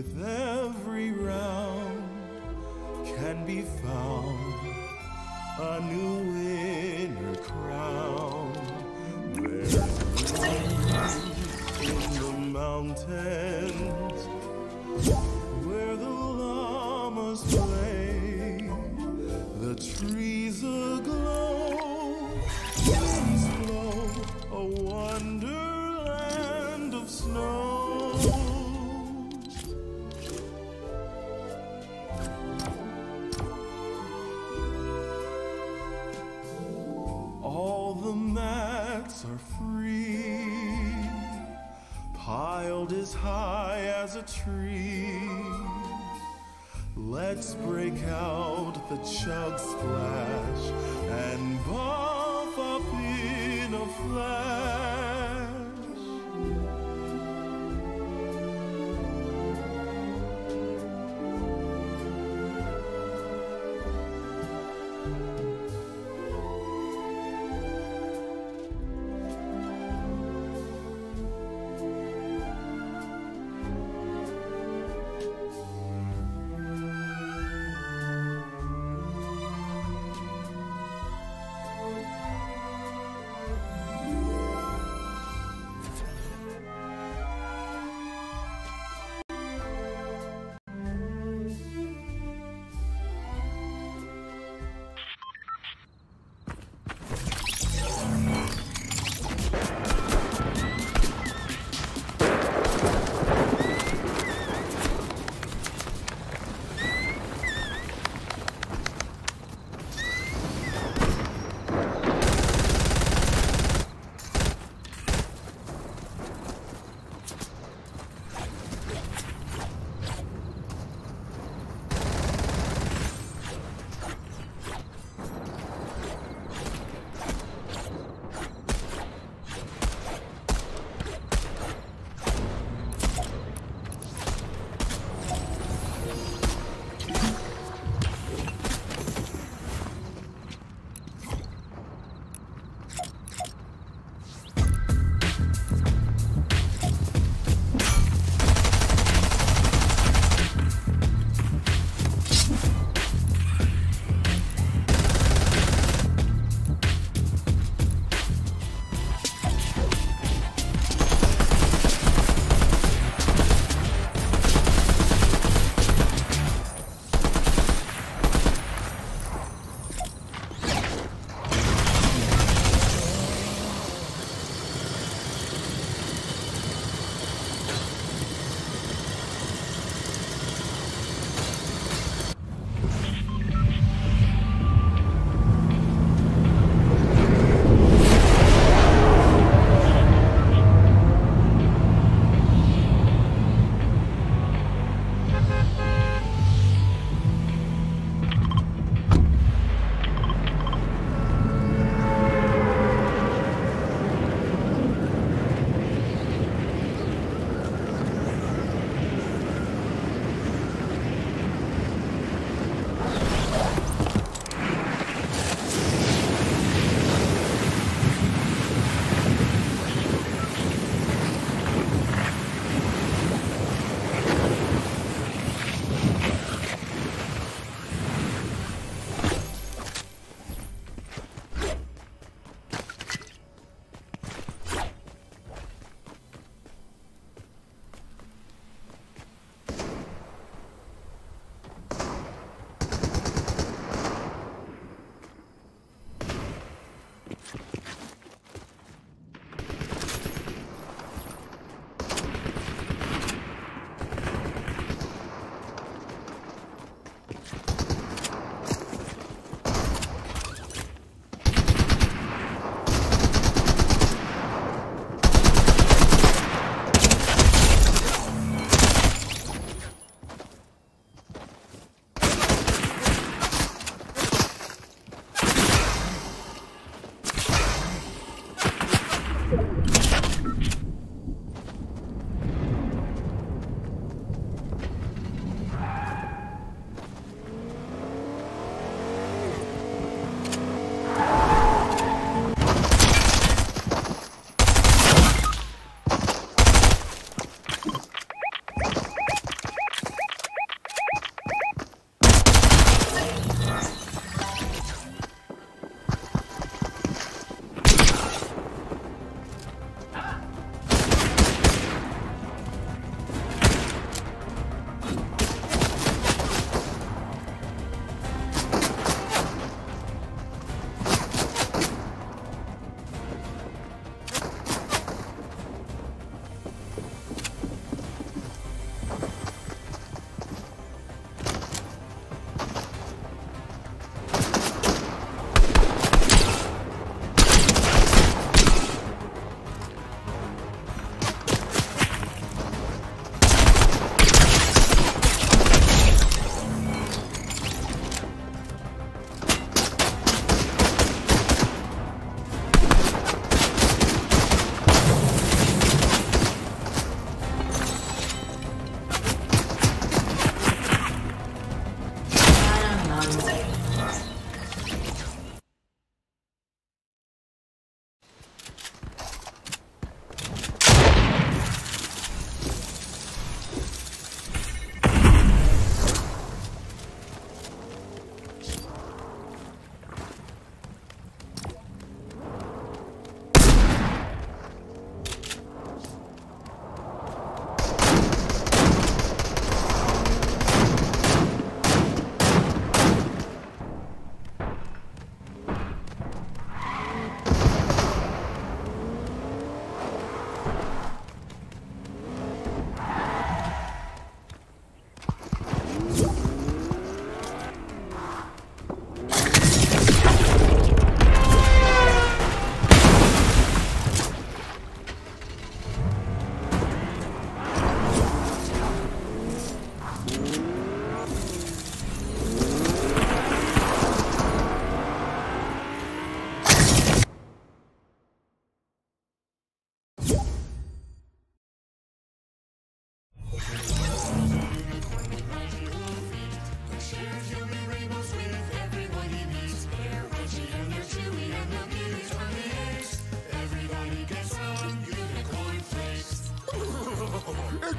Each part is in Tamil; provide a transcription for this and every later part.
With every round can be found a new winner crowned. There's room in the mountains where the llamas play, the trees aglow, winds blow, a wonderland of snow. All the mats are free, piled as high as a tree. Let's break out the chug splash and buff up in a flash.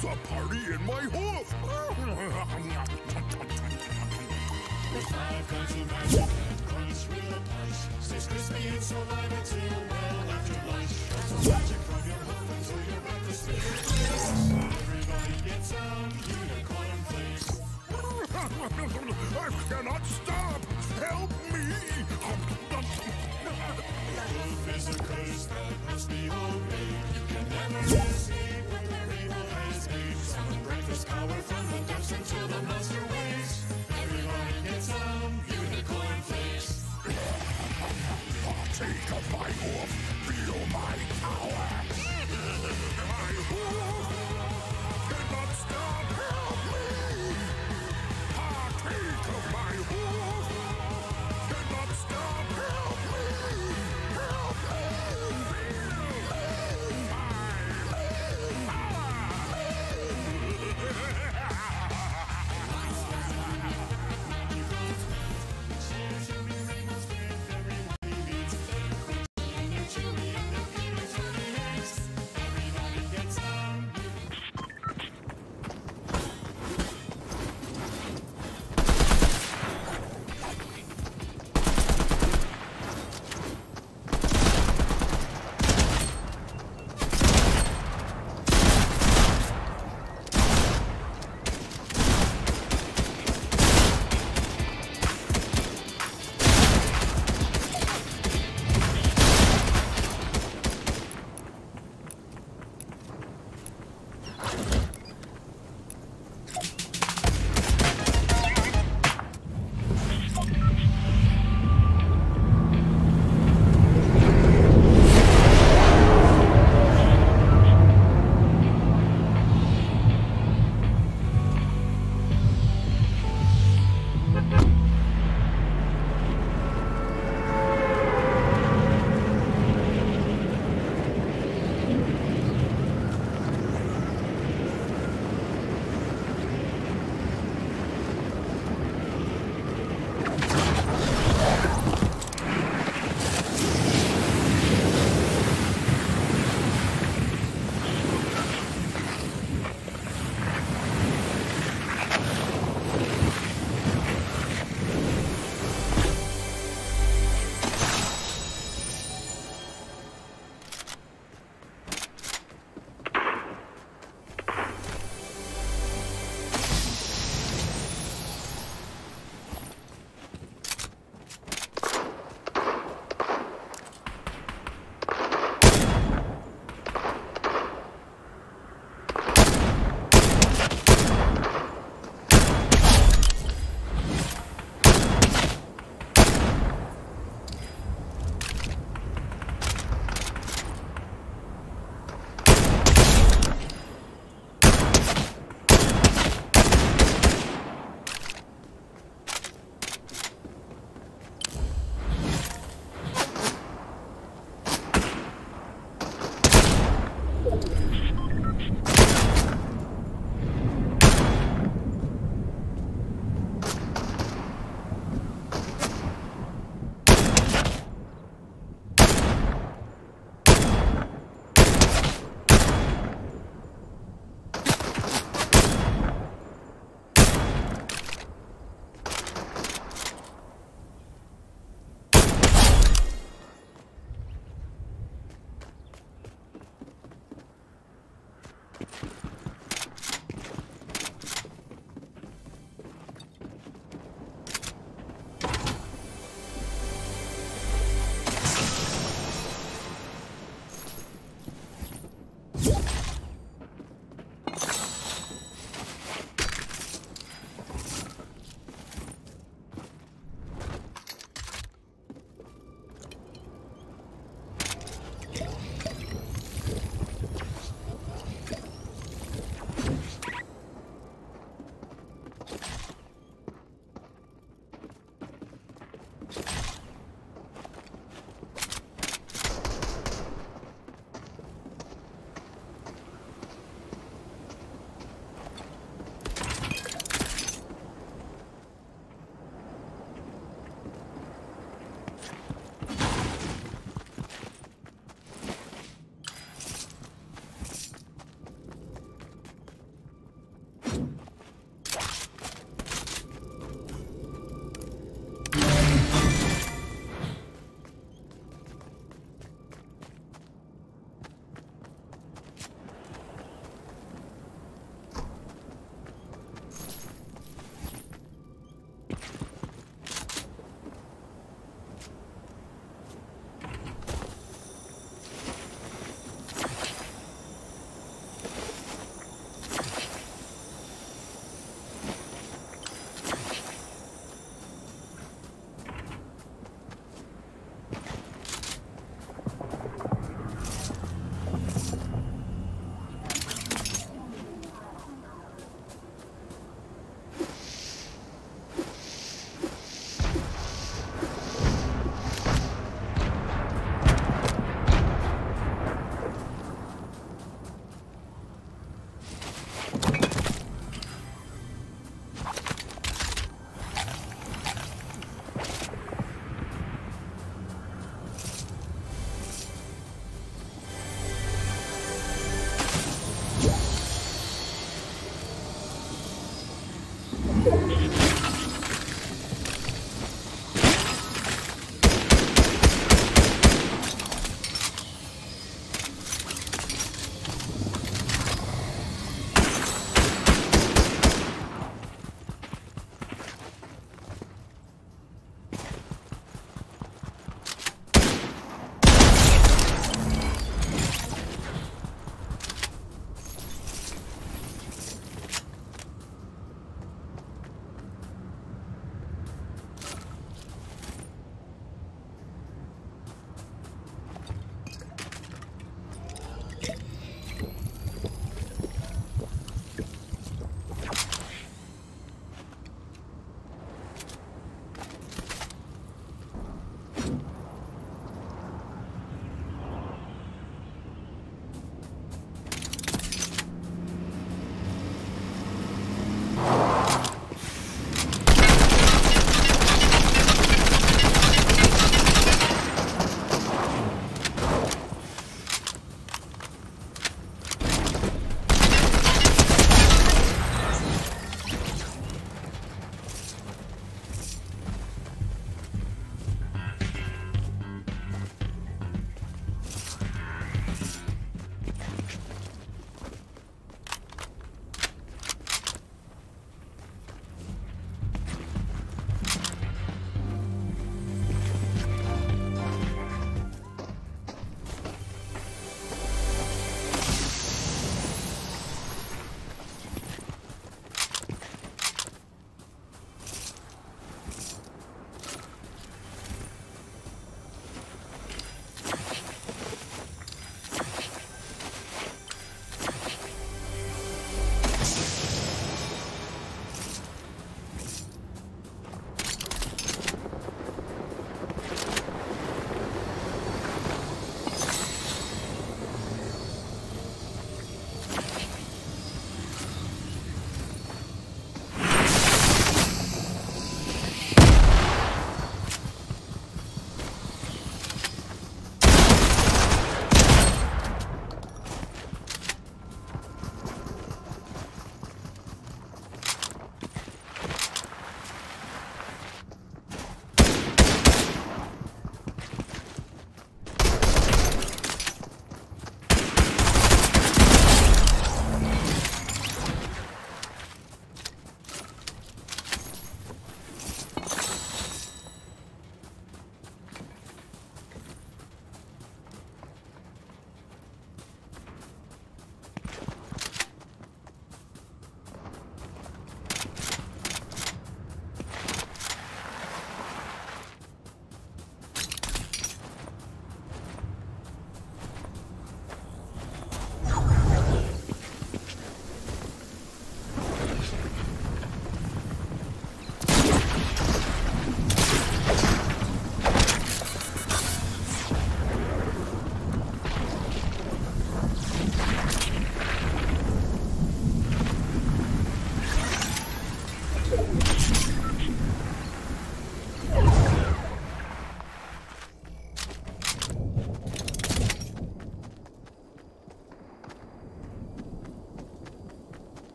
It's a party in my hoof. With five country magic and crunch with a punch. Stays crispy and so live until well after lunch. That's magic from your hoof until you're at the space. Everybody gets some unicorn flakes. I cannot stop. Help me. Hoof is a curse that must be obeyed. You can never escape when the evil has made. Summon breakfast power from the depths until the monster wakes. Everybody gets some unicorn flakes. Take of my hoof. Feel my power. my hoof cannot stop. Help me. Partake of my hoof. Cannot stop. Help me. Help me.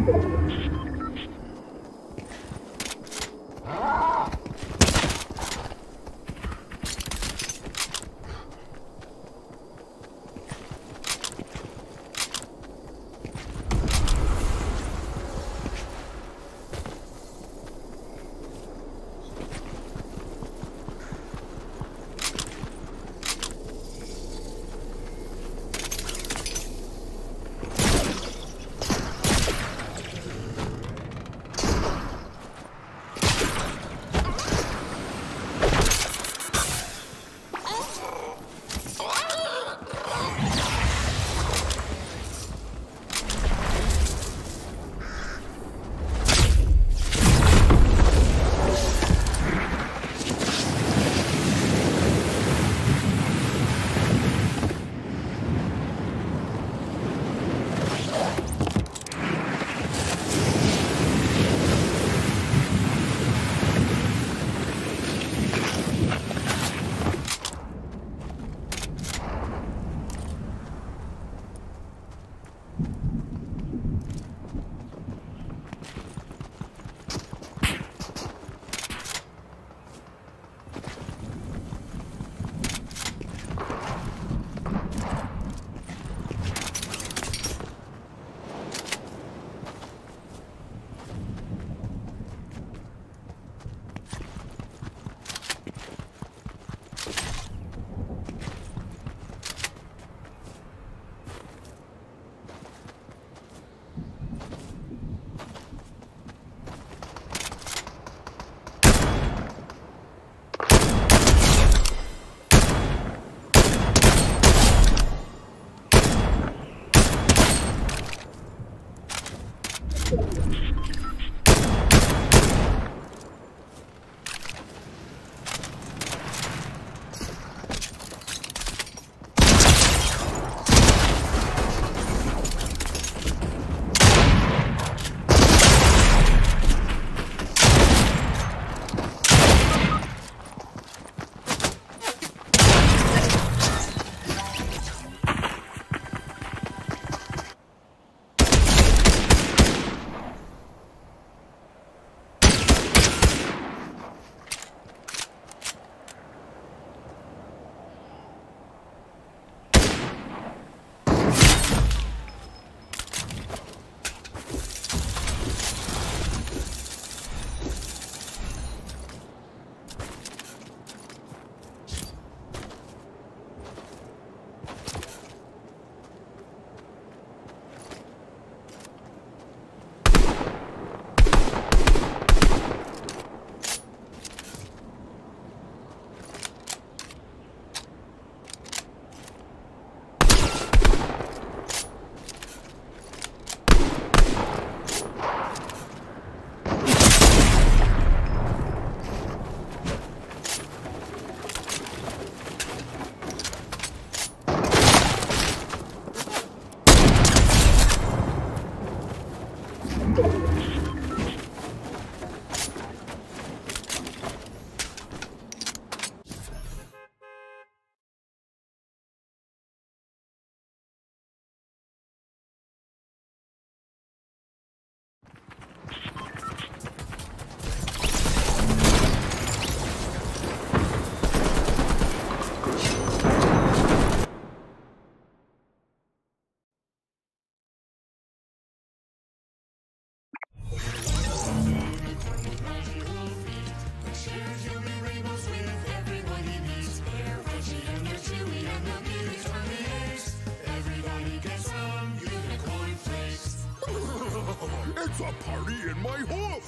It's a party in my hoof!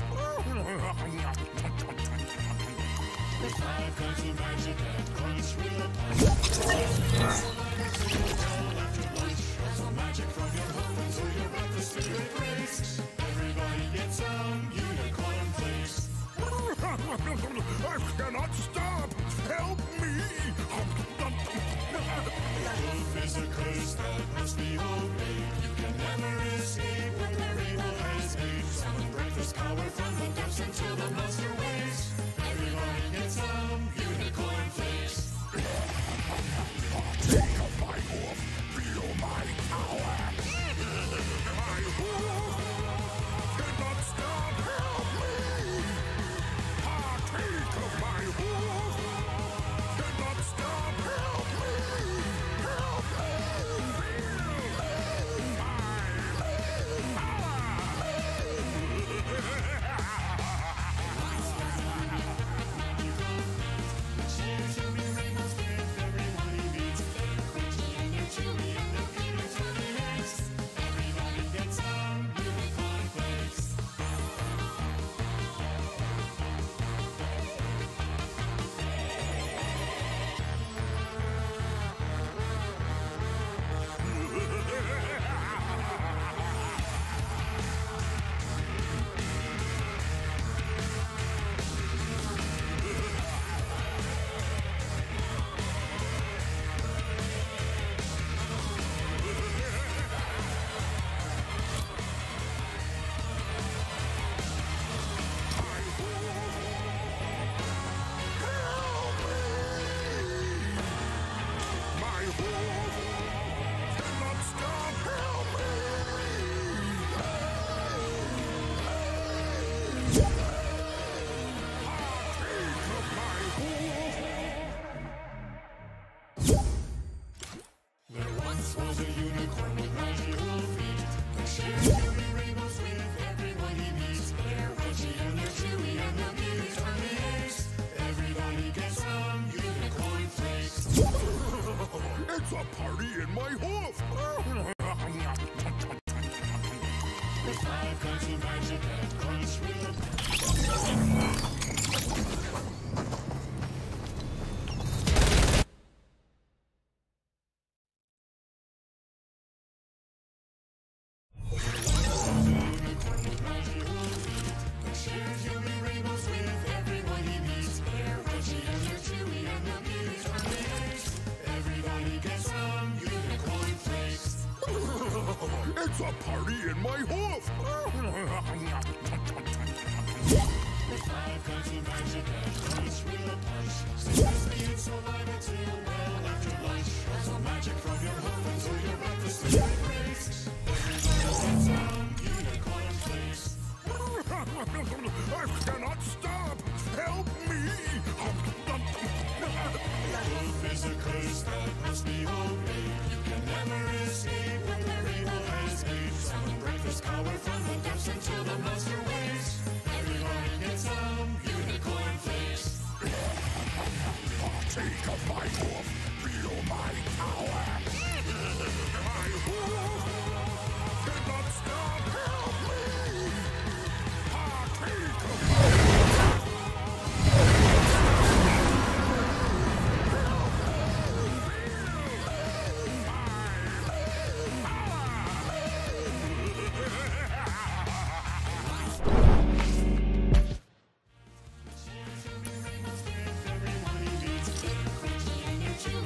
With five kinds of magic and crunch with a punch. After lunch, some magic from your hoof until your breakfast to your place. Everybody gets some unicorn flakes. I cannot stop! Help me! Hoof is a curse that must be obeyed. You can never escape what the rainbow has made. Summon breakfast power from the depths until the monster wakes. Everybody gets some unicorn flakes. Take my hoof! Feel my power! my hoof! The five kinds of magic and crunch with a Shares human rainbows with everyone he meets. They're Reggie and they're Chewy and the beauties from the eggs. Everybody gets some unicorn flakes. It's a party in my hoof! The five kinds of magic and crunch with a punch. Stay crispy and so live until well after lunch. Also magic from your hoof until your breakfast cereal breaks. Everybody gets some unicorn flakes. I cannot stop! Help me! Hoof is a curse that must be obeyed. You can never escape what the rainbow has made. Summon breakfast power from the depths until the monster wakes. Everybody gets some unicorn flakes. Take of my hoof! Feel my power! my hoof! Cannot stop! Help me! Partake of my Everyone he meets, they're crunchy and they're chewy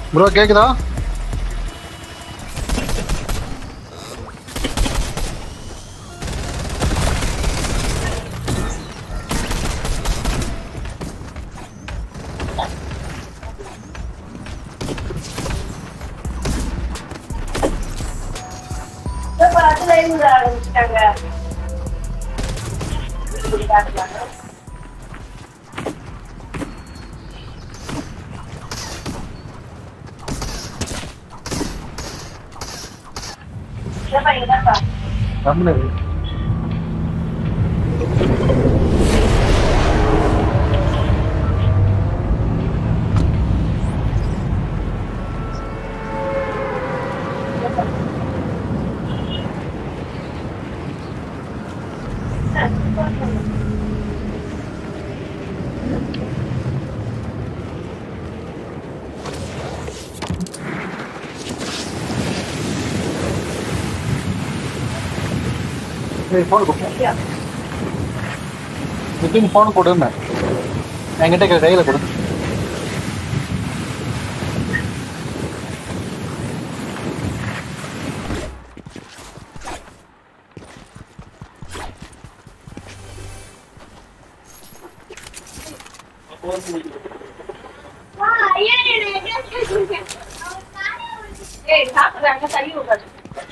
bro கேக்குதா கம்முனு இரு. ஏய் ஃபோன் கொடு வித்தின் ஃபோன் கொடுன்னு என்கிட்ட க- கையில கொடு ஏய் சாப்பிடுறாங்க தள்ளி விடுறாங்க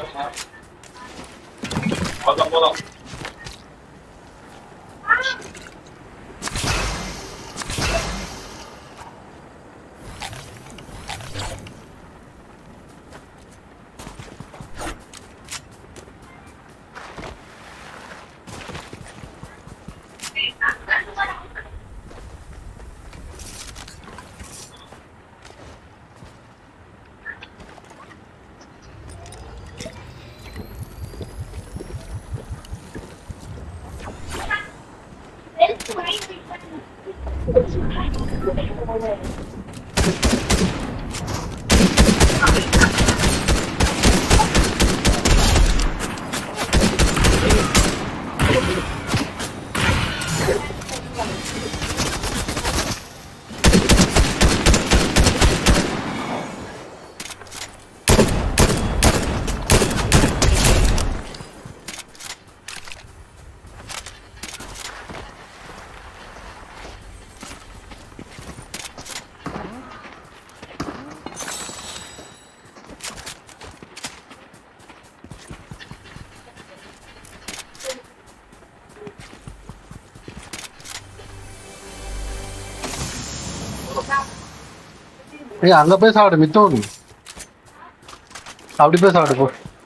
ஏய் அங்க போய் சாப்பிடு மித்தம் அப்படி போய் சாப்பிடு போ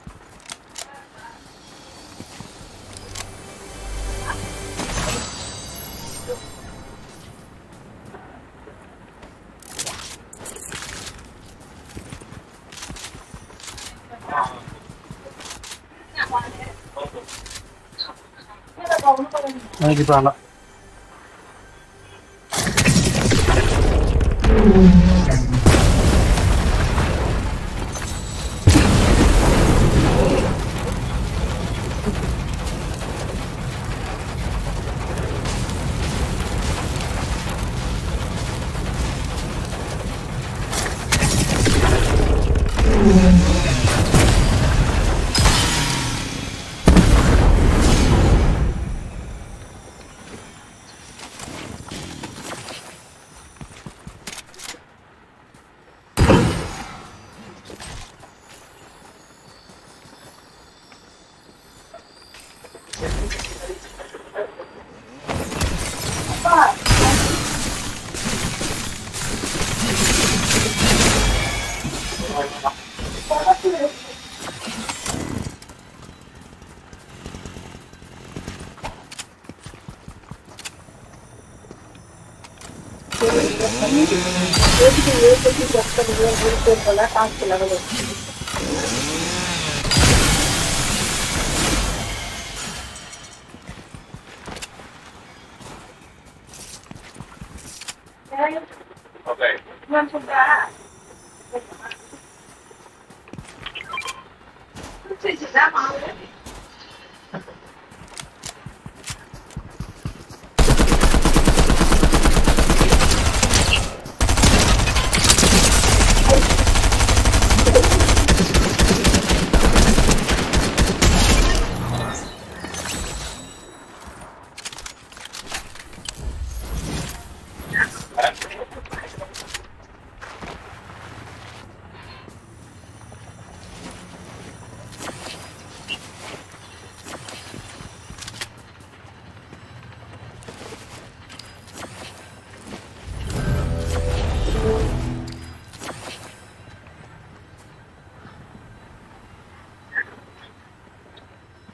எனக்கு இப்போ வேணாம்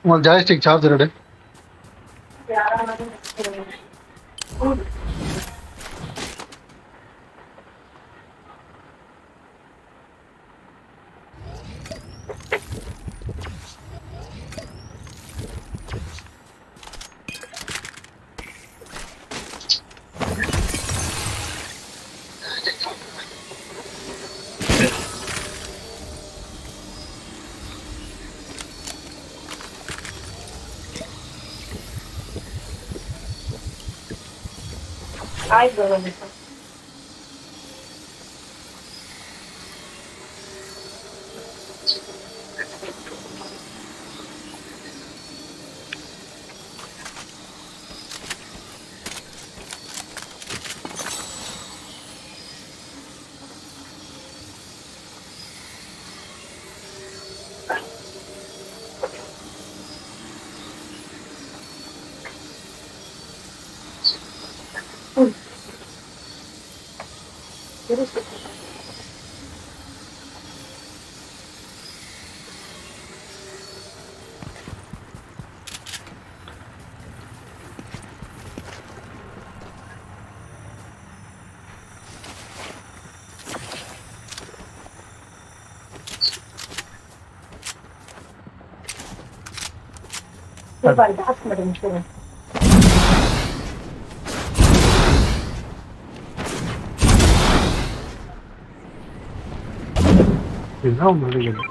உங்கள் ஜாய்ஸ்டிக் சார்ஜர் எடு Ai, Bruno. Vai, dá para mim, இதுதான் உங்களுக்கு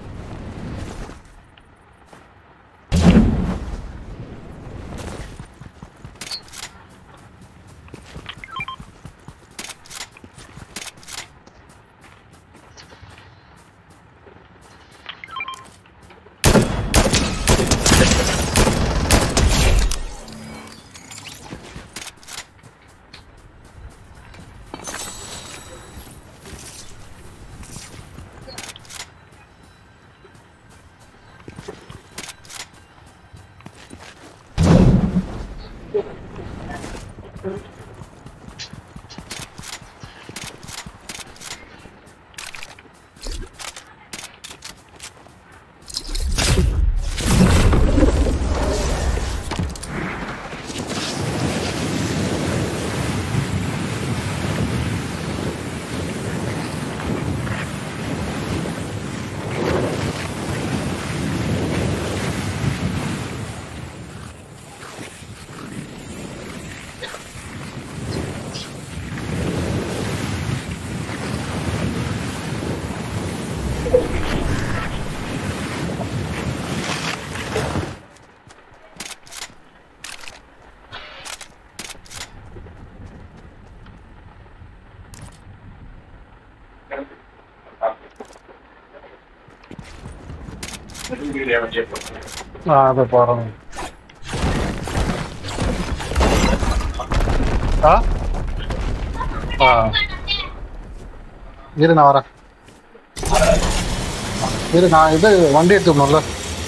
ஆ அதை போகிறோம் ஆ ஆ இரு நான் வரேன் இரு நான் இது வண்டி எடுத்துக்கணும்ல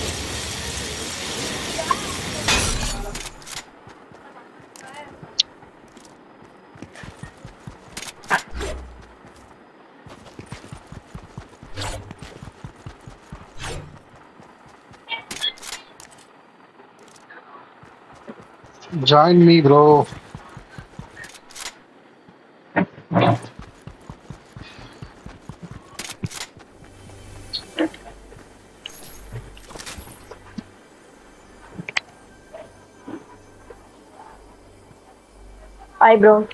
Join me, bro. Hi, bro.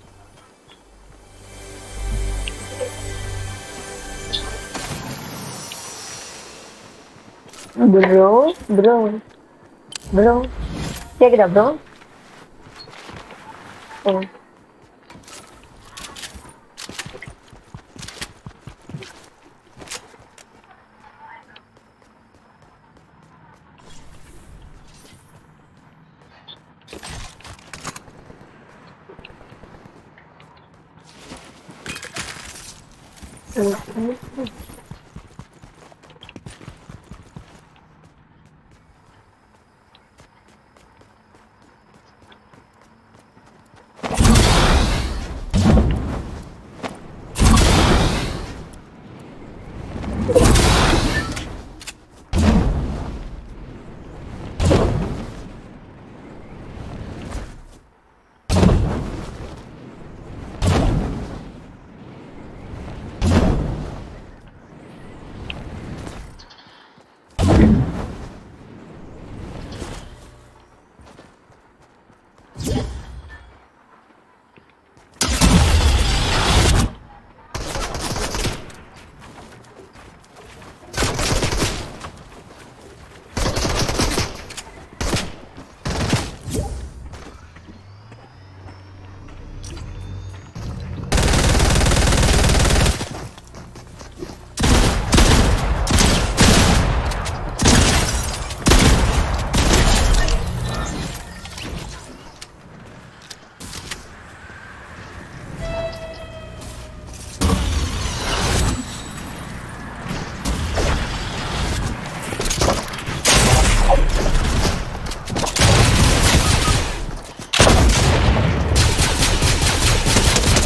Bro, bro, bro. Check it out, bro. Oh.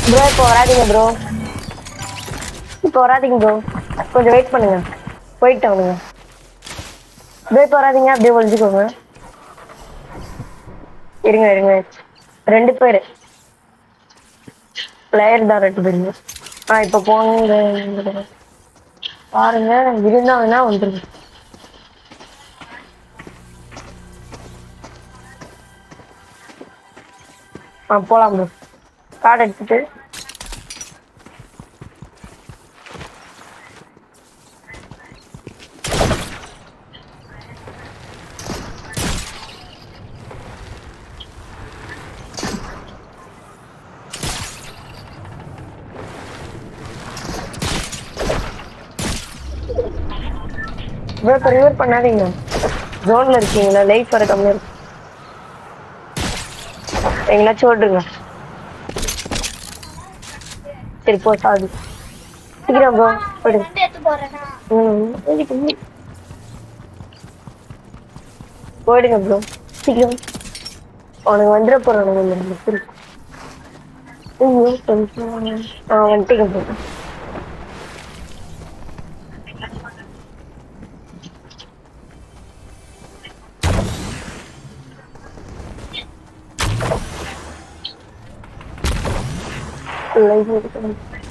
Bro இப்போ வராதீங்க ப்ரோ இப்போ வராதீங்க ப்ரோ கொஞ்சம் வெயிட் பண்ணுங்க போயிட்டு அவனுங்க ப்ரோ இப்போ வராதீங்க அப்படியே ஒழிஞ்சுக்கோங்க இருங்க இருங்க ரெண்டு பேர் பிளேயர் தான் ரெண்டு பேருங்க ஆ இப்போ போங்க பாருங்க இருந்தா வேணா வந்துருங்க ஆ போலாம் ப்ரோ கார்டு எடுத்துட்டு ப்ரோ இப்போ ரிவர் பண்ணாதீங்க ஜோன்ல இருக்கீங்களா லைஃப் வர கம்மியா இருக்கு எங்கேயாச்சும் ஓடுங்க சரி போ சாதி சீக்கிரம் ப்ரோ போயிடுங்க ம் போயிடுங்க, போயிடுங்க. போயிடுங்க ப்ரோ சீக்கிரம் அவனுக்கு வந்துட போறானுங்க இந்த ரெண்டு பேரும். ஐயோ, கொஞ்சம் ஆ வந்துட்டீங்க ப்ரோ லைஃப் எடுக்கணும்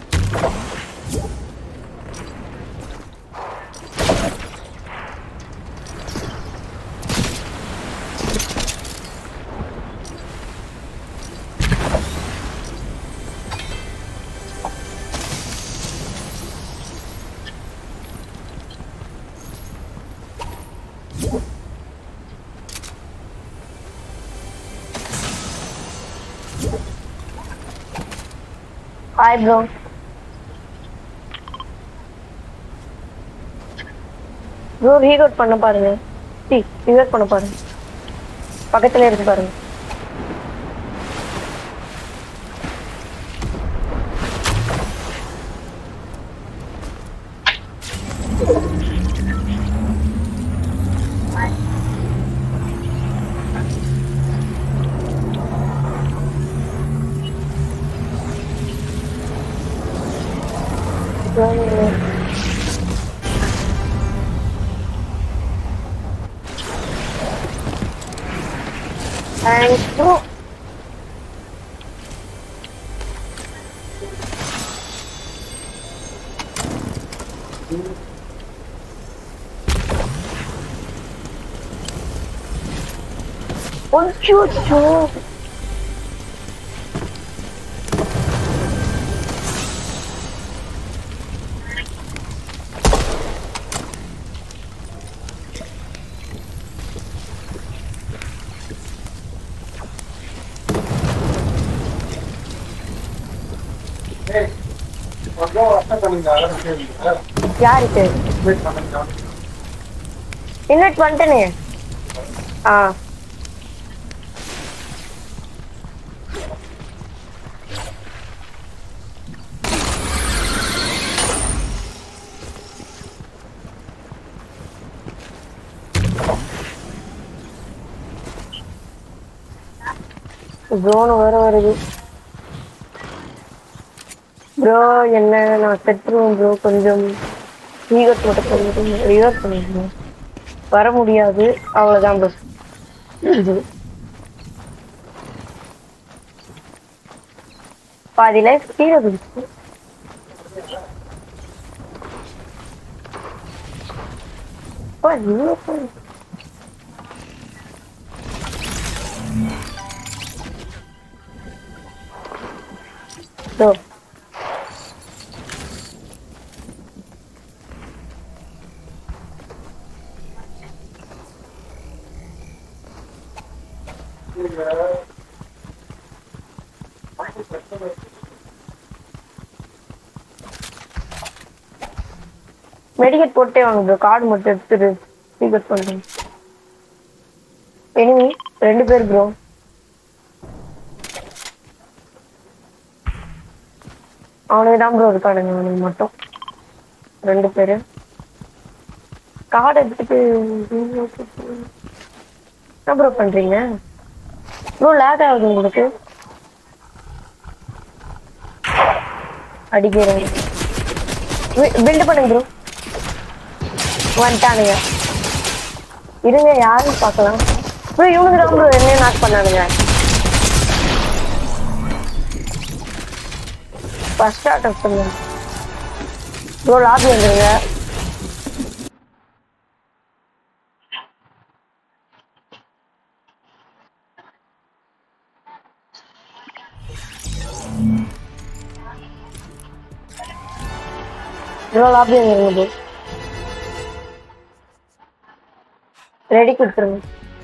ஹாய் ப்ரோ ப்ரோ ரீகவுட் பண்ண பாருங்க சி ரீகவுட் பண்ண பாருங்க பக்கத்துல இருக்கு பாருங்க தேங்க்ஸ் ப்ரோ அச்சோ யாருக்கு இன்வைட் பண்ணிட்டேனே ஆ ட்ரோன் வேற வருது ப்ரோ என்ன நான் செத்துருவேன் ப்ரோ கொஞ்சம் ரீகட் மட்டும் கொஞ்சம் ரீகட் பண்ணிடுங்க வர முடியாது அவ்வளோதான் ப்ரோ பாதி லைஃப் கீழே போயிடுச்சு அப்பா, இவ்வளோ போய் ப்ரோ மெடிக்கெட் போட்டே வாங்க ப்ரோ கார்டு மட்டும் எடுத்துட்டு ரீகட் பண்ணுறேன் எனிமி ரெண்டு பேர் ப்ரோ அவனுக்கு தான் ப்ரோ இருக்கானுங்க அவனுக்கு மட்டும் ரெண்டு பேரு கார்டு எடுத்துட்டு என்ன ப்ரோ பண்றீங்க ப்ரோ லேக் ஆகுது உங்களுக்கு அடிக்கிறேன் பில்ட் பண்ணுங்க ப்ரோ வந்துட்டானுங்க இருங்க யாரும் பார்க்கலாம் ப்ரோ இவனுக்கு தான் ப்ரோ என்ன நாக் பண்ணானுங்க ஃபர்ஸ்ட் அட்டம் சொல்லுங்க ப்ரோ லாபி வந்துருங்க ப்ரோ லாபி வந்துருங்க ப்ரோ ரெடி கொடுத்துருங்க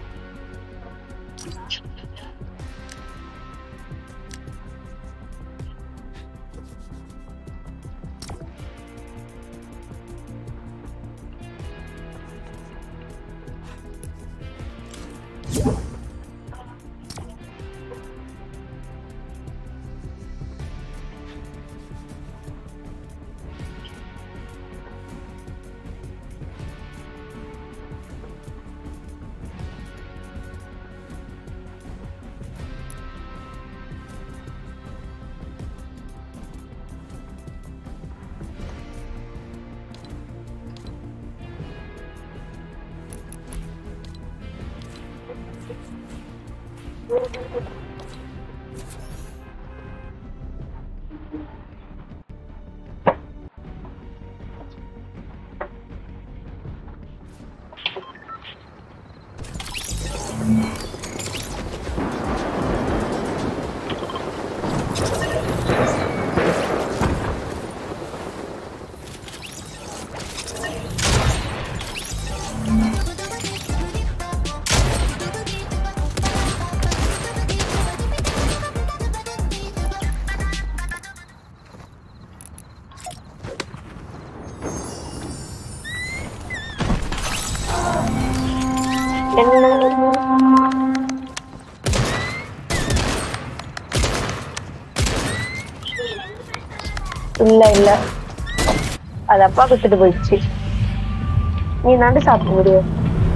இல்ல இல்ல அது அப்பா கொடுத்துட்டு போயிடுச்சு நீ நண்டு சாப்பிட முடியும்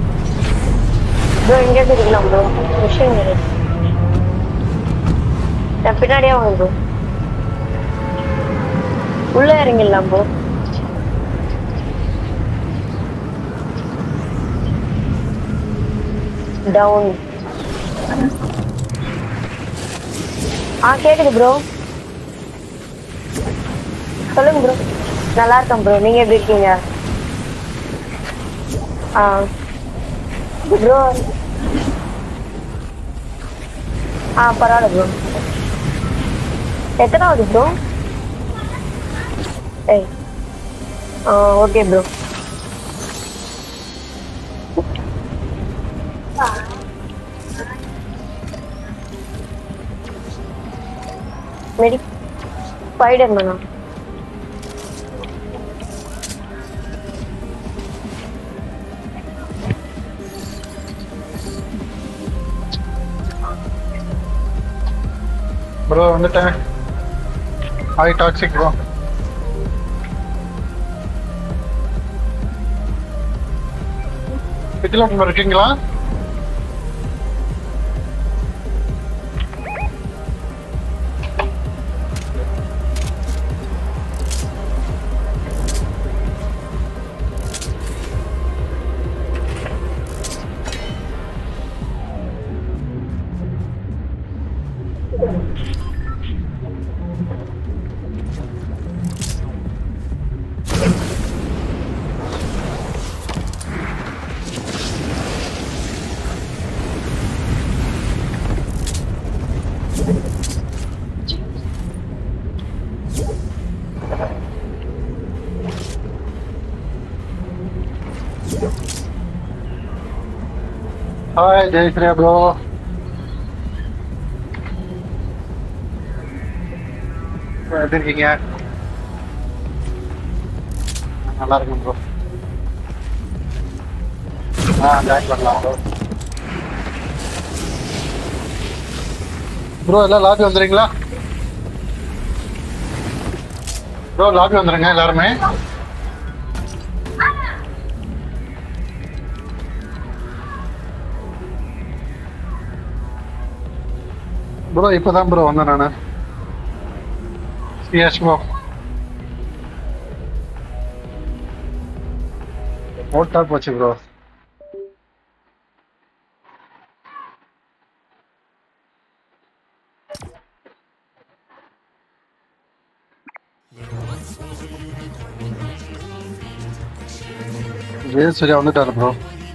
ப்ரோ எங்க இருக்கலாம் ப்ரோ விஷயம் என் பின்னாடியே வாங்க ப்ரோ உள்ள இறங்கிடலாம் ப்ரோ டவுன் ஆ கேக்குது ப்ரோ சொல்லுங்க ப்ரோ நல்லா இருக்கேன் ப்ரோ நீங்க எப்படி இருக்கீங்க ஆ ப்ரோ ஆ பரவாயில்ல ப்ரோ எத்தனாவது ப்ரோ ஏய் ஆ ஓகே ப்ரோ மெடி ஸ்பைடர் மேனா ப்ரோ வந்துட்டேன் ஹாய் டாக்ஸிக் ப்ரோ பிட்டில் இருக்கீங்களா ஹாய் ஜெயஸ்ரீயா ப்ரோ எப்படி இருக்கீங்க நல்லா இருக்கேன் ப்ரோ ஆ ஜாயின் பண்ணலாம் ப்ரோ ப்ரோ எல்லாம் லாபி வந்துடுறீங்களா ப்ரோ லாபி வந்துடுங்க எல்லாருமே ப்ரோ இப்போதான் ப்ரோ வந்தேன் நான் சிஎஸ் ப்ரோ போட்டா போச்சு ப்ரோ ஜெயசூர்யா வந்துட்டாரு ப்ரோ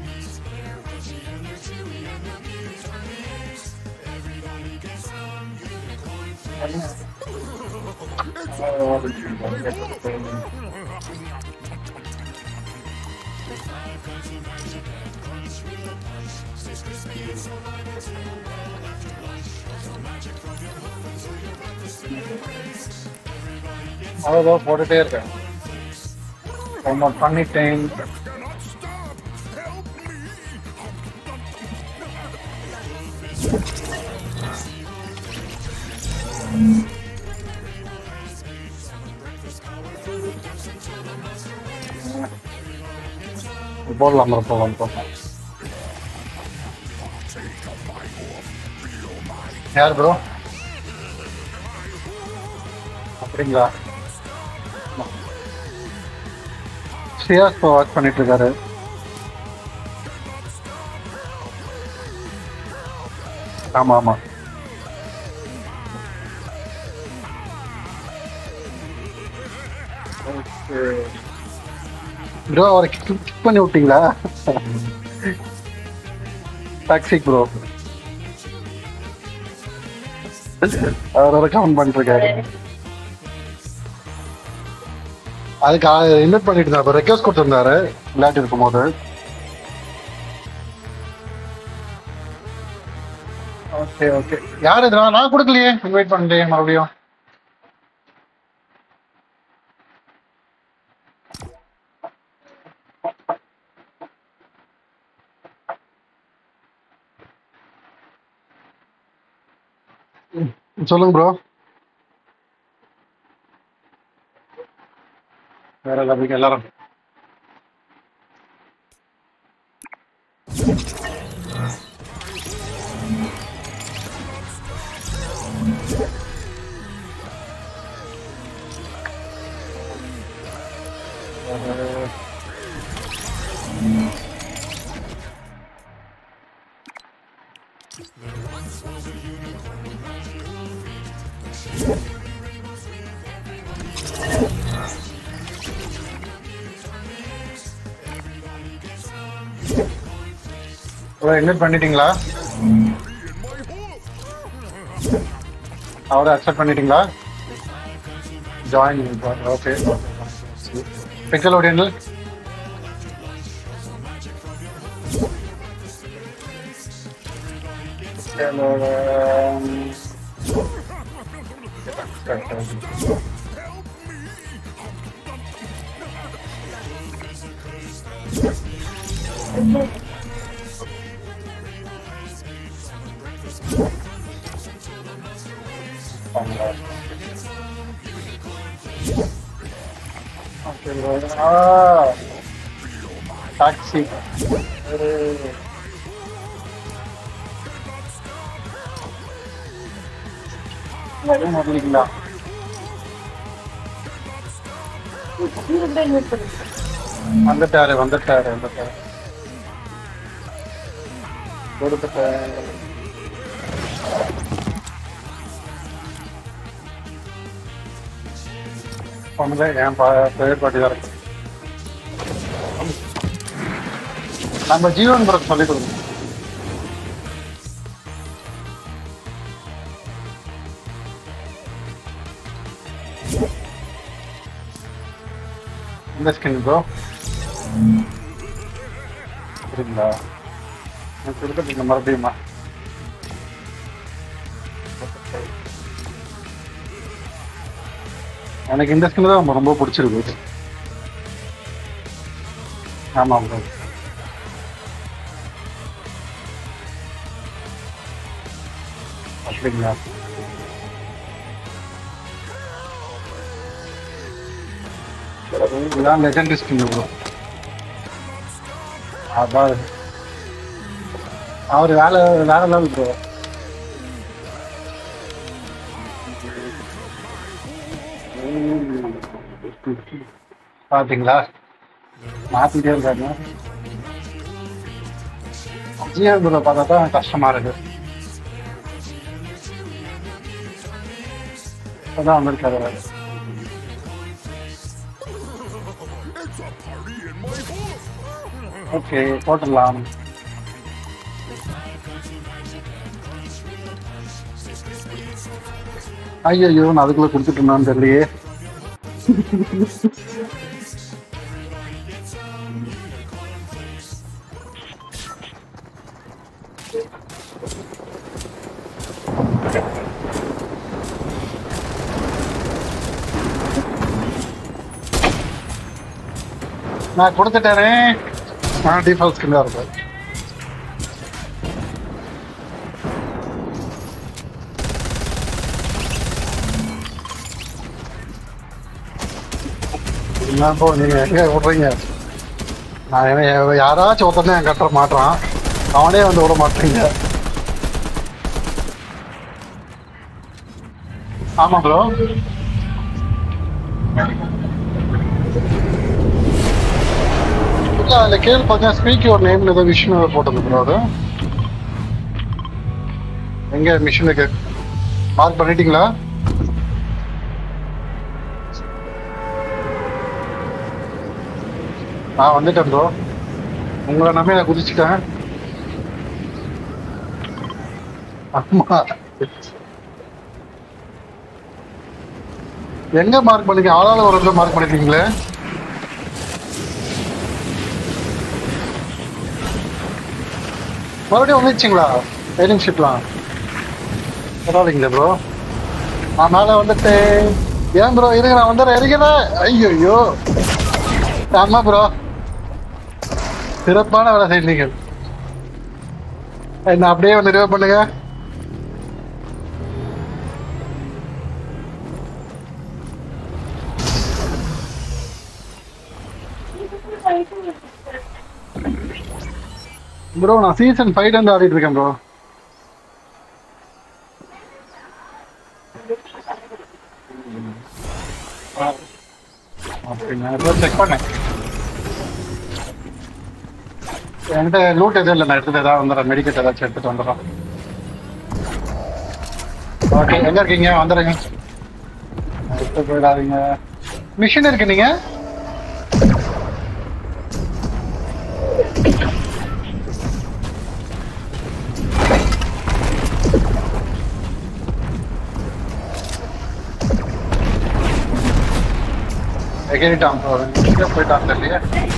அவ்வளோதான் போட்டுட்டே இருக்கேன் ரொம்ப பண்ணிட்டேன் Cannot stop! Help me! போடலாம் ப்ரோ போகலாம் ப்ரோ யார் ப்ரோ அப்படிங்களா ஸ்ரீயாஸ் இப்போ ஒர்க் பண்ணிட்டு இருக்காரு ஆமா ஆமா ப்ரோ அவரை கிக் பண்ணி விட்டீங்களா டாக்ஸிக் ப்ரோ அவரோட கமெண்ட் பண்ணிட்டு இருக்காரு அதுக்கு இன்வைட் பண்ணிட்டு இருந்தாரு ரெக்வஸ்ட் கொடுத்துருந்தாரு விளையாட்டு இருக்கும்போது ஓகே ஓகே யார் இது நான் நான் கொடுக்கலையே இன்வைட் பண்ணலையே மறுபடியும் ம், சொல்லுங்க ப்ரோ வேற எல்லாத்துக்கும் எல்லாரும் இன்வைட் பண்ணிட்டீங்களா அவரை அக்செப்ட் பண்ணிட்டீங்களா ஜாயின் ஓகே பிக்கல் ஓடியன்ல டாக்ஸி வரலீங்களா வந்துட்டாரு வந்துட்டாரு வந்துட்டாரு கொடுத்துட்டேன் ஒண்ணுல என் பெயர் பாட்டி தான் இருக்கு நம்ம ஜீவன் புறம் சொல்லிக் கொடுங்க இந்த ஸ்கின் ப்ரோ சரிங்களா நான் கொடுத்துட்டீங்க மறுபடியுமா எனக்கு இந்த ஸ்கின் தான் ரொம்ப- ரொம்ப பிடிச்சிருக்கு ஆமாம் ப்ரோ அப்படிங்களா இதான் லெஜெண்டரி ஸ்கின் ப்ரோ அதான் அவர் வேலை வேற லெவல் ப்ரோ பாத்தீங்களா மாத்திட்டே இருக்காங்க ஜிஎம் ப்ரோ பார்த்தா தான் கஷ்டமா இருக்கு அதான் வந்திருக்காரு அவரு. It's a party in my home. Okay போட்டுடலாம் ஐயோ நான் அதுக்குள்ள கொடுத்துட்டேன்னு தெரியலையே நான் கொடுத்துட்டேனே நான் டிஃபால்ட் ஸ்கின் தான் இருப்பேன் என்ன போ நீங்க எங்க விடுறீங்க நான் என்ன யாராச்சும் ஒருத்தனே என் கட்டுற மாட்டான் அவனே வந்து விட மாட்டீங்க ஆமா ப்ரோ இல்ல அதுல கேள்வி பார்த்தீங்கன்னா ஸ்பீக் யுவர் நேம்ல ஏதோ விஷ்ணு போட்டது ப்ரோ அது எங்க மிஷினுக்கு மார்க் பண்ணிட்டீங்களா நான் வந்துட்டேன் ப்ரோ உங்களை நம்பி நான் குதிச்சுட்டேன் ஆமா எங்க மார்க் பண்ணீங்க ஆளால ஒரு இடத்துல மார்க் பண்ணிருக்கீங்களே மறுபடியும் வந்துச்சுங்களா ட்ரைனிங் ஷிப்லாம் பரவாயில்லைங்களே ப்ரோ நான் மேலே வந்துட்டேன் ஏன் ப்ரோ இருங்க நான் வந்துடுறேன் இருக்கிறேன் ஐயோ ஐயோ ஆமா ப்ரோ சிறப்பான வேலை செய்றீங்க என்ன அப்படியே வந்து ரிவ் பண்ணுங்க ப்ரோ நான் சீசன் ஃபைவ்ல இருந்து ஆடிட்டு இருக்கேன் ப்ரோ அப்படின்னா செக் பண்ணேன் என்கிட்ட லூட் எதுவும் இல்லை நான் எடுத்துட்டு ஏதாவது வந்துடுறேன் மெடிக்கெட் ஏதாச்சும் எடுத்துட்டு வந்துடுறேன் ஓகே எங்க இருக்கீங்க வந்துடுங்க எடுத்து போயிடாதீங்க மிஷின் இருக்கு நீங்க எகிரிட்டான் ப்ரோ எங்க போயிட்டான் தெரியலையே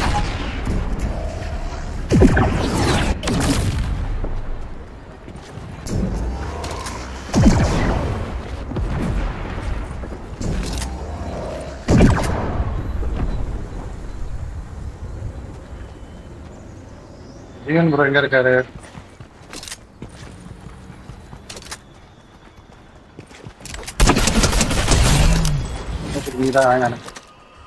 ஜீவன் ப்ரோ எங்க இருக்காரு நீதான் வாங்க எனக்கு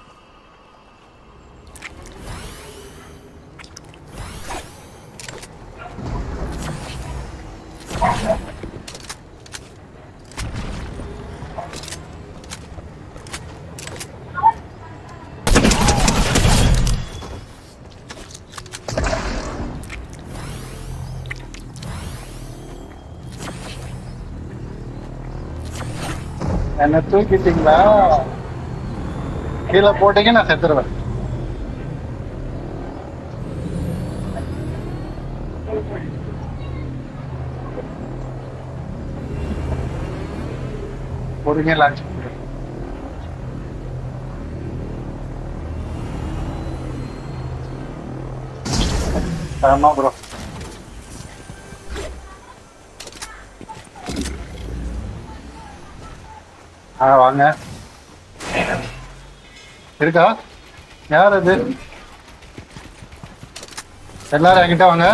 என்ன தூக்கிட்டீங்களா கீழே போட்டீங்க நான் செத்துருவேன் பொறுமையா லான்ச் பண்ணுறேன் ஆமா ப்ரோ ஆ வாங்க இருக்கா யார் அது எல்லாரும் என்கிட்ட வாங்க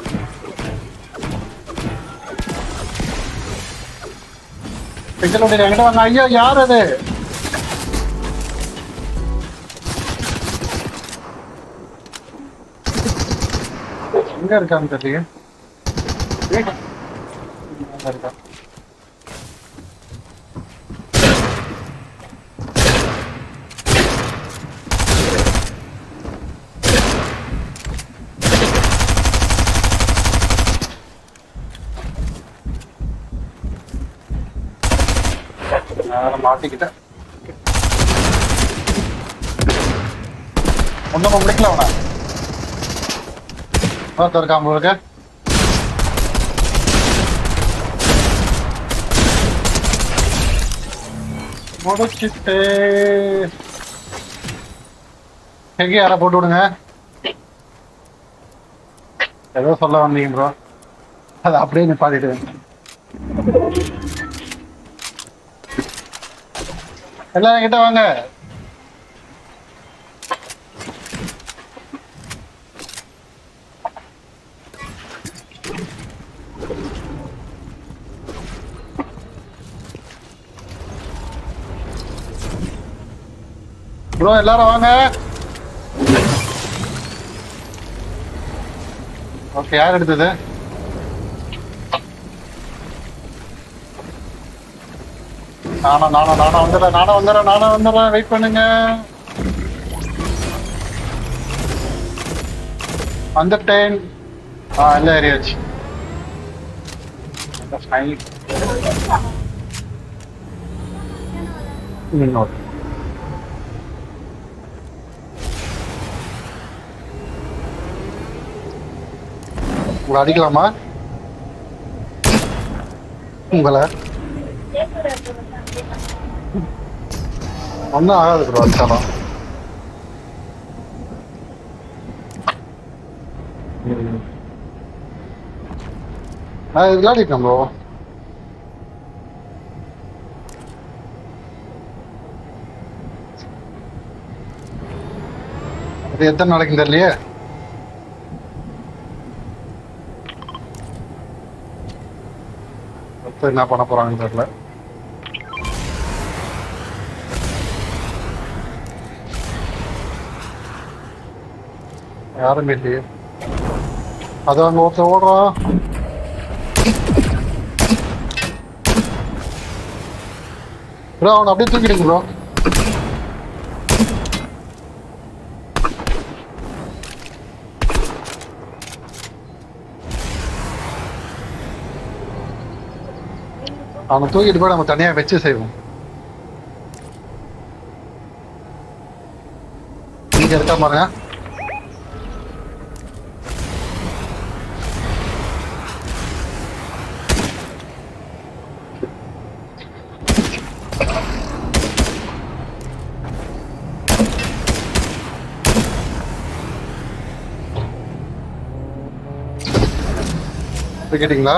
பிக்சல் ஒட்டி என்கிட்ட வாங்க ஐயோ யார் அது எங்க இருக்கான்னு தெரியல இருக்கா அதில் மாட்டிக்கிட்டேன் ஒன்றும் முடிக்கல அவனை ஒருத்தர் இருக்கான் உங்களுக்கு முடிச்சிட்டு எங்கே யாரை போட்டு விடுங்க ஏதோ சொல்ல வந்தீங்க ப்ரோ அதை அப்படியே நிப்பாட்டிட்டு எல்லாம் என்கிட்ட வாங்க ப்ரோ எல்லாரும் வாங்க ஓகே யார் எடுத்தது நானா நானா நானா வந்துடுறேன் நானா வந்துடுறேன் நானா வந்துடுறேன் வெயிட் பண்ணுங்க வந்துட்டேன் ஆ எல்லாம் ஏறியாச்சு ஃபைன் ம் ஓகே உங்களை அடிக்கலாமா உங்களை ஒன்றும் ஆகாது ப்ரோ அடிச்சாலும் நான் இது விளையாடிட்டேன் ப்ரோ அது எத்தனை நாளைக்கு தெரியலையே அடுத்து என்ன பண்ண போறாங்கன்னு தெரியல யாரும் இல்லையே அது அங்க ஒருத்தர் ஓடுறான் ப்ரோ அவனை அப்படியே தூக்கிடுங்க ப்ரோ அவனை தூக்கிட்டு போய் நம்ம தனியா வச்சு செய்வோம் நீங்க இருக்கா பாருங்க கேட்டீங்களா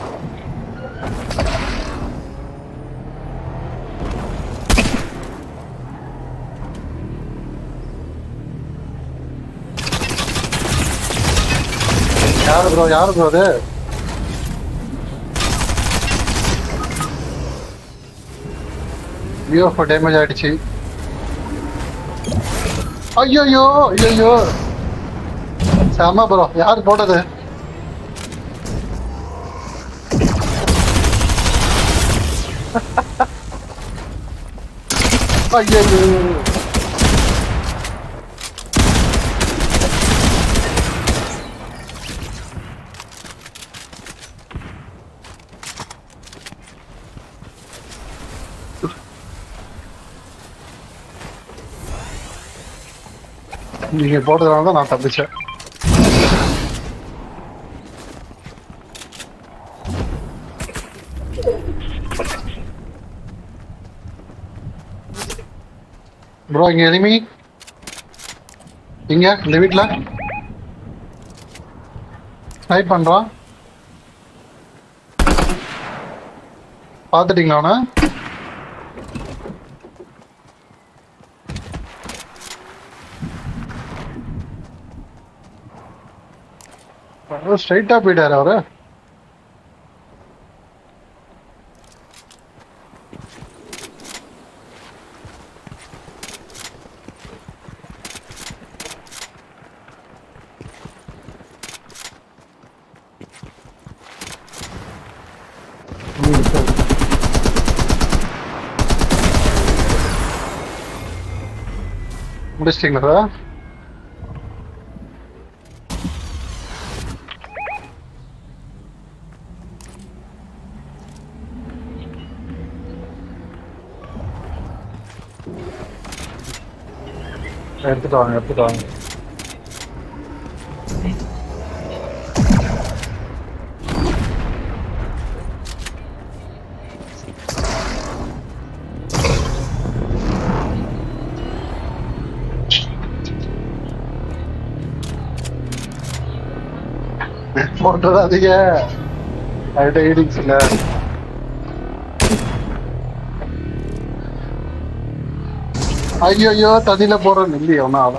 யாரு ப்ரோ யாரு ப்ரோ அது வியூஎஃப் டேமேஜ் ஆயிடுச்சு ஐயோ ஐயோ செம ப்ரோ யார் போட்டது ஐயோ நீங்க போட்டதுனால தான் நான் தப்பிச்சேன் ப்ரோ இங்க எனிமி இங்க இந்த வீட்ல ஸ்னைப் பண்றான் பாத்துட்டீங்களா அவனை ஸ்ட்ரைட்டா போயிட்டாரு அவரு ம், சரி. முடிச்சிட்டீங்களா சார் எடுத்துட்டு வாங்க எடுத்துட்டு வாங்க போட்டுறாதீங்க அவர்கிட்ட ஈடிங்ஸ் இல்லை ஐயோ தண்ணியில போடுறேன் இல்லையே ஒன்றும் ஆகல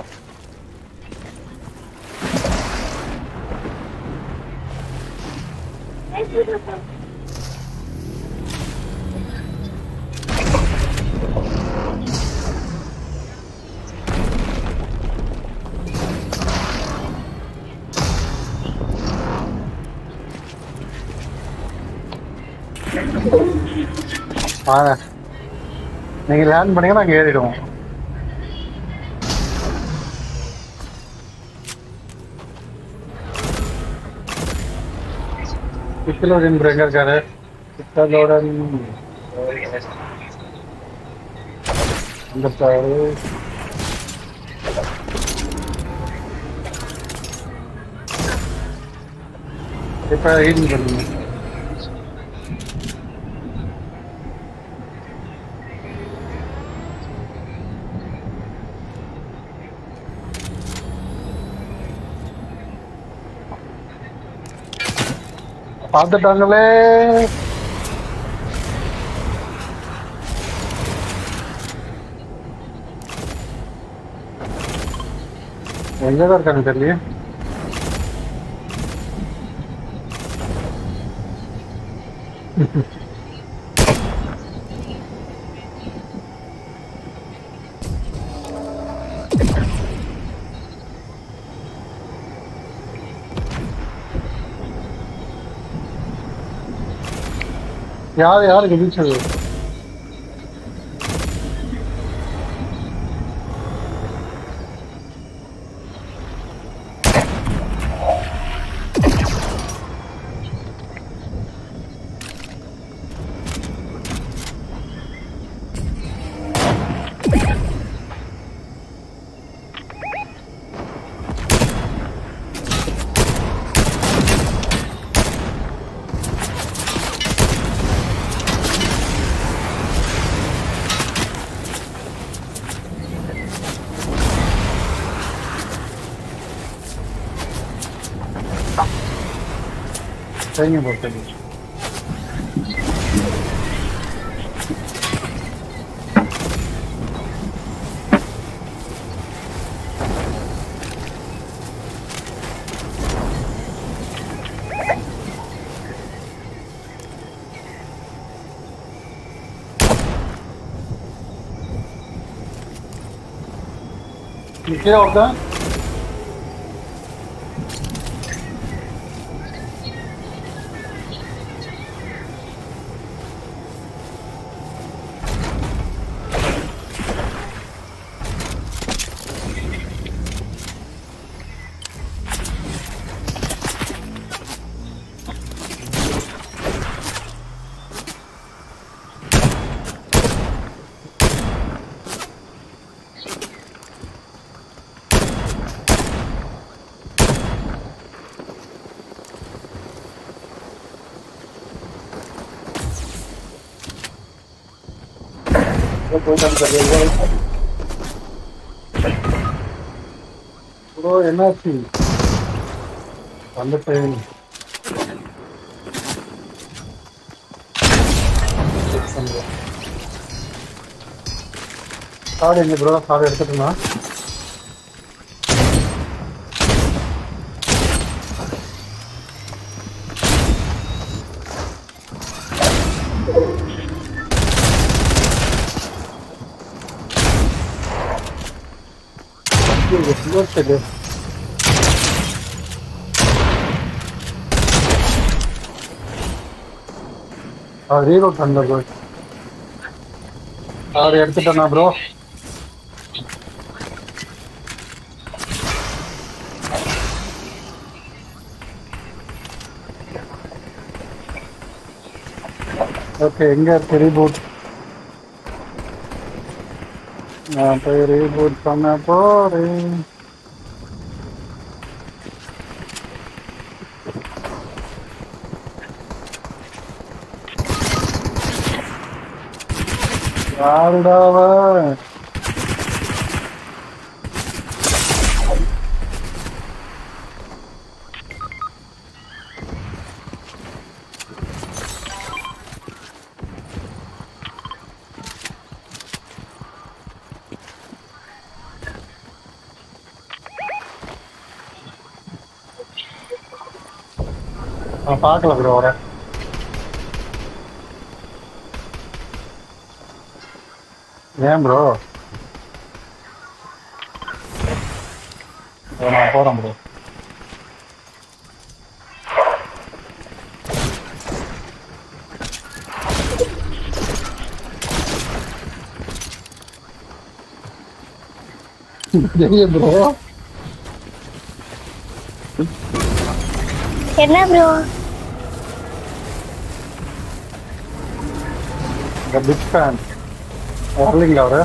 வாங்க நீங்க லேண்ட் பண்ணீங்கன்னா நாங்க ஏறிடுவோம் பித்தலோடன் எங்க இருக்காரு பித்தலோடன் வந்துட்டாரு இப்ப ஹீலிங் பண்ணுங்க பார்த்துட்டாங்களே எங்கதான் இருக்காங்க தெரியல யார் யாருக்கு வீச்சது சரிங்க பொறுத்தது கீழே ஒருத்தன் ப்ரோ என்னாச்சு வந்துட்டேன் கார்டு எங்க ப்ரோ கார்டு எடுத்துட்டுனா சரி ஆ ரீலோட் பண்ணல ப்ரோ கார்டு எடுத்துட்டேனா ப்ரோ ஓகே எங்க இருக்கு ரீபூட் நான் போய் ரீபூட் பண்ண போறேன் யாருடா அவன்? நான் பார்க்கல ப்ரோ அவரை ஏன் ப்ரோ நான் போறேன் ப்ரோ தெரியும் ப்ரோ என்ன ப்ரோ இந்த பிக் ஃபேன் வரலீங்களா அவரு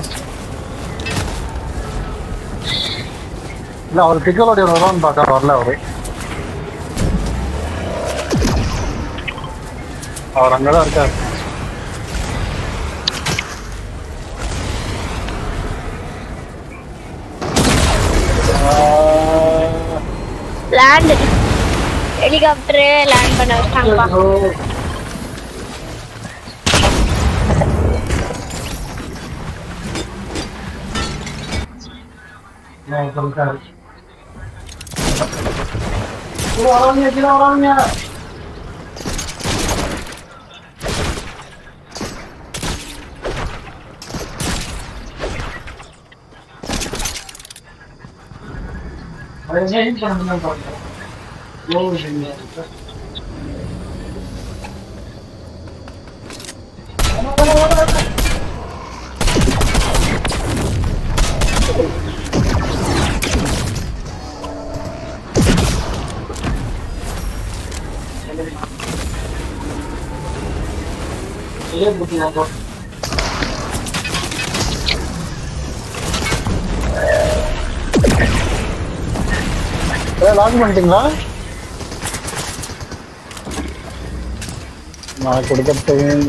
இல்ல அவர் பிக்கலோடைய வருவான்னு பார்க்க வரல அவரு அவர் அங்கதான் இருக்காரு லேண்ட் ஹெலிகாப்டர் லேண்ட் பண்ண வச்சிட்டாங்கப்பா லாக் பண்ணிட்டீங்களா நான் கொடுக்கட்டேன்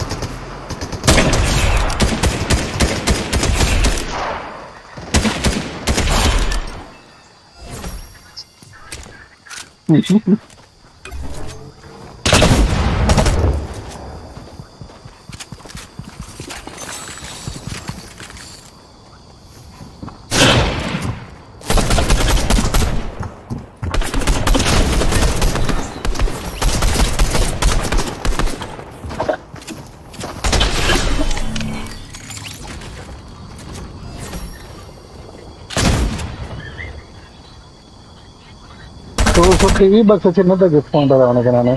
டூ ஃபிஃப்டி வி பக்ஸ் சின்னதை கிஃப்ட் பண்ணுறது அவனுக்கு நான்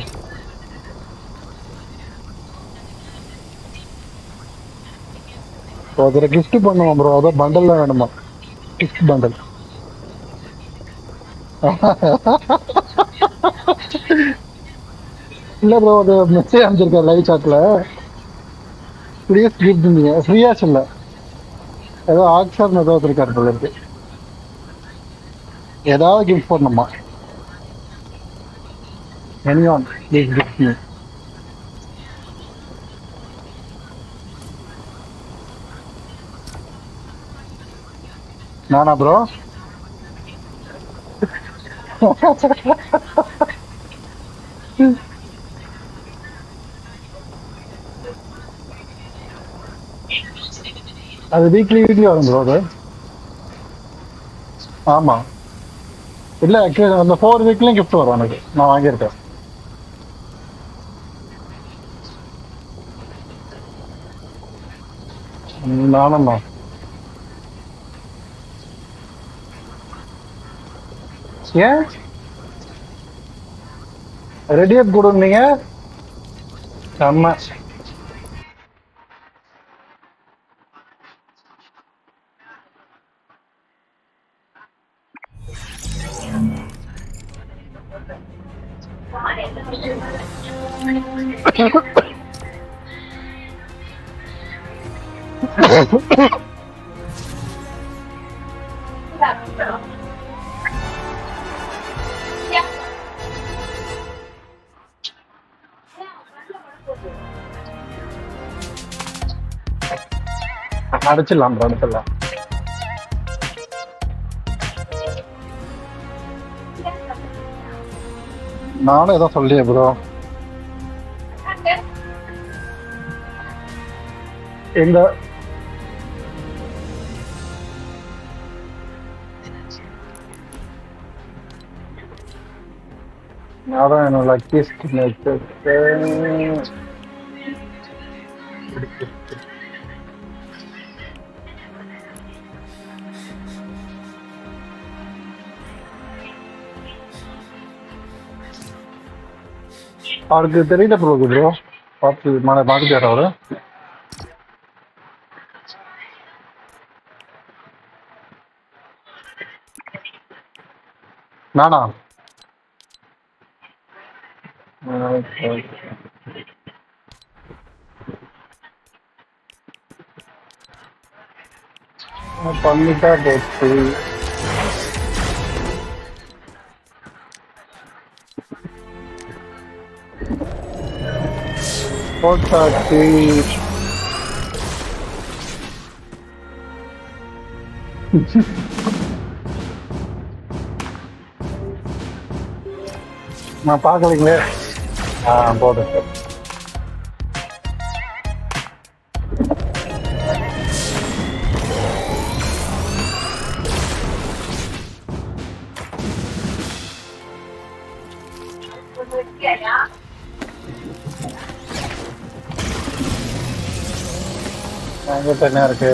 அதில் கிஃப்ட் பண்ணுவான் ப்ரோ அதான் பண்டல் தான் வேணுமா கிஃப்ட் பண்டல் இல்லை ப்ரோ அது மெசேஜ் அனுப்பிச்சிருக்கேன் லைவ் சாட்டில் ப்ளீஸ் கிஃப்ட் நீங்கள் ஃப்ரீயாச்சு இல்லை ஏதோ ஆக்ஷன் ஏதோ வச்சிருக்காரு போல இருக்கு ஏதாவது கிஃப்ட் பண்ணணுமா anyone please gift me நானா ப்ரோ அது வீக்லி வீக்லி வரும் ப்ரோ அது ஆமா இல்ல actually அந்த ஃபோர் வீக்லயும் gift வரும் எனக்கு நான் வாங்கியிருக்கேன் ம், நானும் தான் ஏன் ரெடியப் கொடுங்க செம்ம அடிச்சிடலாம் ப்ரோ அடிச்சிடலாம் நானும் ஏதோ சொல்லியே ப்ரோ இந்த அதான் என்னோட லக்கி ஸ்கின் வச்சுட்டு அவருக்கு தெரியல ப்ரோ ப்ரோ பார்த்து மன பார்த்துட்டார் அவரு நானா பண்ணிட்டா போச்சு போட்டாச்சு நான் பார்க்கலைங்களே ஆ போதும் சார் என்கிட்ட என்ன இருக்கு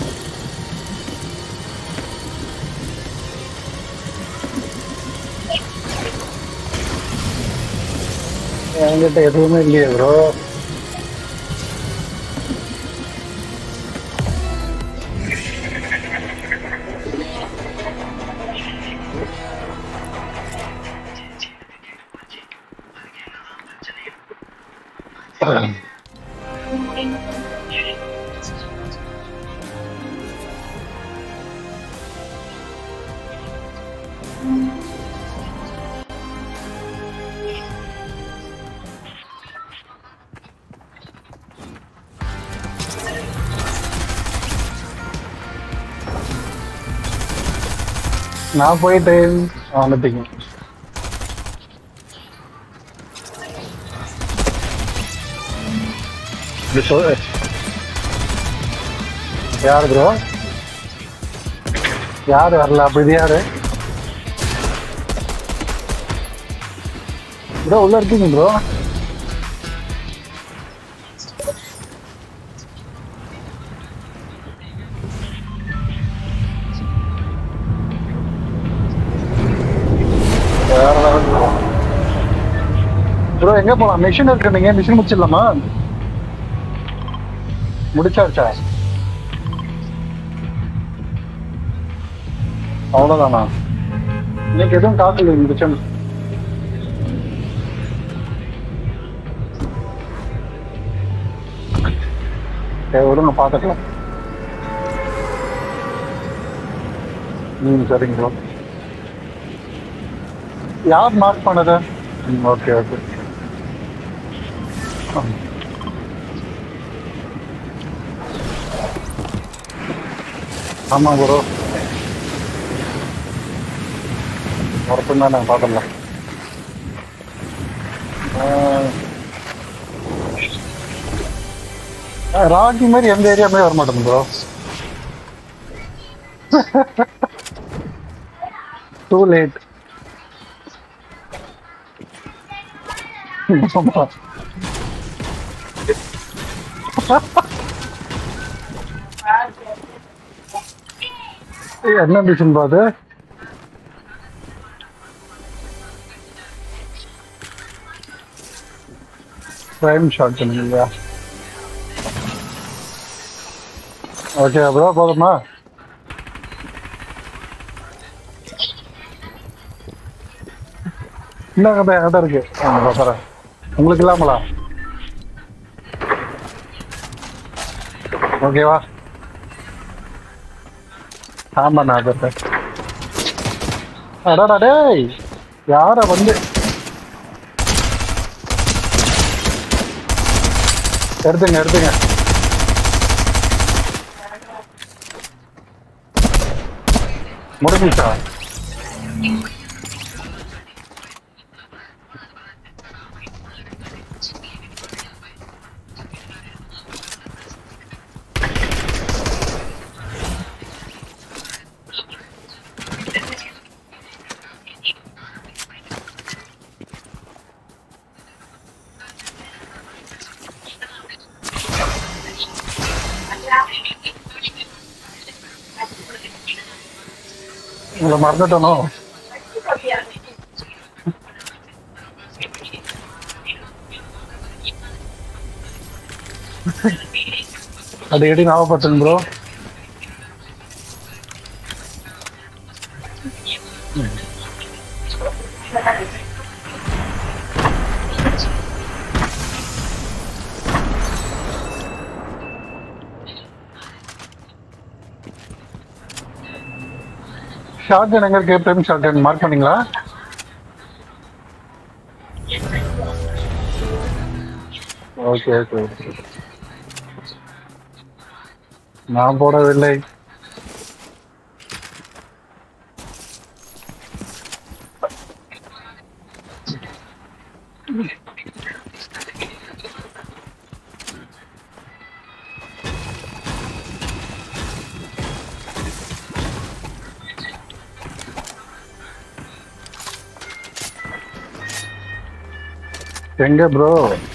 என்கிட்ட எதுவுமே இல்லையே ப்ரோ நான் போயிட்டு வந்துட்டீங்க இது சொல் யாரு ப்ரோ யாரு வரல அப்படி இது யாரு ப்ரோ உள்ள இருக்கீங்க ப்ரோ ப்ரோ எங்க போலாம் மிஷின் இருக்கு நீங்க மிஷின் முடிச்சிடலாமா முடிச்சாச்சா அவ்வளவுதானா இன்னைக்கு எதுவும் காசு இல்லை முடிச்சோம் சரி விடுங்க பார்த்துக்கலாம் ம் சரிங்க ப்ரோ யார் மார்க் பண்ணது ம் ஓகே ஓகே ஆமாம் ப்ரோ ஒருத்தம் தான் நாங்கள் பார்த்துடலாம் ராகி மாதிரி எந்த ஏரியாமே வர மாட்டேங்குது ப்ரோ டூ லேட் என்ன மிஷின் பாது டைம் ஷார்ட் பண்ணுங்க ஓகே ப்ரோ போதுமா இந்தாங்க தான் என்கிட்ட இருக்கு ஆ தரேன் உங்களுக்கு இல்லாமலா ஓகேவா ஆமாண்ணா அது அடாடா டேய் யார வந்து எடுத்துங்க எடுத்துங்க முடிஞ்சிச்சா உங்களை மறந்துட்டனோ அடிக்கடி ஞாபகப்படுத்துங்க ப்ரோ ஷார்ட் எங்க இருக்கு பிரேம் ஷார்ட் மார்க் பண்ணீங்களா ஓகே ஓகே ஓகே நான் போடவில்லை எங்க ப்ரோ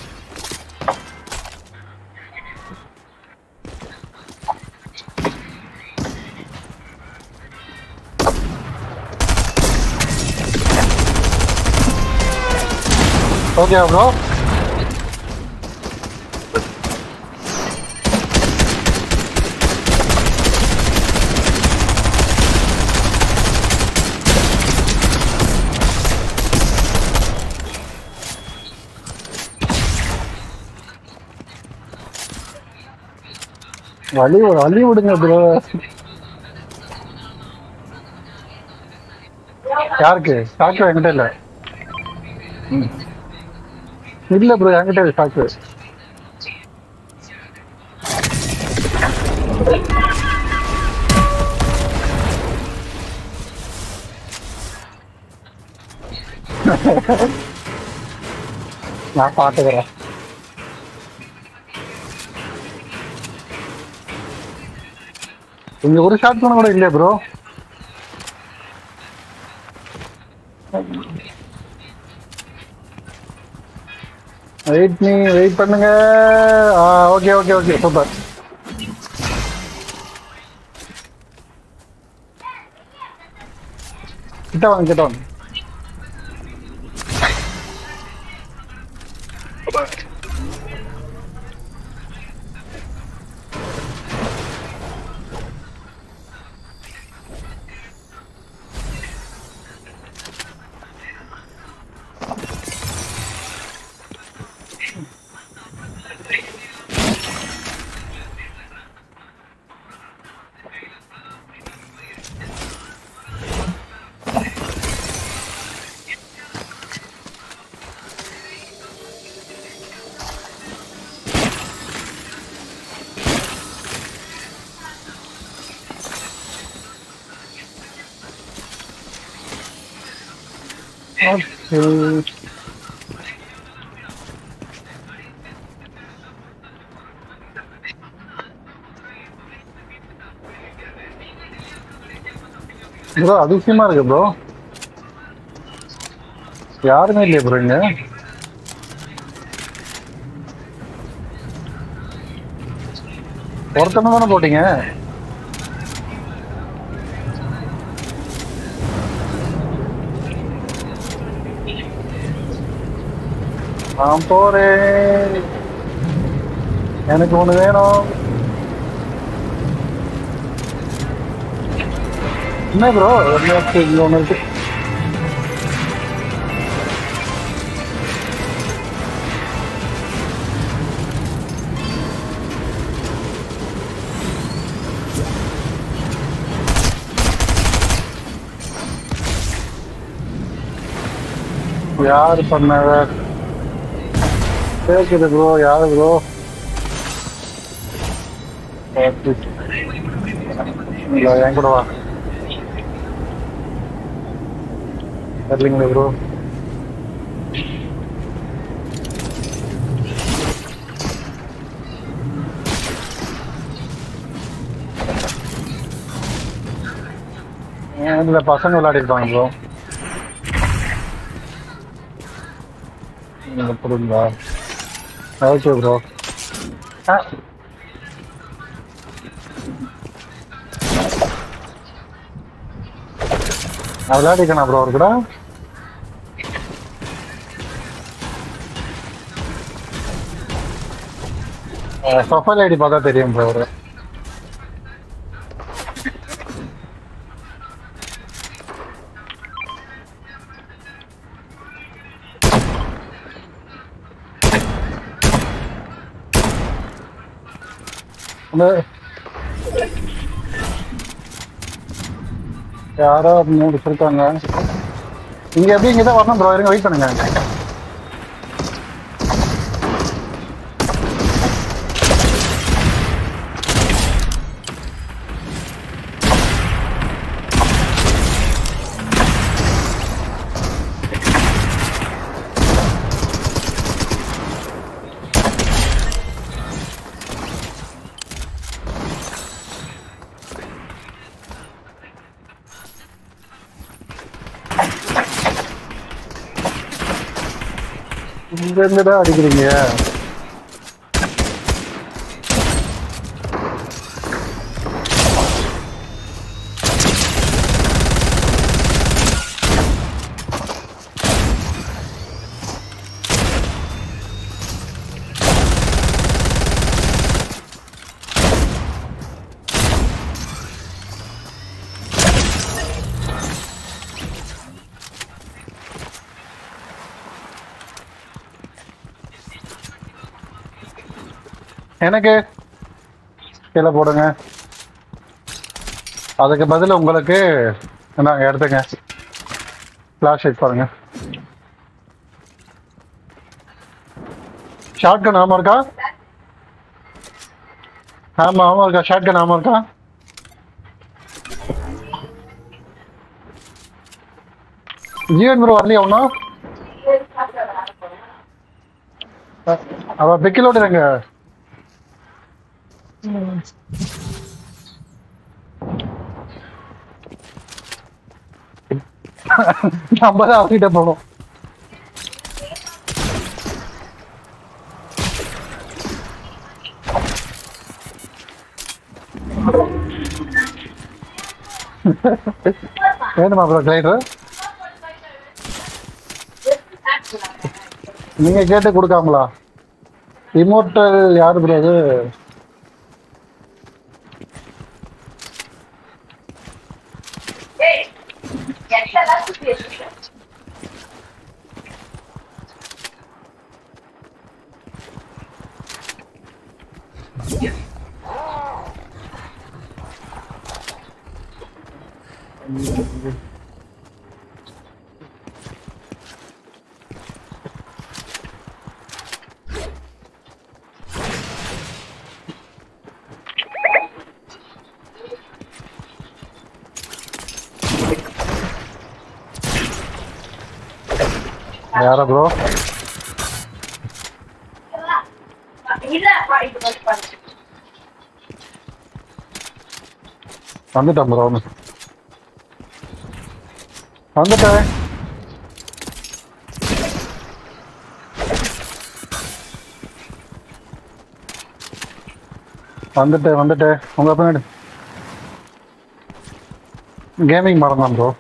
ஓகே ப்ரோ வழி ஒரு வழி விடுங்க ப்ரோ யாருக்கு ஸ்டாக்கு என்கிட்ட இல்ல ம். இல்ல ப்ரோ என்கிட்ட இல்ல ஸ்டாக்கு நான் பாத்துக்கிறேன் இங்க ஒரு ஷாட் பண்ண கூட இல்லையா ப்ரோ வெயிட் நீ வெயிட் பண்ணுங்க ஆ ஓகே ஓகே ஓகே சூப்பர் கிட்ட வாங்க கிட்ட வாங்க Okay. ப்ரோ அதிசயமா இருக்கு ப்ரோ யாருமே இல்லையா ப்ரோ இங்க ஒருத்தனை தானே போட்டீங்க நான் போறேன் எனக்கு ஒண்ணு வேணும் என்ன ப்ரோ ஒன்று இங்க ஒன்று இருக்கு யாரு பண்ணாத கேக்குது ப்ரோ யாரு ப்ரோ இல்ல என் கூட வா தெரியலீங்களே ப்ரோ இந்த பசங்க விளையாடி இருப்பாங்க ப்ரோ அப்படிங்களா ஓகே ப்ரோ நான் விளையாடிக்கணும் ப்ரோ அவர் கூட ப்ரொஃபைல் ஐடி பார்த்தா தெரியும் ப்ரோ அவரு அந்த யாரோ மூணு இருக்காங்க இங்க எப்படி இங்க தான் வரணும் ப்ரோ இருங்க வெயிட் பண்ணுங்க இங்க இருந்துடா அடிக்கிறீங்க எனக்கு கீழே போடுங்க அதுக்கு பதில் உங்களுக்கு நாங்க எடுத்துங்க ஃப்ளாஷ் லைட் பாருங்க ஷார்ட் கன் ஆமா இருக்கா ஆமா ஆமா இருக்கா ஷார்ட் கன் ஆமா இருக்கா ஜீவன் ப்ரோ வரலையா ஒன்றும் அவ பிக்கிலோடு இருங்க நம்ம தான் அவர்கிட்ட போனோம் வேணுமா ப்ரோ கிளைடர் நீங்க கேட்டு கொடுக்காமலா இமோட்டல் யாரு ப்ரோ அது யாரா ப்ரோ வந்துட்டேன் ப்ரோ ஒன்று வந்துட்டேன் வந்துட்டேன் வந்துட்டேன் உங்க பின்னாடி கேமிங் மறந்தான் ப்ரோ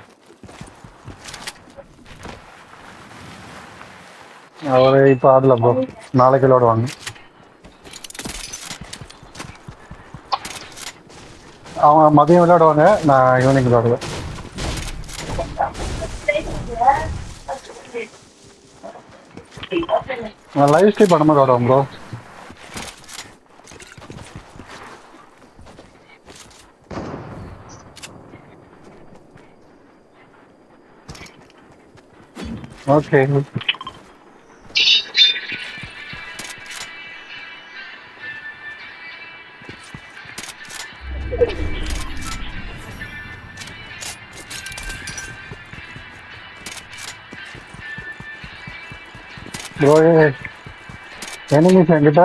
அவர் இப்போ ஆடல ப்ரோ நாளைக்கு விளையாடுவாங்க அவங்க மதியம் விளையாடுவாங்க நான் ஈவினிங் விளையாடுவேன் நான் லைவ் ஸ்ட்ரீம் பண்ணும்போது விளையாடுவேன் ப்ரோ ஓகே ப்ரோ எனிமிஸ் என்கிட்ட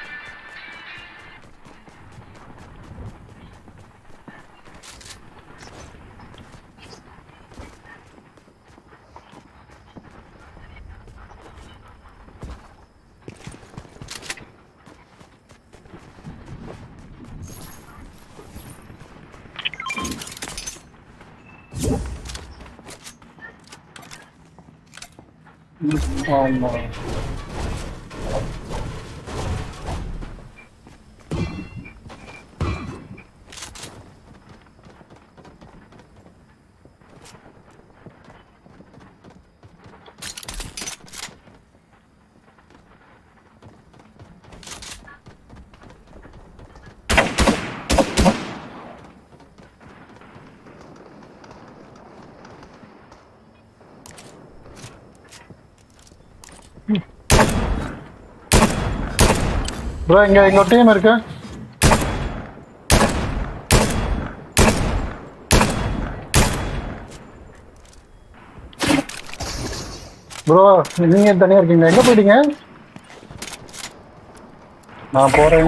ஆமா ப்ரோ இங்க எங்க டீம் இருக்கு ப்ரோ நீங்க தனியா இருக்கீங்க எங்க போயிட்டீங்க நான் போறேன்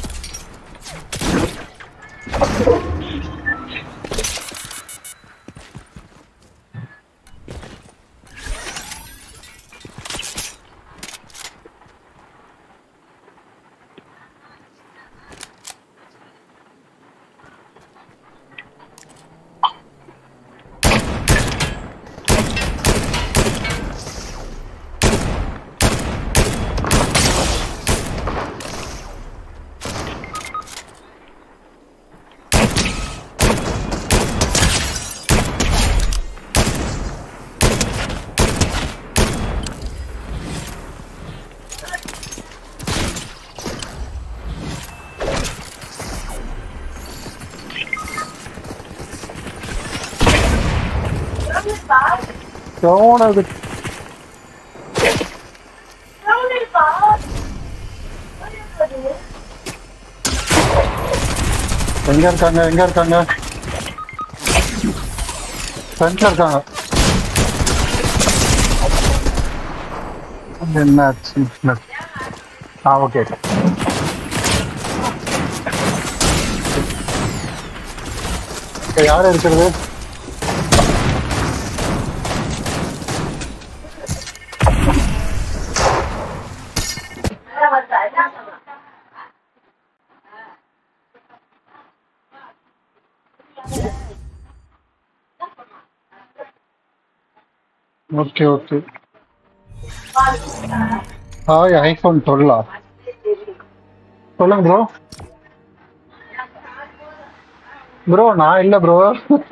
எவனது எங்க இருக்காங்க எங்க இருக்காங்க ஃப்ரண்ட்ல இருக்காங்க என்னாச்சு ஆ ஓகே யார் இருக்கிறது ஓகே ஓகே ஹாய் ஐஃபோன் டுவெல்லா சொல்லுங்க ப்ரோ ப்ரோ நான் இல்லை ப்ரோ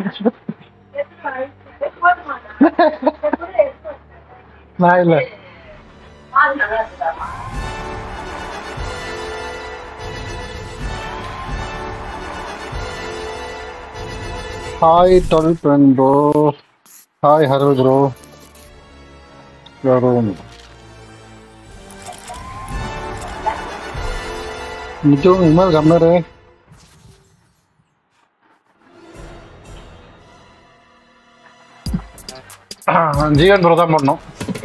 நான் இல்லை ஹாய் டுவெல் ஃப்ரெண்ட் ப்ரோ ஹாய் ஹரோ ப்ரோ யாரும் நிச்சயம் இனிமேல் கம்னரு ஜிஎன் ப்ரோ தான் பண்ணோம்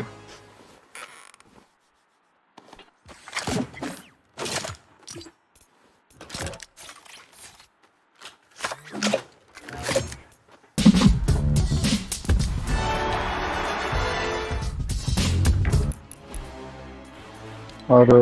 ஒரு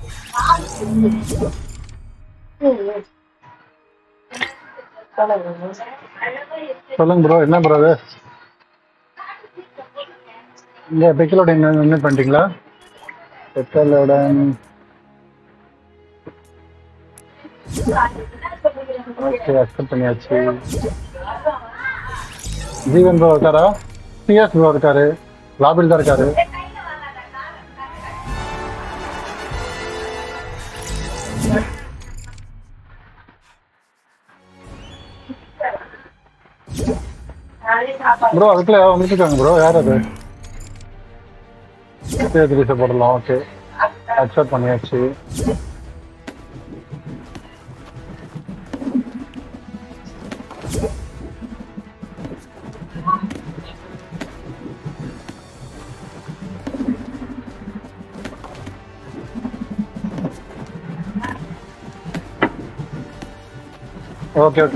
சொல்லுங்க ப்ரோ என்ன ப்ரோ அது இங்க பெக்கலோட என்ன பண்ணிட்டீங்களா பெக்கலோட ஓகே அக்செப்ட் பண்ணியாச்சு ஜீவன் ப்ரோ இருக்காரா பிஎஸ் ப்ரோ இருக்காரு லாபில் தான் இருக்காரு ப்ரோ அதுக்குள்ள யாரும் வந்துருக்காங்க ப்ரோ யார் அது தேர்தலிசை போடலாம் ஓகே அக்செப்ட் பண்ணியாச்சு ஓகே ஓகே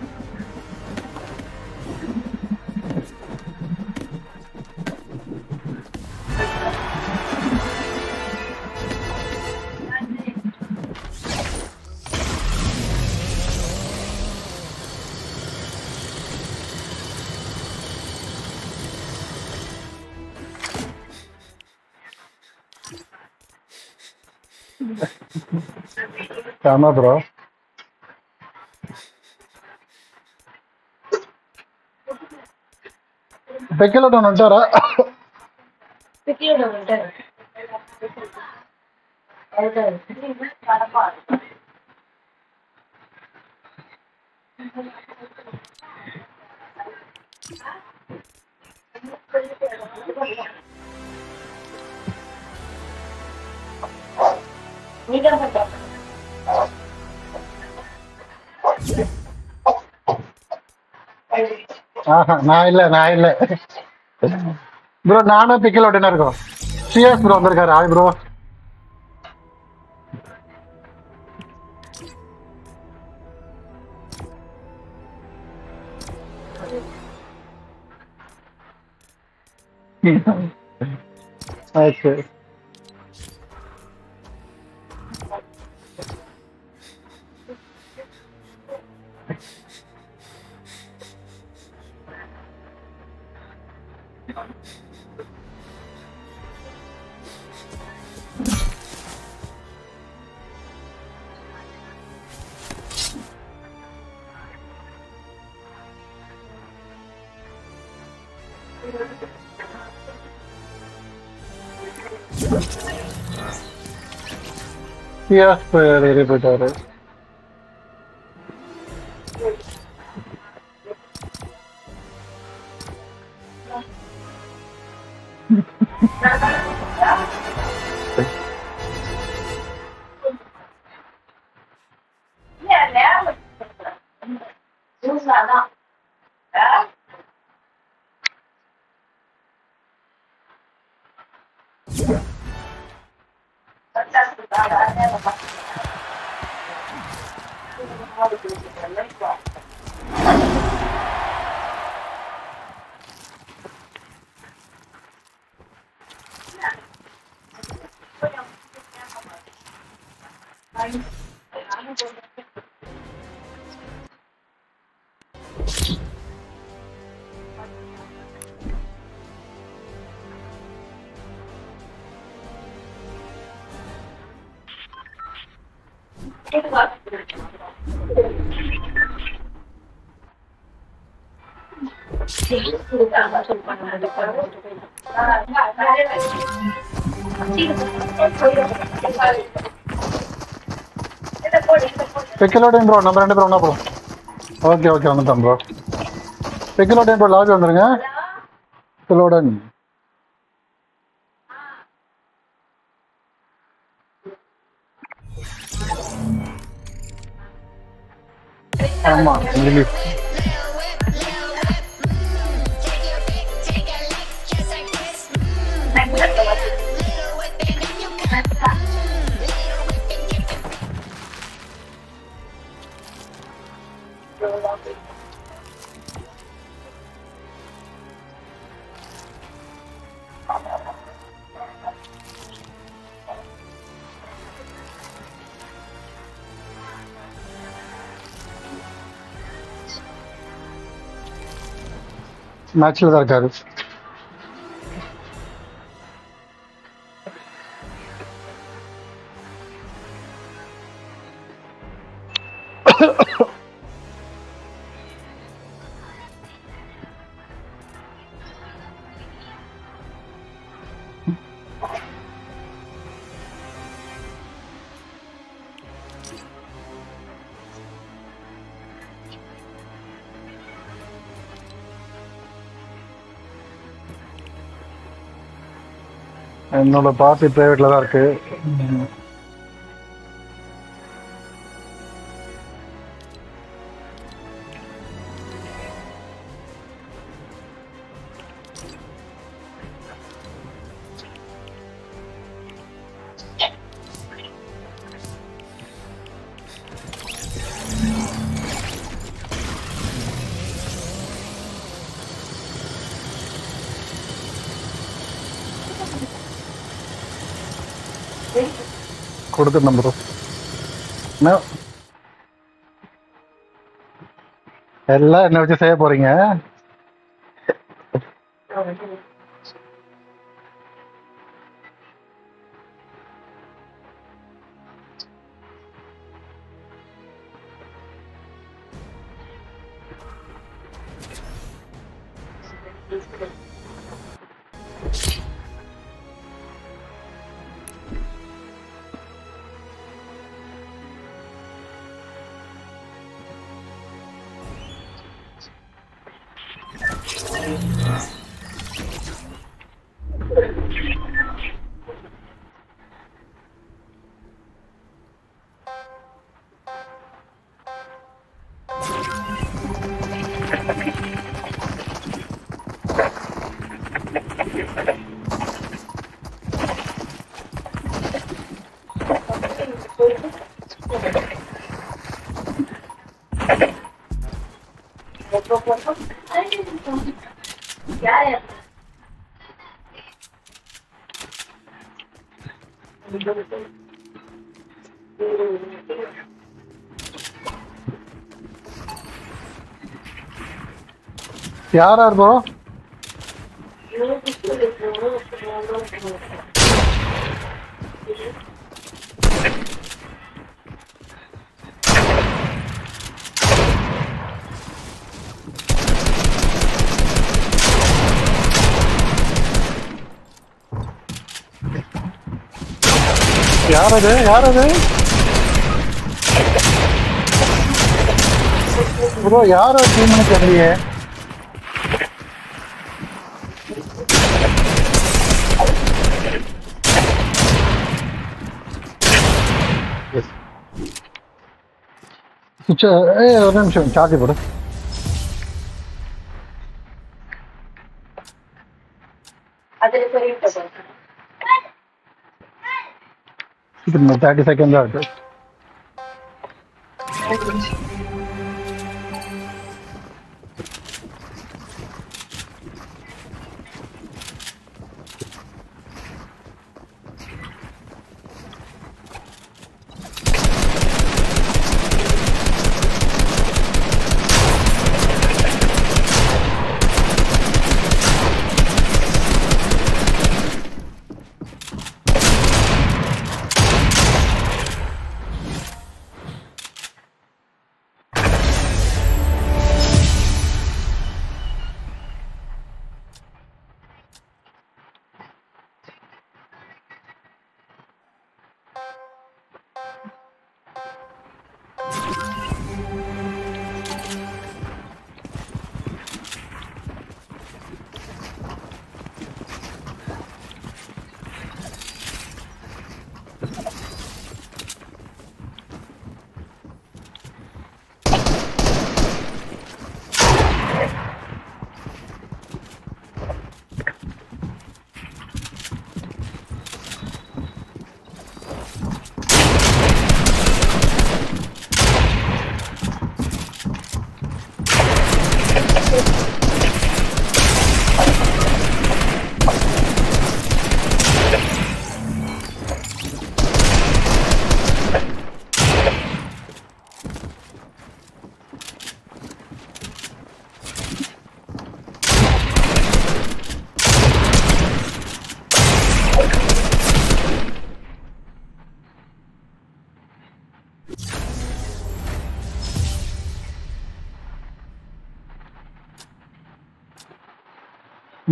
ஆமா ப்ரோ பெக்கலோட வந்துட்டாரா ஆஹா நான் இல்ல நான் இல்ல ப்ரோ நானும் பிக்கலோட என்ன இருக்கோம் சிஎஸ் ப்ரோ வந்திருக்காரு ஹாய் ப்ரோ ஓகே சிஎஸ் ஏறி போயிட்டாரு பிக்கலோடைன் ப்ரோ நம்ம ரெண்டு பேரும் ஒன்றா போகிறோம் ஓகே ஓகே வந்துட்டோம் ப்ரோ பிக்கலோடைன் ப்ரோ லாபி வந்துருங்க பிக்கலோடன் ஆமா இங்கிலீஷ் மேட்ச்ல தான் இருக்காரு என்னோட பார்ட்டி பிரைவேட்ல தான் இருக்கு கொடுத்துட்டு நம்புறோம் என்ன எல்லாம் என்ன வச்சு செய்ய போறீங்க யாரா ப்ரோ யார் அது யார் அது ப்ரோ யார் டீம்னு தெரியலையே சுவிட்ச் ஏய் ஒரு நிமிஷம் சார்ஜ் போடு இது தேர்ட்டி செகண்ட் தான் இருக்கு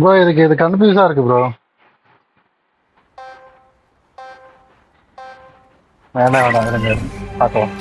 ப்ரோ இதுக்கு இது கன்ஃபியூஸா இருக்கு ப்ரோ வேண்டாம் வேண்டாம் இருங்க பார்க்கலாம்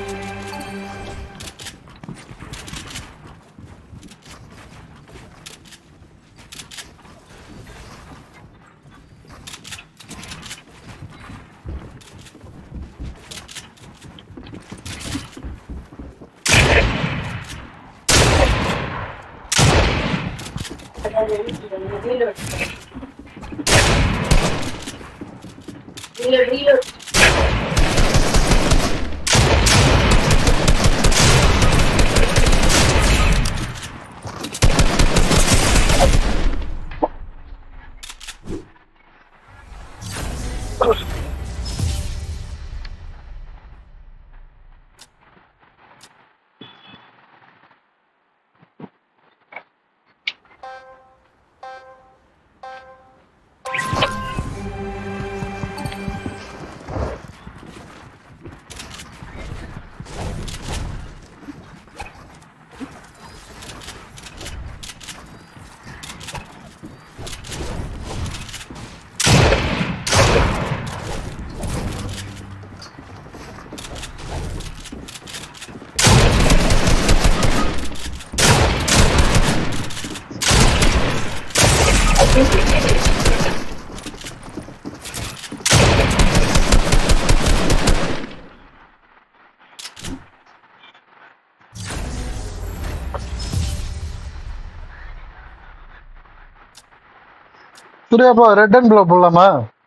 Surya bro red and blue போடலாமா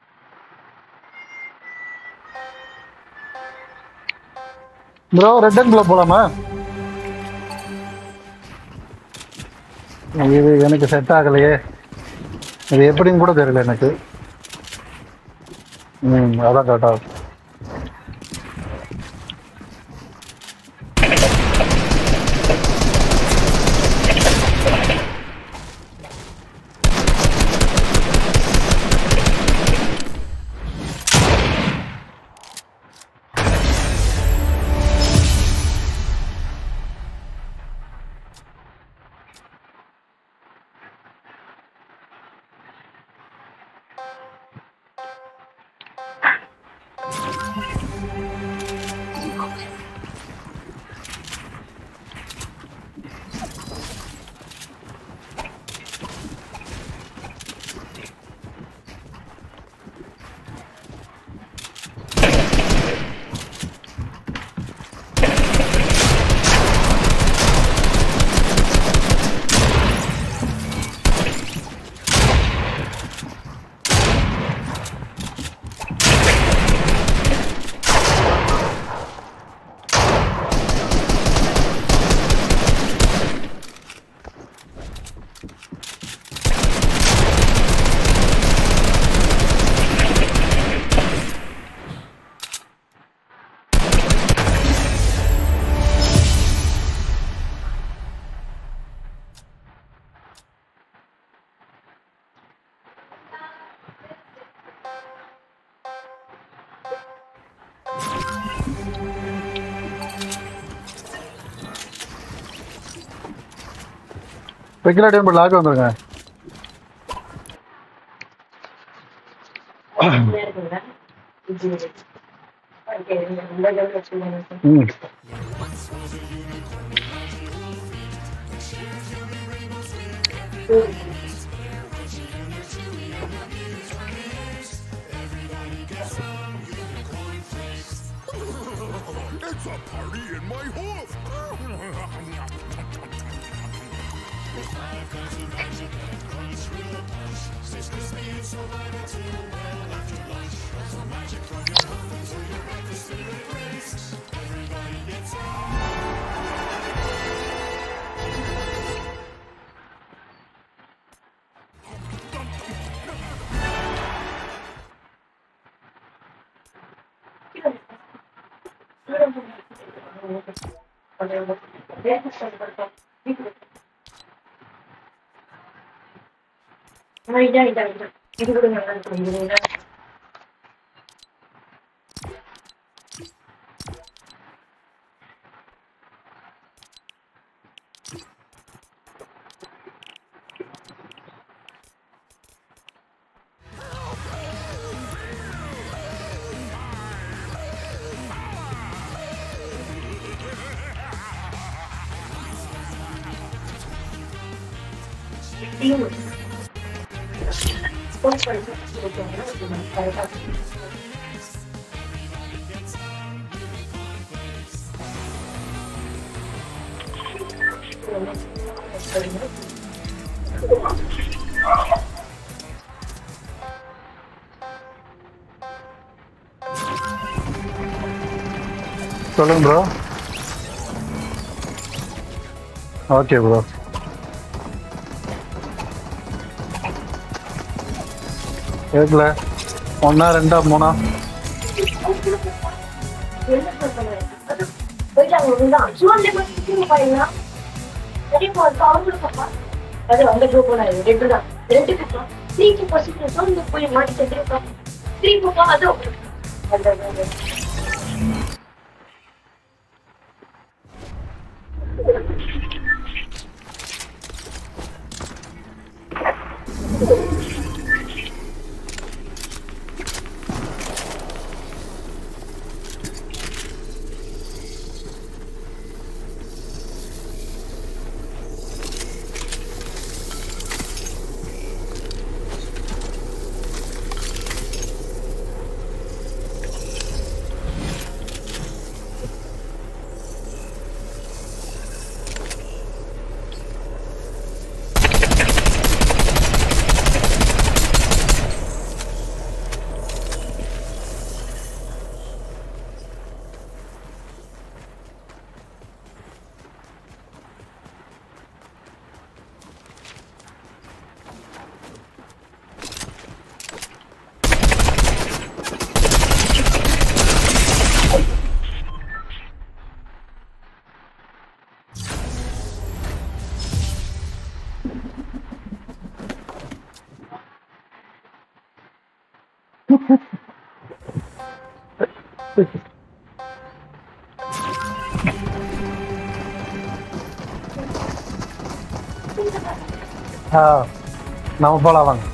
ப்ரோ ரெட் அண்ட் ப்ளூ போலாமா இது எனக்கு செட் ஆகலையே இது எப்படின்னு கூட தெரியல எனக்கு ம் அதான் கரெக்டா ஸ்பெகுலேட்டிவ் நம்பர் லாக் வந்துருங்க ம் It's a party in my hoof. Team சொல்லுங்க ப்ரோ ஓகே ப்ரோ கேட்கல ஒன்றா ரெண்டா மூணா போயிட்டாங்க ஒண்ணுதான் சும்மா மட்டும் பாருங்களா தெரியுமா அது அவங்களுக்கு அப்பா அது அந்த குரூப் ரெண்டு தான் ரெண்டு குரூப் த்ரீ டூ பர்சன்ட் வந்து போய் மாட்டி தெரியுமா த்ரீ குரூப்பா அது அந்த அந்த- ஆ நம்ம போகலாம் வாங்க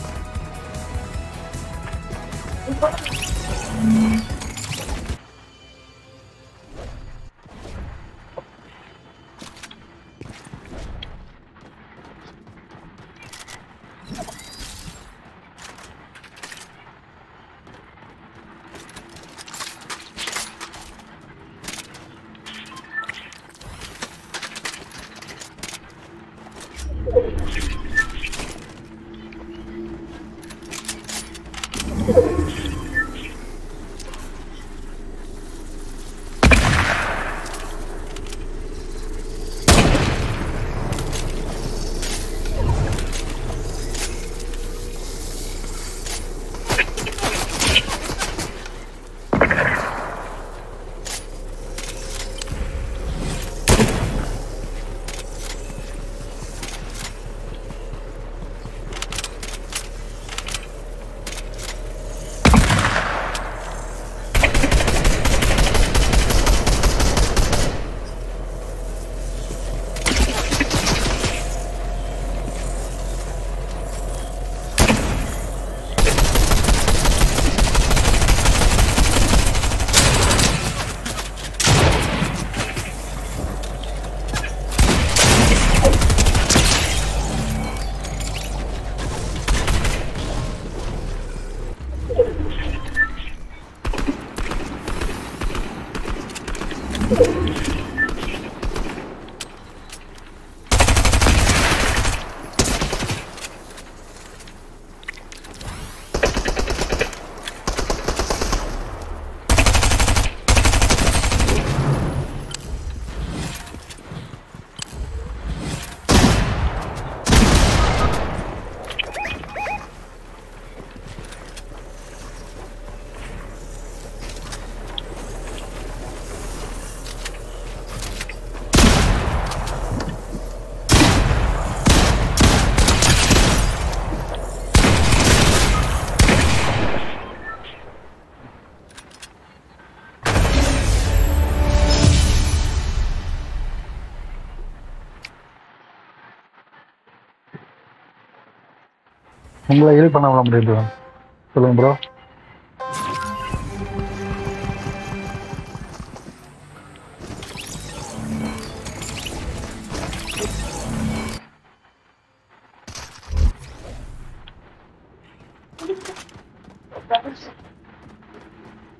உங்களை ஹீல் பண்ண விட முடியும் bro. சொல்லுங்க ப்ரோ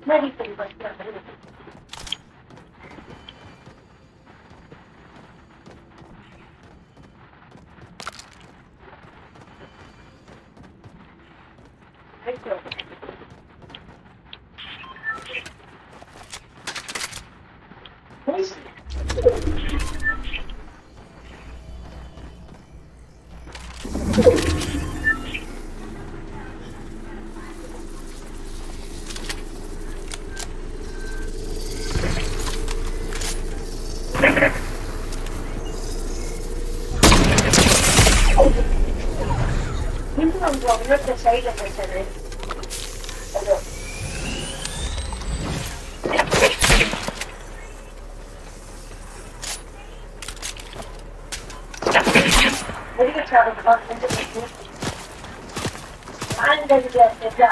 முன்னாடி போய் பஸ் வந்து இன்னும் அவங்க அவங்களோட சைட்ல பேசுறது அதோ வெடிவச்சாரம் பார்த்து ஆண்களுக்கு செஞ்சா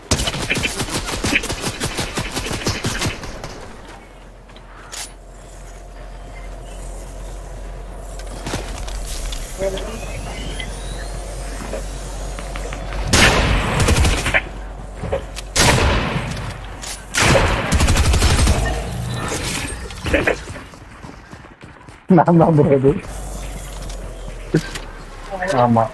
நான் தான் bro அது ஆமா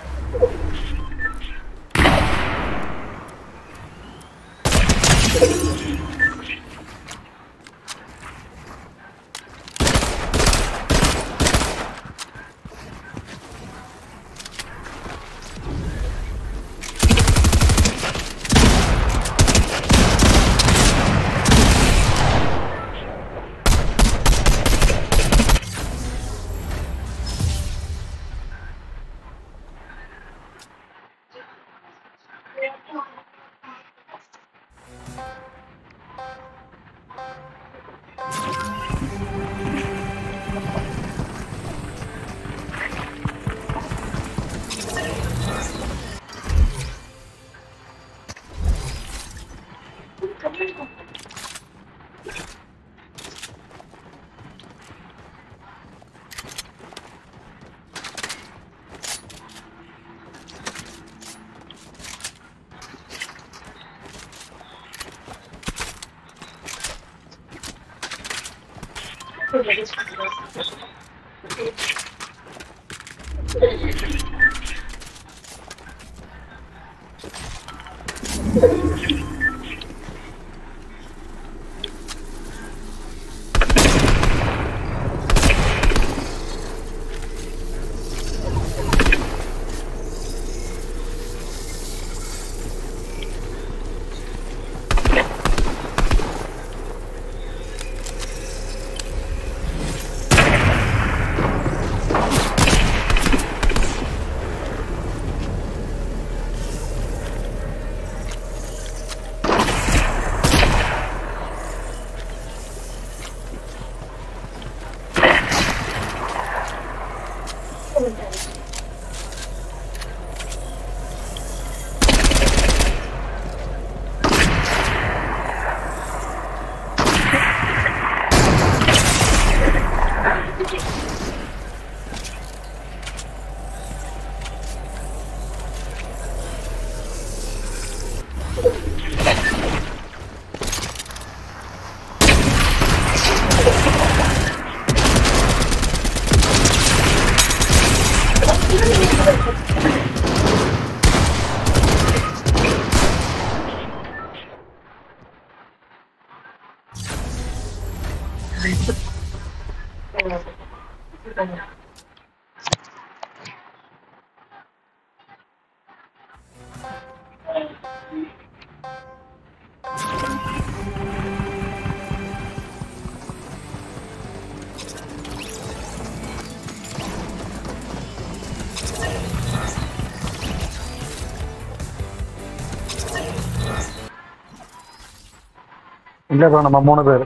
இல்ல ப்ரோ நம்ம மூணு பேர்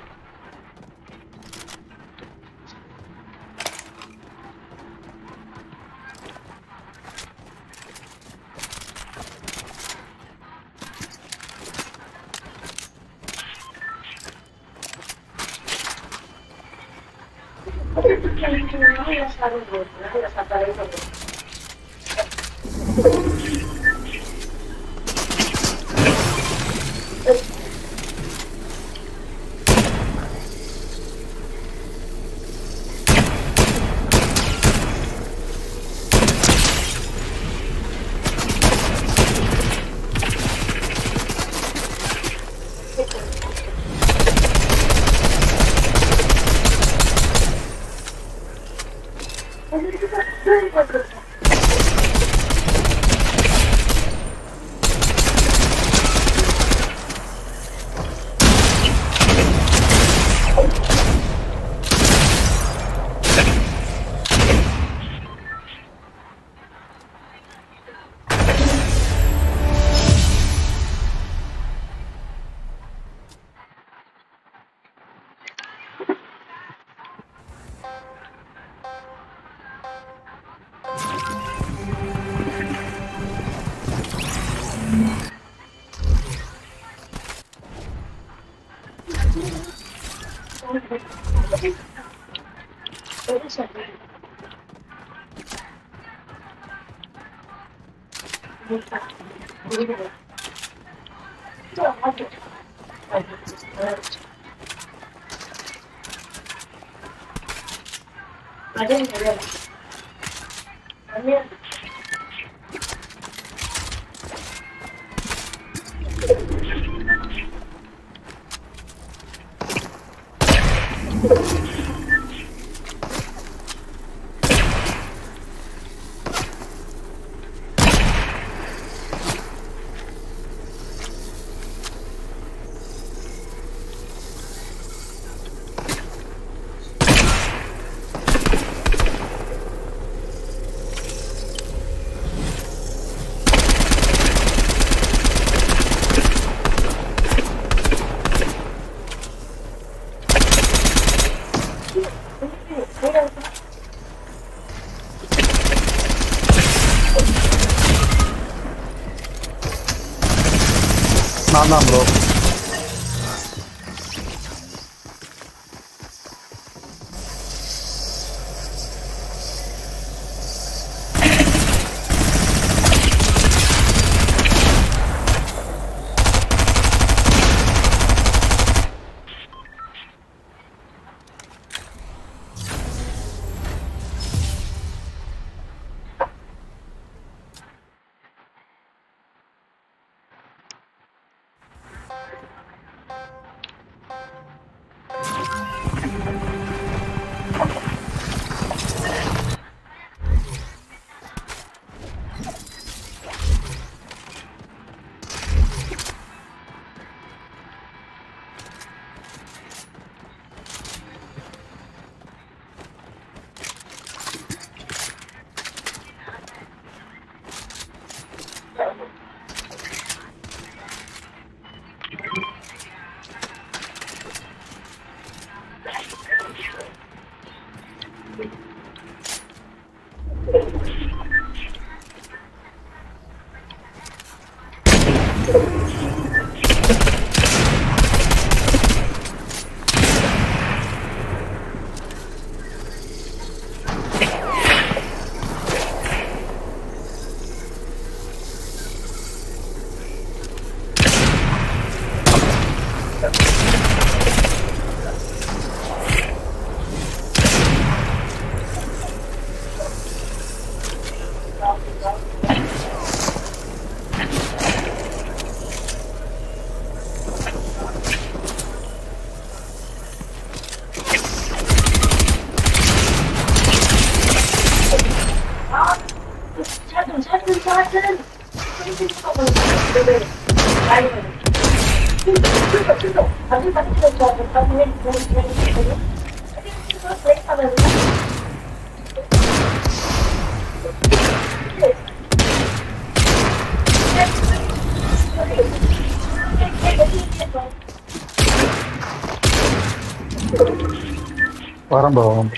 அதே நிறைய நான் தான் bro Sakın sakın sakın. Hadi hadi sakın. Hadi ne ne ne. வரேன் ப்ரோ வரேன்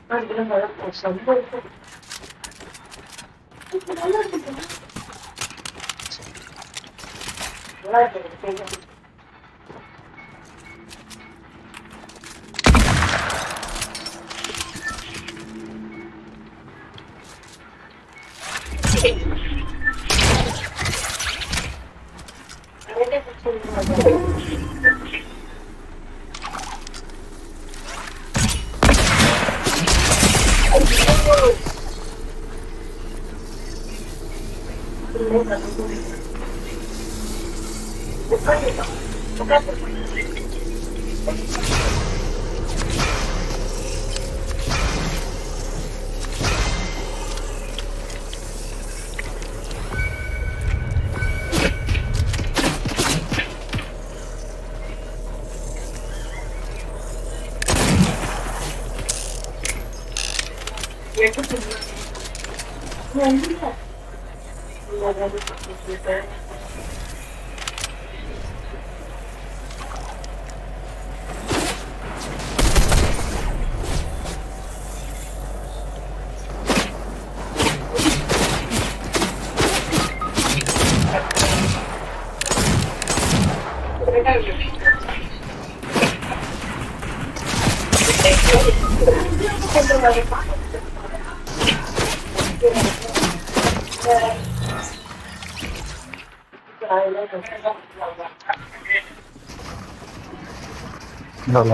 அதுல மழை சம்பவம் நல்லா இருக்கு நல்லா இருக்கு இந்தாங்க.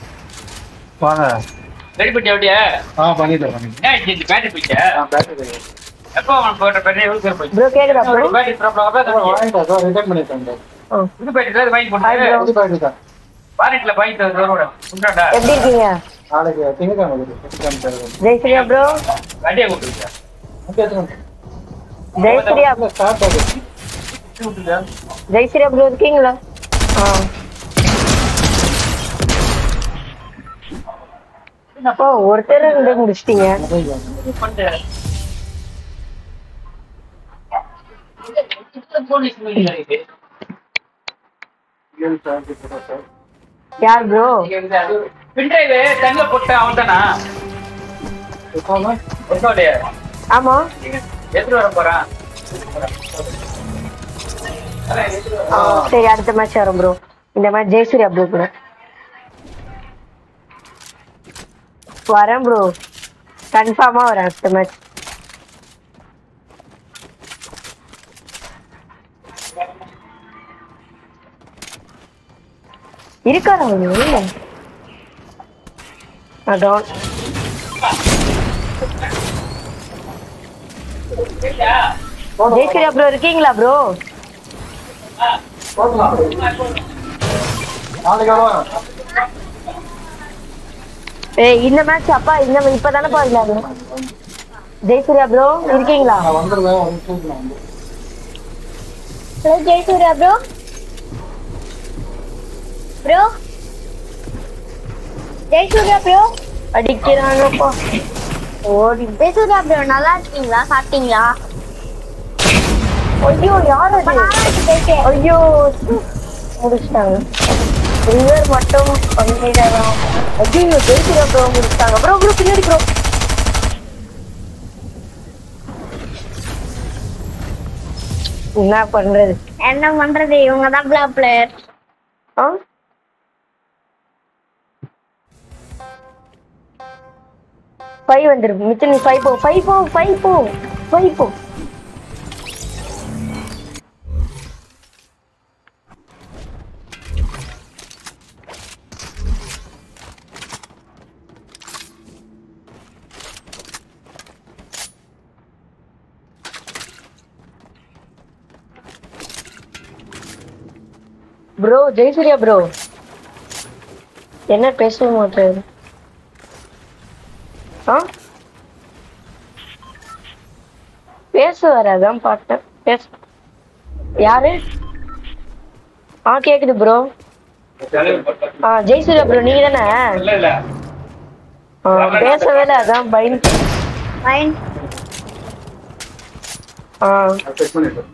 வாங்க ரெடி பண்ணி அப்படியே ஆ பண்ணிட்டேன் பண்ணிட்டேன் ஏன் இந்த பேட்டரி போயிட்ட ஆ பேட்டரி எப்போ அவன் போட்ட பேட்டரி எவ்வளவு பேர் போயிட்டு ப்ரோ கேக்குதா ப்ரோ பேட்டரி ப்ராப்ளம் வாங்கிட்டேன் சார் ரிட்டர்ன் பண்ணிட்டேன் புது பேட்டரி தான் வாங்கி போட்டு புது பேட்டரி தான் வாரண்ட்ல வாங்கிட்டு வருவோட உண்டாடா எப்படி இருக்கீங்க நாளைக்கு திங்கக்கிழமை வருது திங்கக்கிழமை தருவேன் ஜெயஸ்ரீயா ப்ரோ வண்டியை கொடுத்துருக்கேன் ஓகே எடுத்துக்கோங்க. ஜெயஸ்ரீயா இல்ல, ஸ்டார்ட் ஆகுது ஜெயஸ்ரீயா ப்ரோ இருக்கீங்களா ஆ அப்போ ஒருத்தர் ரெண்டு முடிச்சிட்டீங்க ஏழு சார்ஜ் போடுறேன் சார் யார் ப்ரோ பின்ட்ரைவ் தண்ணில போட்டு அவன் தானா எப்போமா என்னோடைய ஆமா எடுத்துட்டு வர போறான் ஆ, சரி அடுத்த மேட்ச் வரும் ப்ரோ இந்த மேட்ச் ஜெயசூர்யா ப்ரோ கூட வரேன் ப்ரோ கன்ஃபார்மா வரேன் அடுத்த மேட்ச் இருக்காரா அவரு அதான் ஜெயசூர்யா ப்ரோ இருக்கீங்களா ப்ரோ போடலாம் நாளைக்கு வருவாங்க ஏய் இந்த மேட்ச் அப்பா இந்த இப்பதானே போயிடலாங்க ஜெயசூர்யா ப்ரோ இருக்கீங்களா நான் வந்துடுவேன் ஒரு நிமிஷத்துல நான் வந்து hello Jayasurya bro bro Jayasurya bro அடிக்கிறாங்கப்பா ஓடி ஜெயசூர்யா ப்ரோ நல்லா இருக்கீங்களா சாப்பிட்டீங்களா ஐயோ யார் அது ஐயோ முடிச்சிட்டாங்க ரிவர் மட்டும் பண்ணிடலாம் ஐயோ ஜெயிச்சிரா ப்ரோ முடிச்சிட்டாங்க ப்ரோ ப்ரோ பின்னாடி ப்ரோ என்ன பண்றது என்ன பண்றது இவங்க தான் பிளா பிளேயர் ஆ ஃபைவ் வந்துருக்கு மிச்சம் நீ ஃபைவ் போ ஃபைவ் போ ஃபைவ் போ ஃபைவ் போ ப்ரோ ஜெயசூர்யா ப்ரோ என்ன பேச மாட்டேன் ஆ பேச வராதான் பார்த்தேன் பேச யாரு ஆ கேக்குது ப்ரோ ஆ ஜெயசூர்யா ப்ரோ நீங்க தானே இல்ல இல்ல ஆ, பேசவே இல்லை அதான் பயந்து ஃபைன் ஆ செக் பண்ணிட்டேன்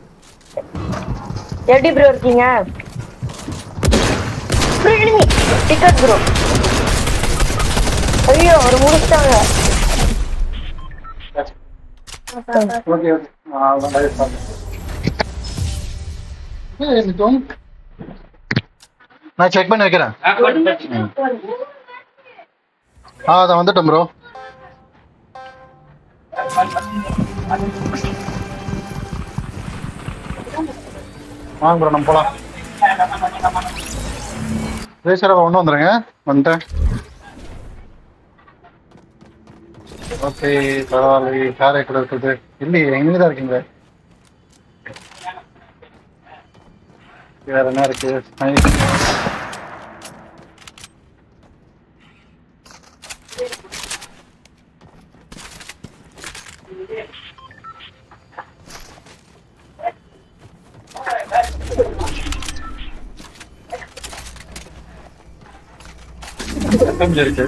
எப்படி ப்ரோ இருக்கீங்க ப்ரோ enemy டிக்கெட் ப்ரோ ஐயோ ஒரு முடிச்சிட்டாங்க ஓகே ஓகே நான் செக் பண்ணி வைக்கிறேன் ஆ, போட்டு, போட்டு. ஆ அதை வந்துட்டேன் ப்ரோ வாங்க ப்ரோ நம்ம போலாம் ரேசரா ஒன்று வந்துடுங்க வந்துட்டேன் ஓகே பரவாயில்ல காரை கூட இருக்குது இல்லையே எங்கே தான் இருக்கீங்க வேற என்ன இருக்கு Nice. SMG இருக்கு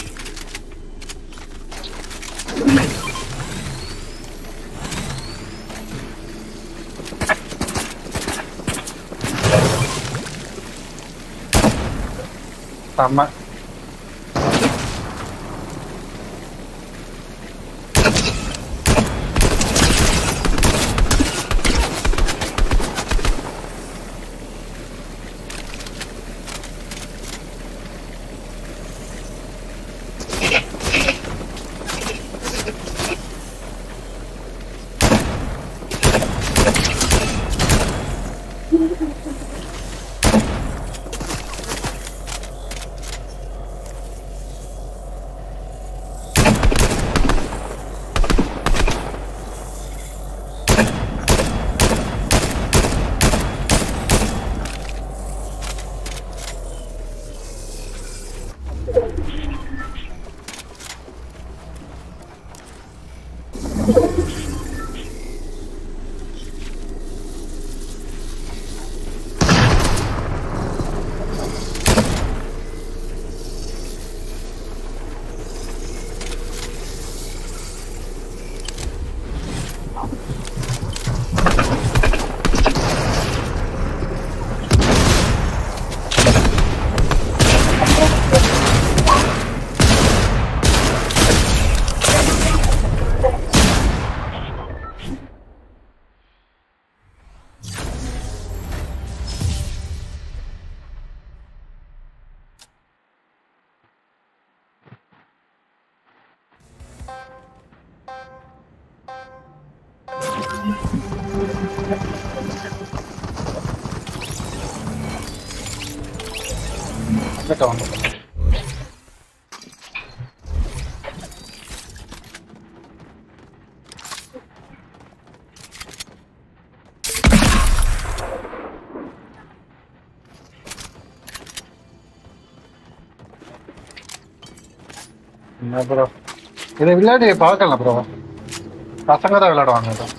செம்ம வந்துட்டு வாங்க என்ன ப்ரோ இதை விளையாடி பார்க்கலாம் ப்ரோ பசங்க தான் விளையாடுவாங்க இதை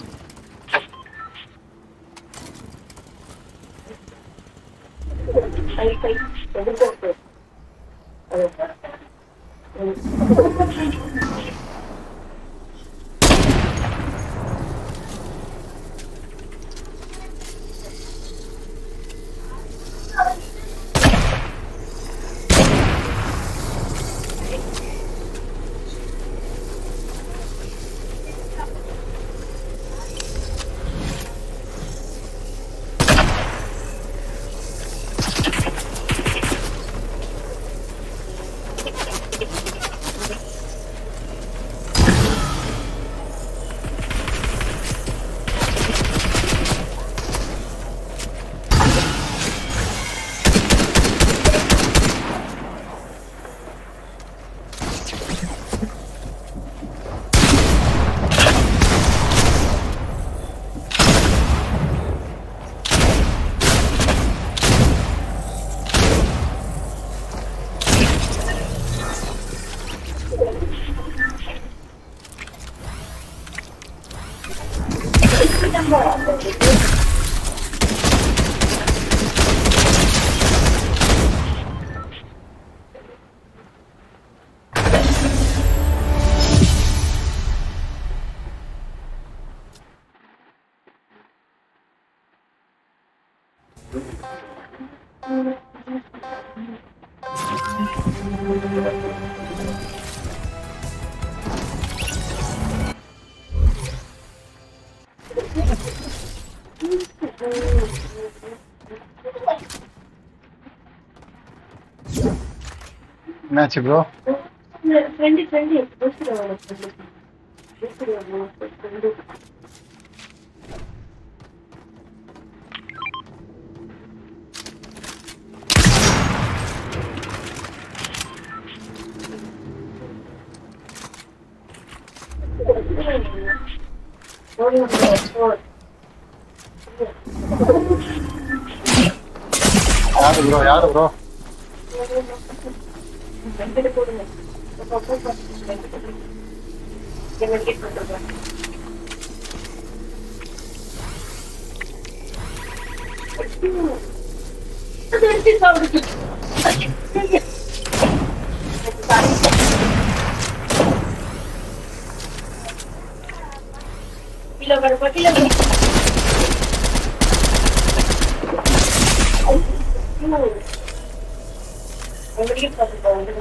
என்னாச்சு ப்ரோ ஃப்ரெண்டு ஃப்ரெண்டு பேசுகிறவங்க ஃப்ரெண்டு பேசுகிறவங்க ஃப்ரெண்டு யாரு ப்ரோ யாரு ப்ரோ கீழே வரப்பா கீழே வர உங்களுக்கு பார்த்துக்கோ வந்து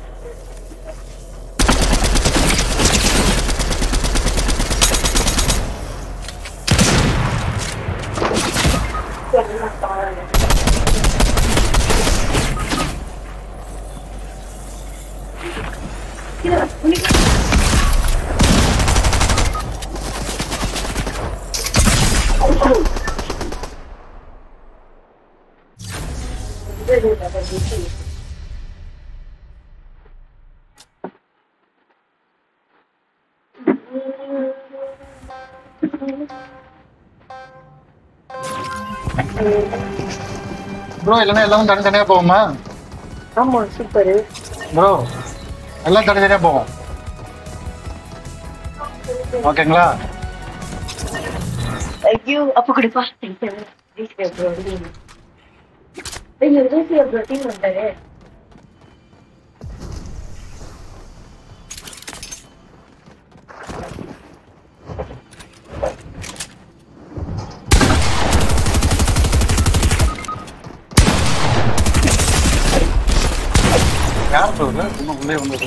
ப்ரோ இல்லைன்னா எல்லாம் தனித்தனியா போகுமா ஆமா சூப்பர் ப்ரோ எல்லாம் தனித்தனியா போகும் ஓகேங்களா ஐயோ அப்ப கொடுப்பா ஐயோ தேசிய புரோட்டீன் வந்தாரு யார் ப்ரோ இல்லை சும்மா உள்ளே வந்தது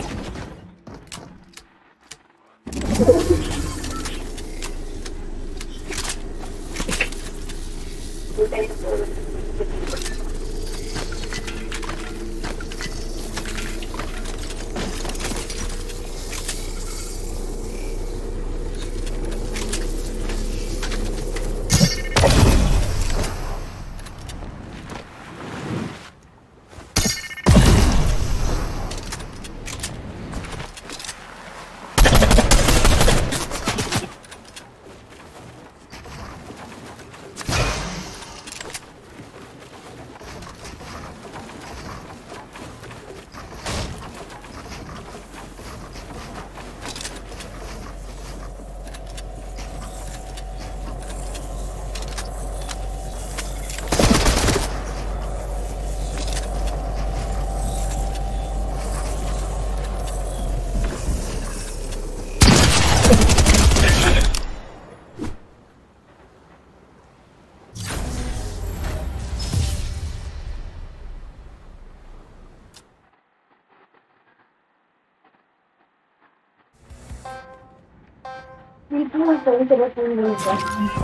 இப்போ சொல்லி தர சொல்லுங்க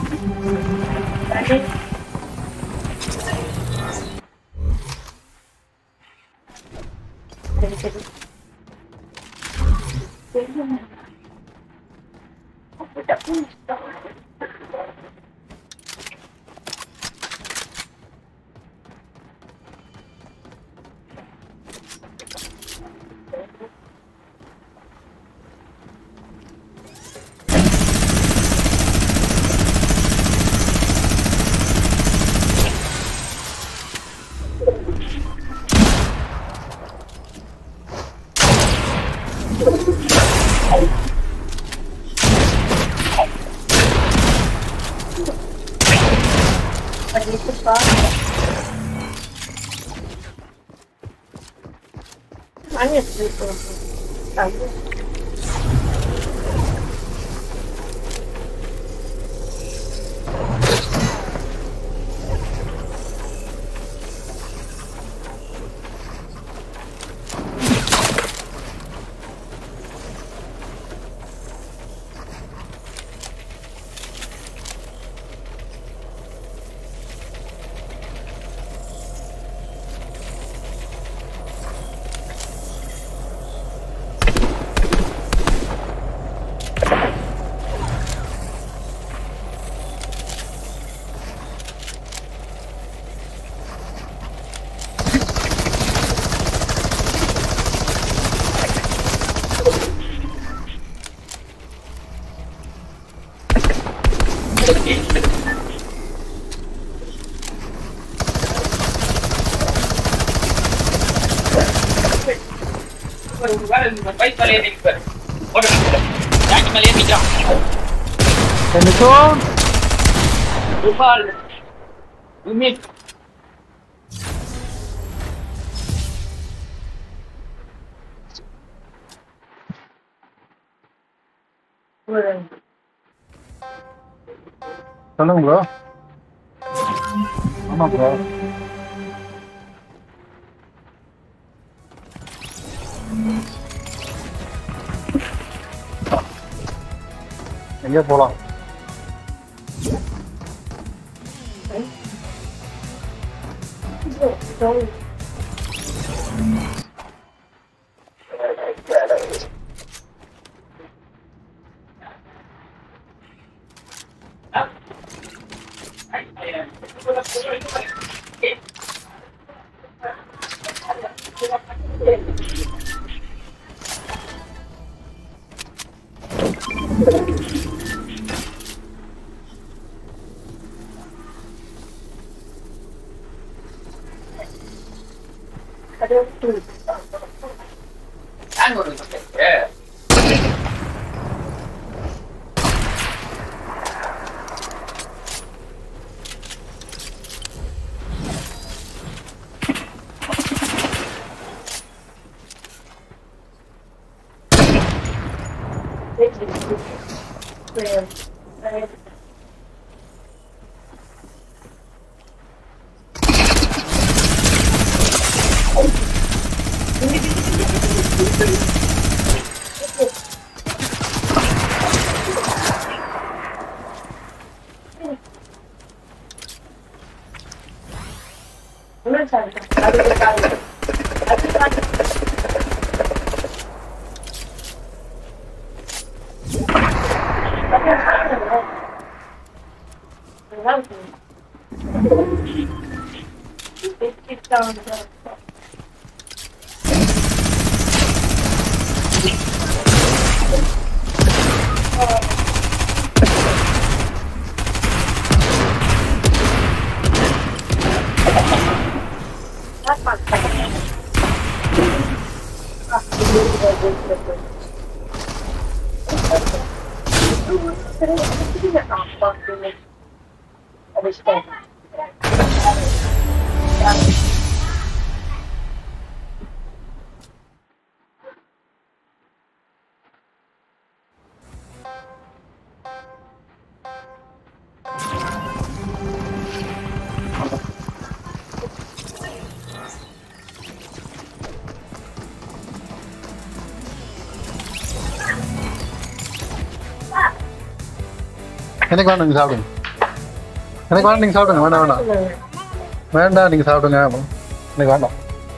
சரி சரி பண்ணிட்டுப்பா வாங்க வாங்க ஒரு வேலை இந்த பைக் மேலே ஏறி பாரு ஓட்டு ஜாக்கி மேலே ஏறிக்கிறான் என்னைக்கும் ரூபால் உமீத் சொல்லுங்க ப்ரோ ஆமா ப்ரோ எங்கே போலாம் ஹேங் ஒரு எனக்கு வேண்டாம் நீங்க சாப்பிடுங்க எனக்கு வேண்டாம் நீங்க சாப்பிடுங்க வேண்டாம் வேண்டாம் வேண்டாம் நீங்க சாப்பிடுங்க எனக்கு வேண்டாம்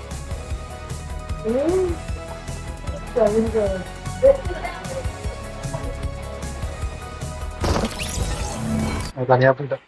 அது தனியா போயிட்டேன்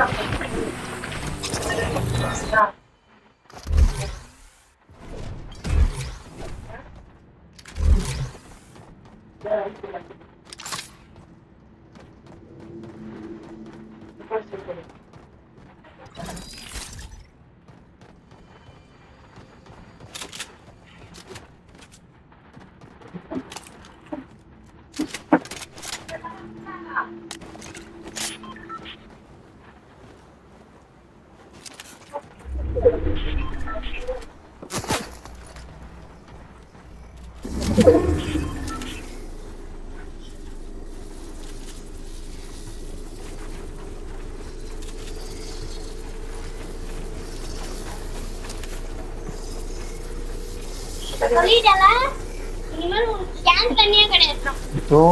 சொல்லிட்டல இனிமேல் ஒரு கேன் தண்ணியே கிடையாது ஸோ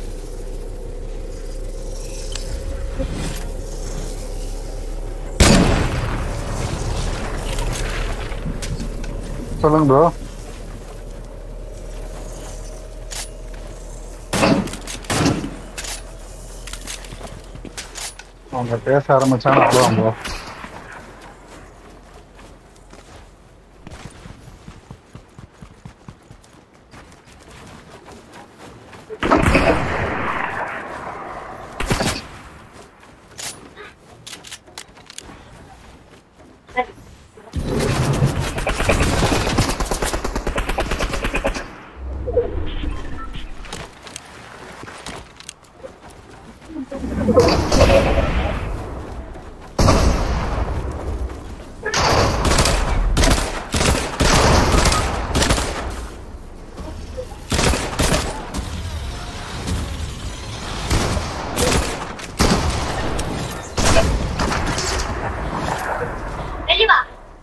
சொல்லுங்க ப்ரோ அவங்க பேச ஆரம்பிச்சாங்க அவ்வளோதான் ப்ரோ வெளிவா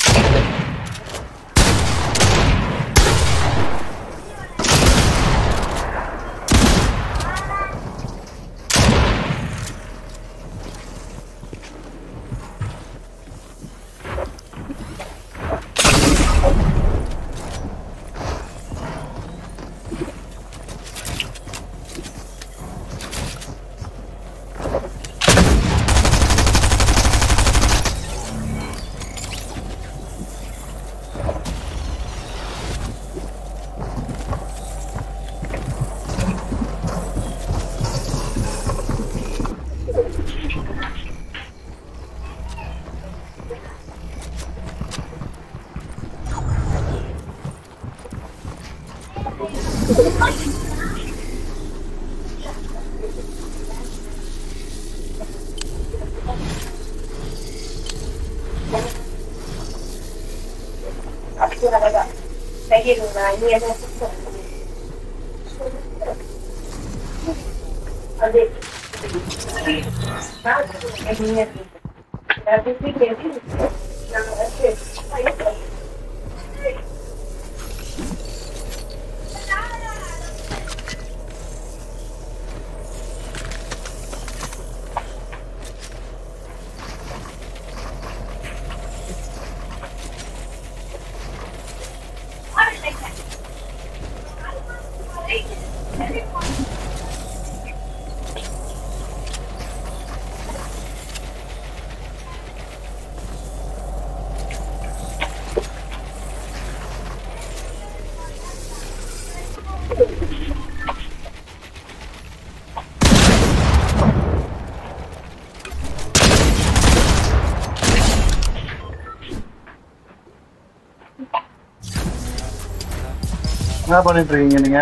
என்ன பண்ணிட்டு இருக்கீங்க நீங்க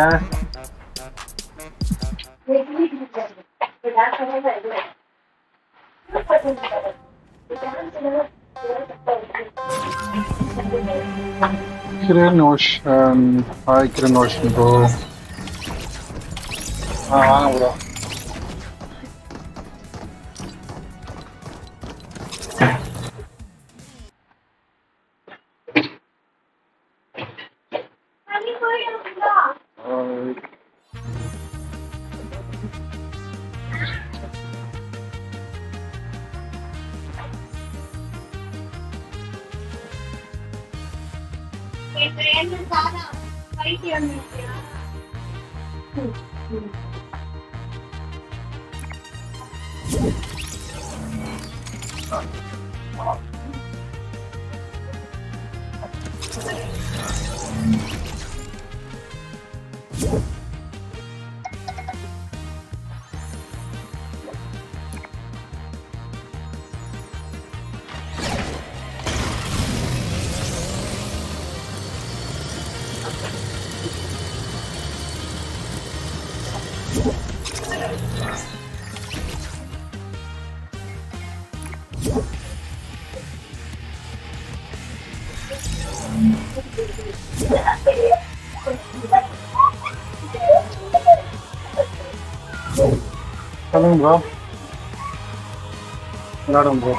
Kiran ocean hi Kiran ocean bro ஆ வாங்க ப்ரோ சொல்லுங்க ப்ரோ விளையாடுங்க ப்ரோ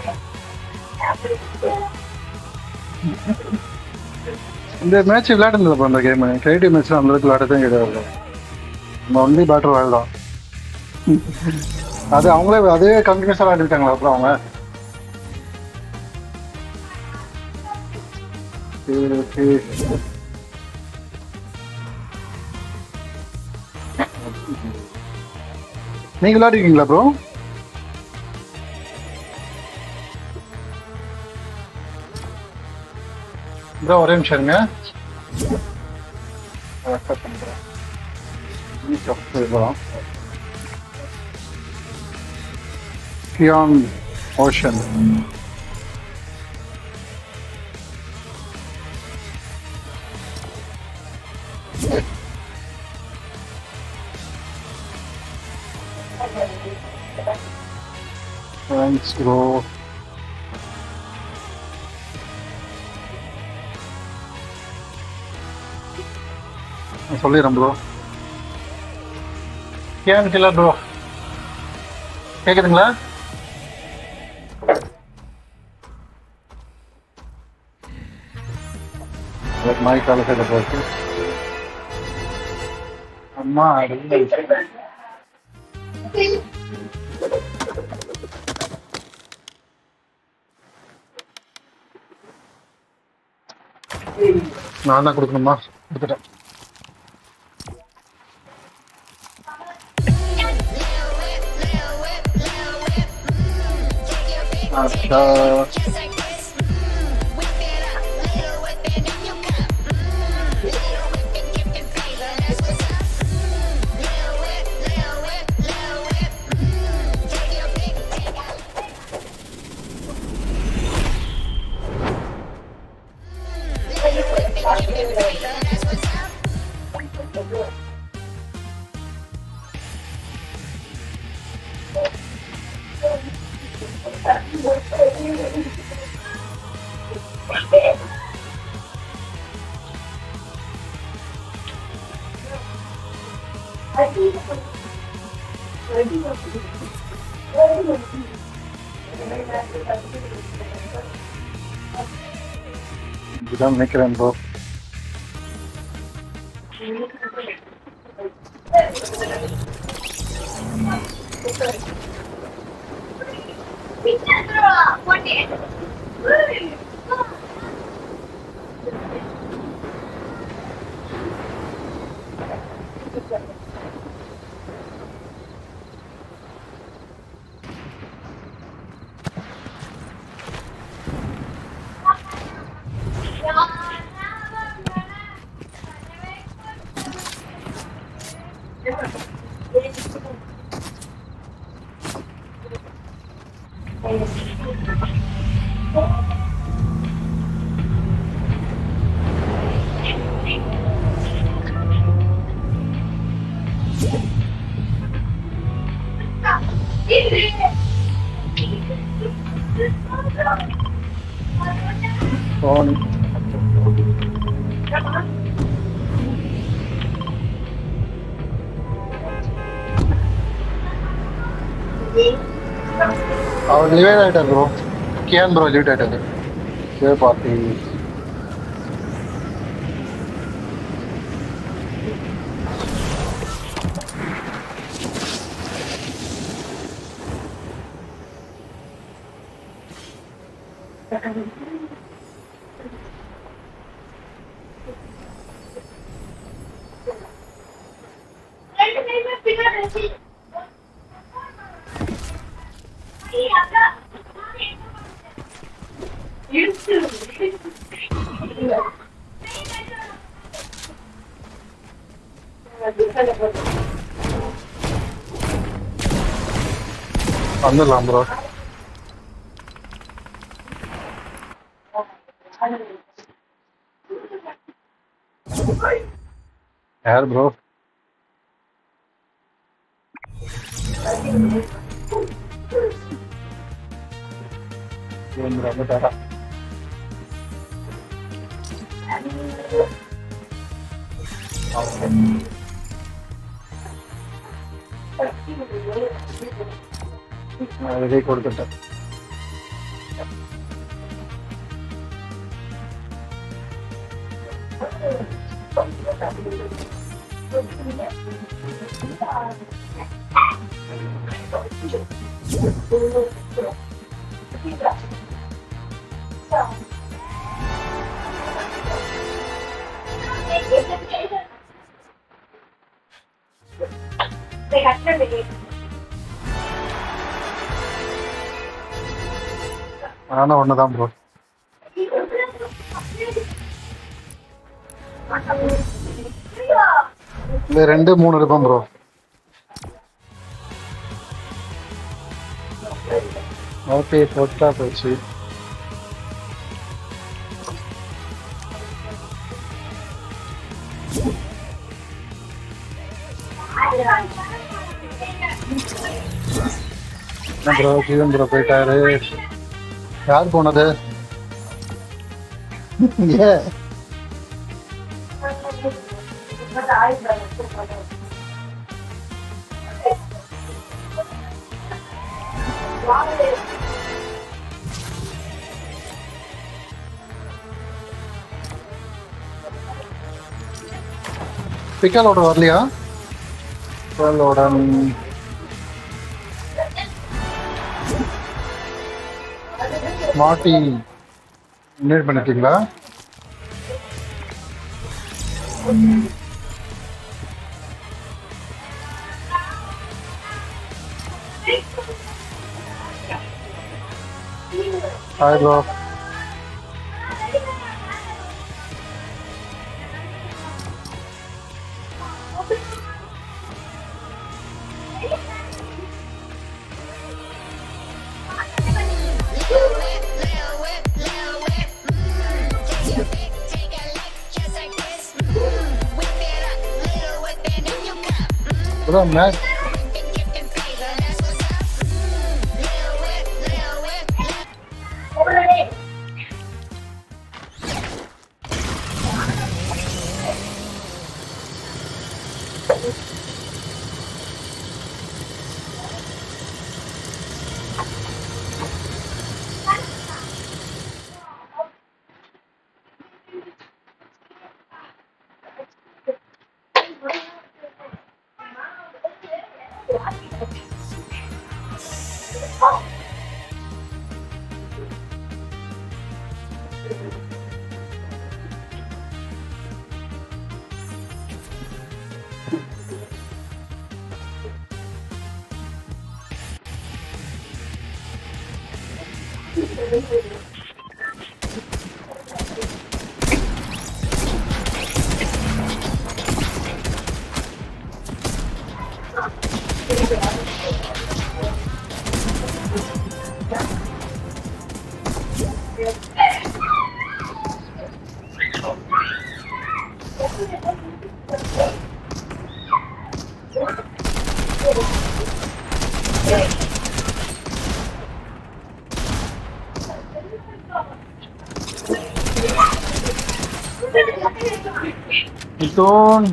இந்த மேட்ச் விளையாடுங்க ப்ரோ இந்த கேம் கிரியேட்டிவ் மேட்ச் அந்த அளவுக்கு விளையாடதே கிடையாது நம்ம ஒன்லி பேட்டர் விளையாடலாம் அது அவங்களே அதே கண்டினியூஸாக விளையாண்டுட்டாங்களா அப்புறம் அவங்க சரி ஓகே நீங்க விளையாடிருக்கீங்களா ப்ரோ ப்ரோ ஒரே நிமிஷம் இருங்க accept பண்றேன். East of Silver. Kion Ocean. Thanks, bro. நான் சொல்லிடுறேன் ப்ரோ ஏன் கில்லர் ப்ரோ கேக்குதுங்களா மாய் கால சைட போச்சு அம்மா அடி. நான் தான் கொடுக்கணுமா கொடுத்துட்டேன் அச்சா இதுதான் நினைக்கிறேன் ப்ரோ ஃபோன் அவர் லிவேட் ஆயிட்டார் ப்ரோ கியான் ப்ரோ லிவேட் ஆயிட்டாரு சே பார்ட்டி வந்துடலாம் ப்ரோ யார் ப்ரோ இவங்க வந்துட்டாரா நான் விதை கொடுத்துட்டேன் நானும் ஒண்ணுதான் ப்ரோ இந்த ரெண்டு மூணு இருப்பேன் ப்ரோ ஓகே போட்டா போச்சு என்ன ப்ரோ ஜீவன் ப்ரோ போயிட்டாரு யார் போனது ஏ பிக்கலோட வரலையா பிக்கலோட மாட்டி இன்வைட் பண்ணிட்டீங்களா hi bro bro match Itoon.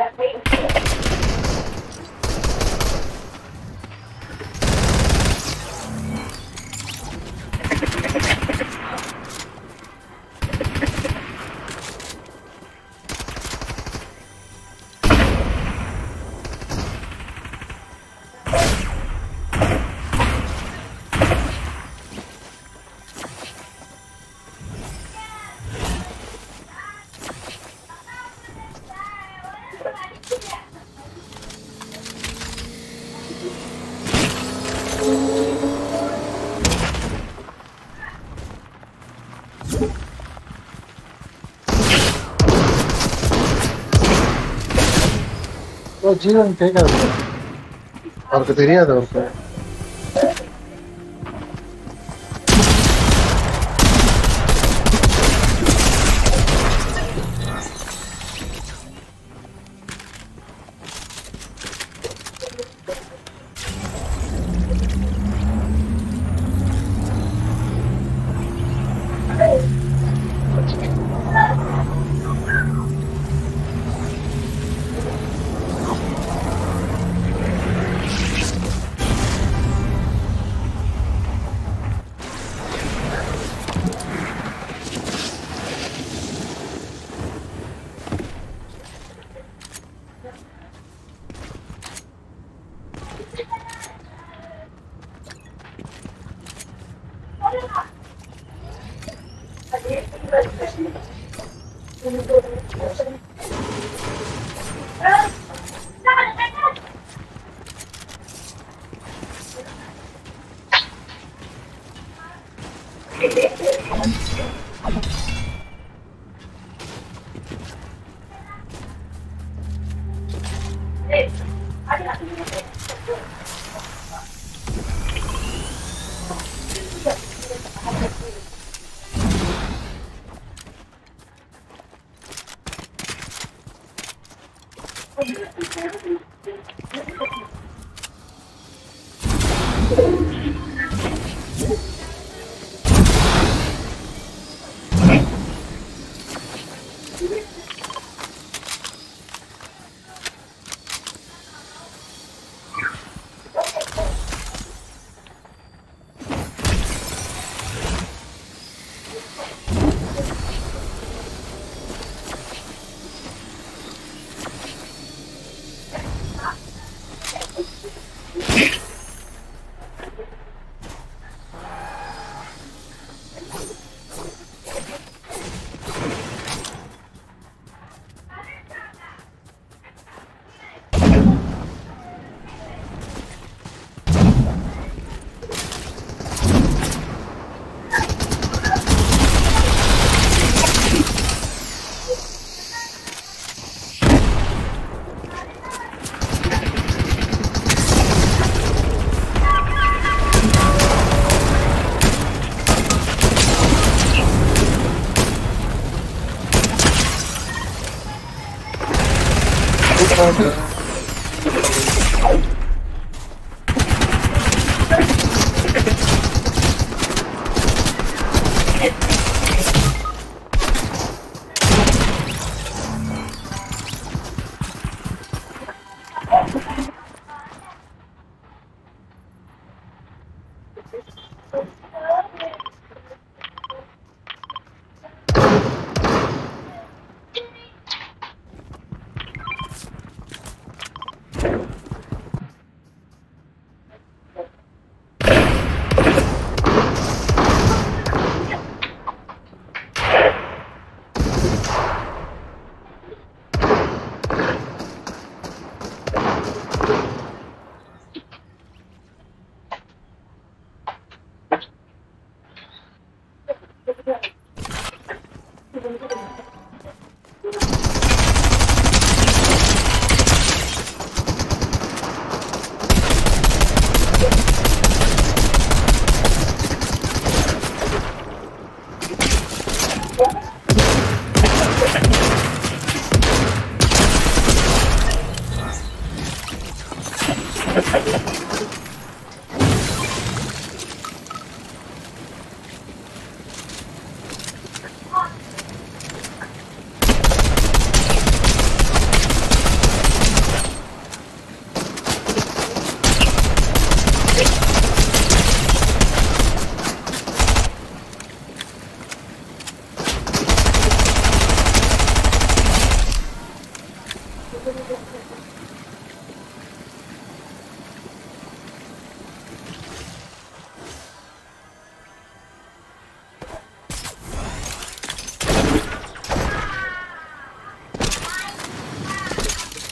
ஓ ஜீவன் கேட்காது அவருக்கு தெரியாது அவருக்கு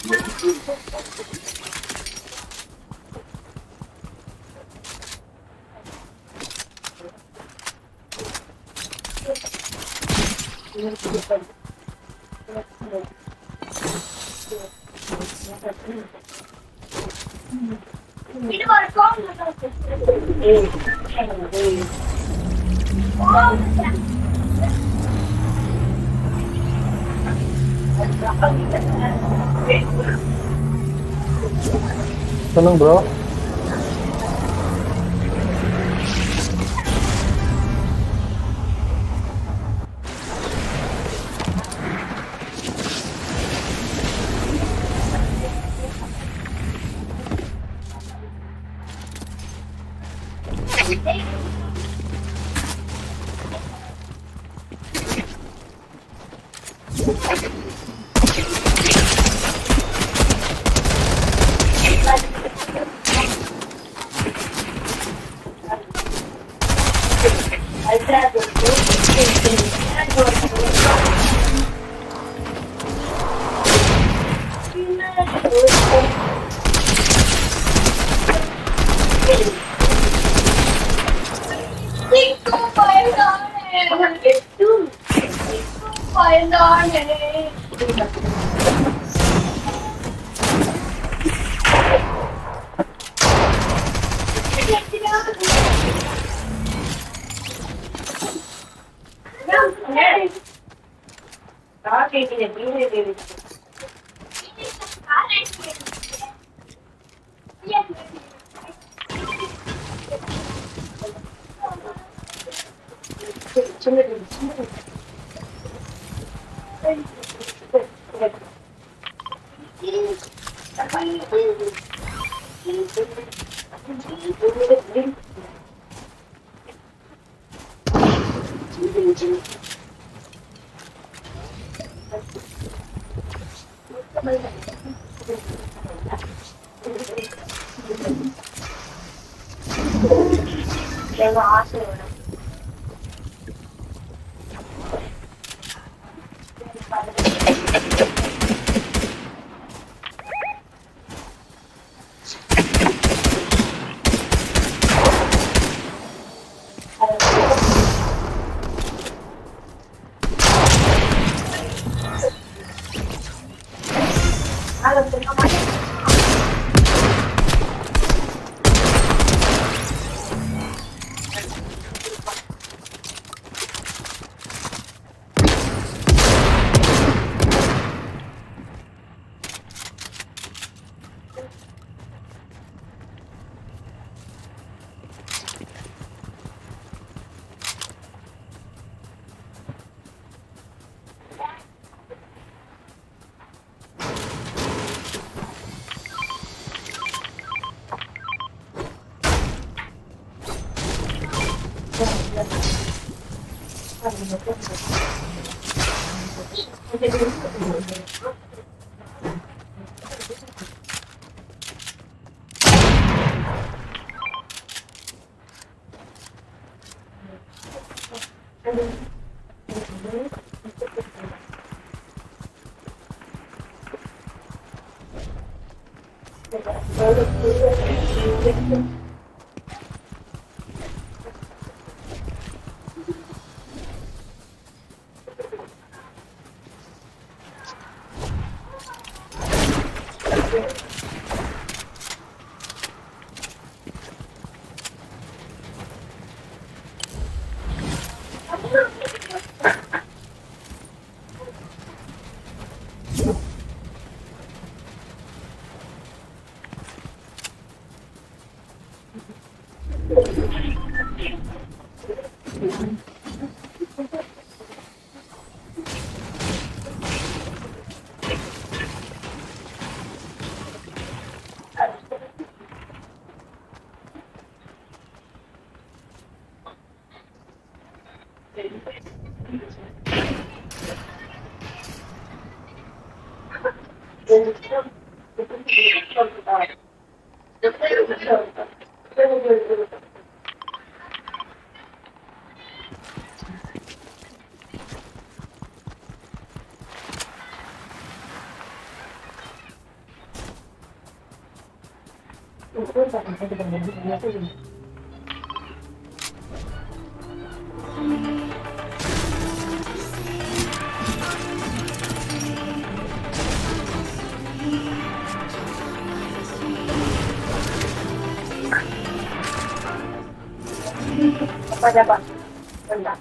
இது ஒரு phone சொல்லுங்க ப்ரோ Apa dapat? Bentar.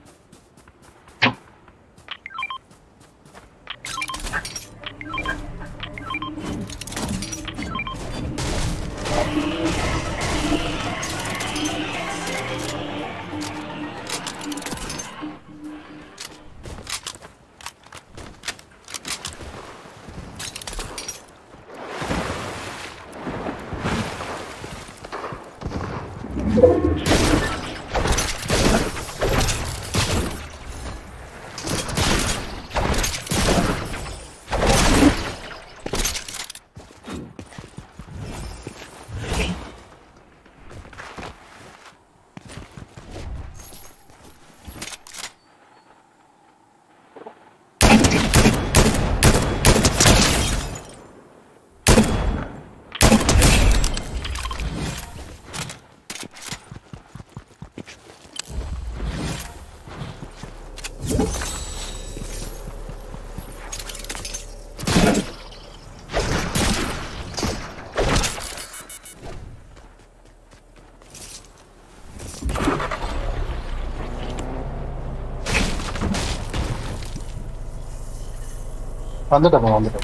வந்துட்டேன் வந்துட்டேன்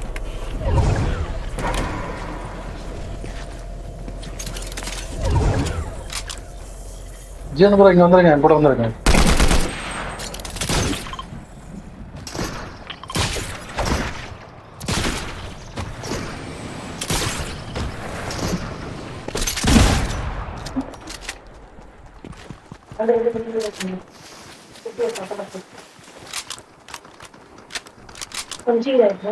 ஜீவன் ப்ரோ இங்க வந்துருங்க என் கூட வந்துருங்க Ada yang lebih dulu sini. Itu apa apa apa. Kunci dah itu.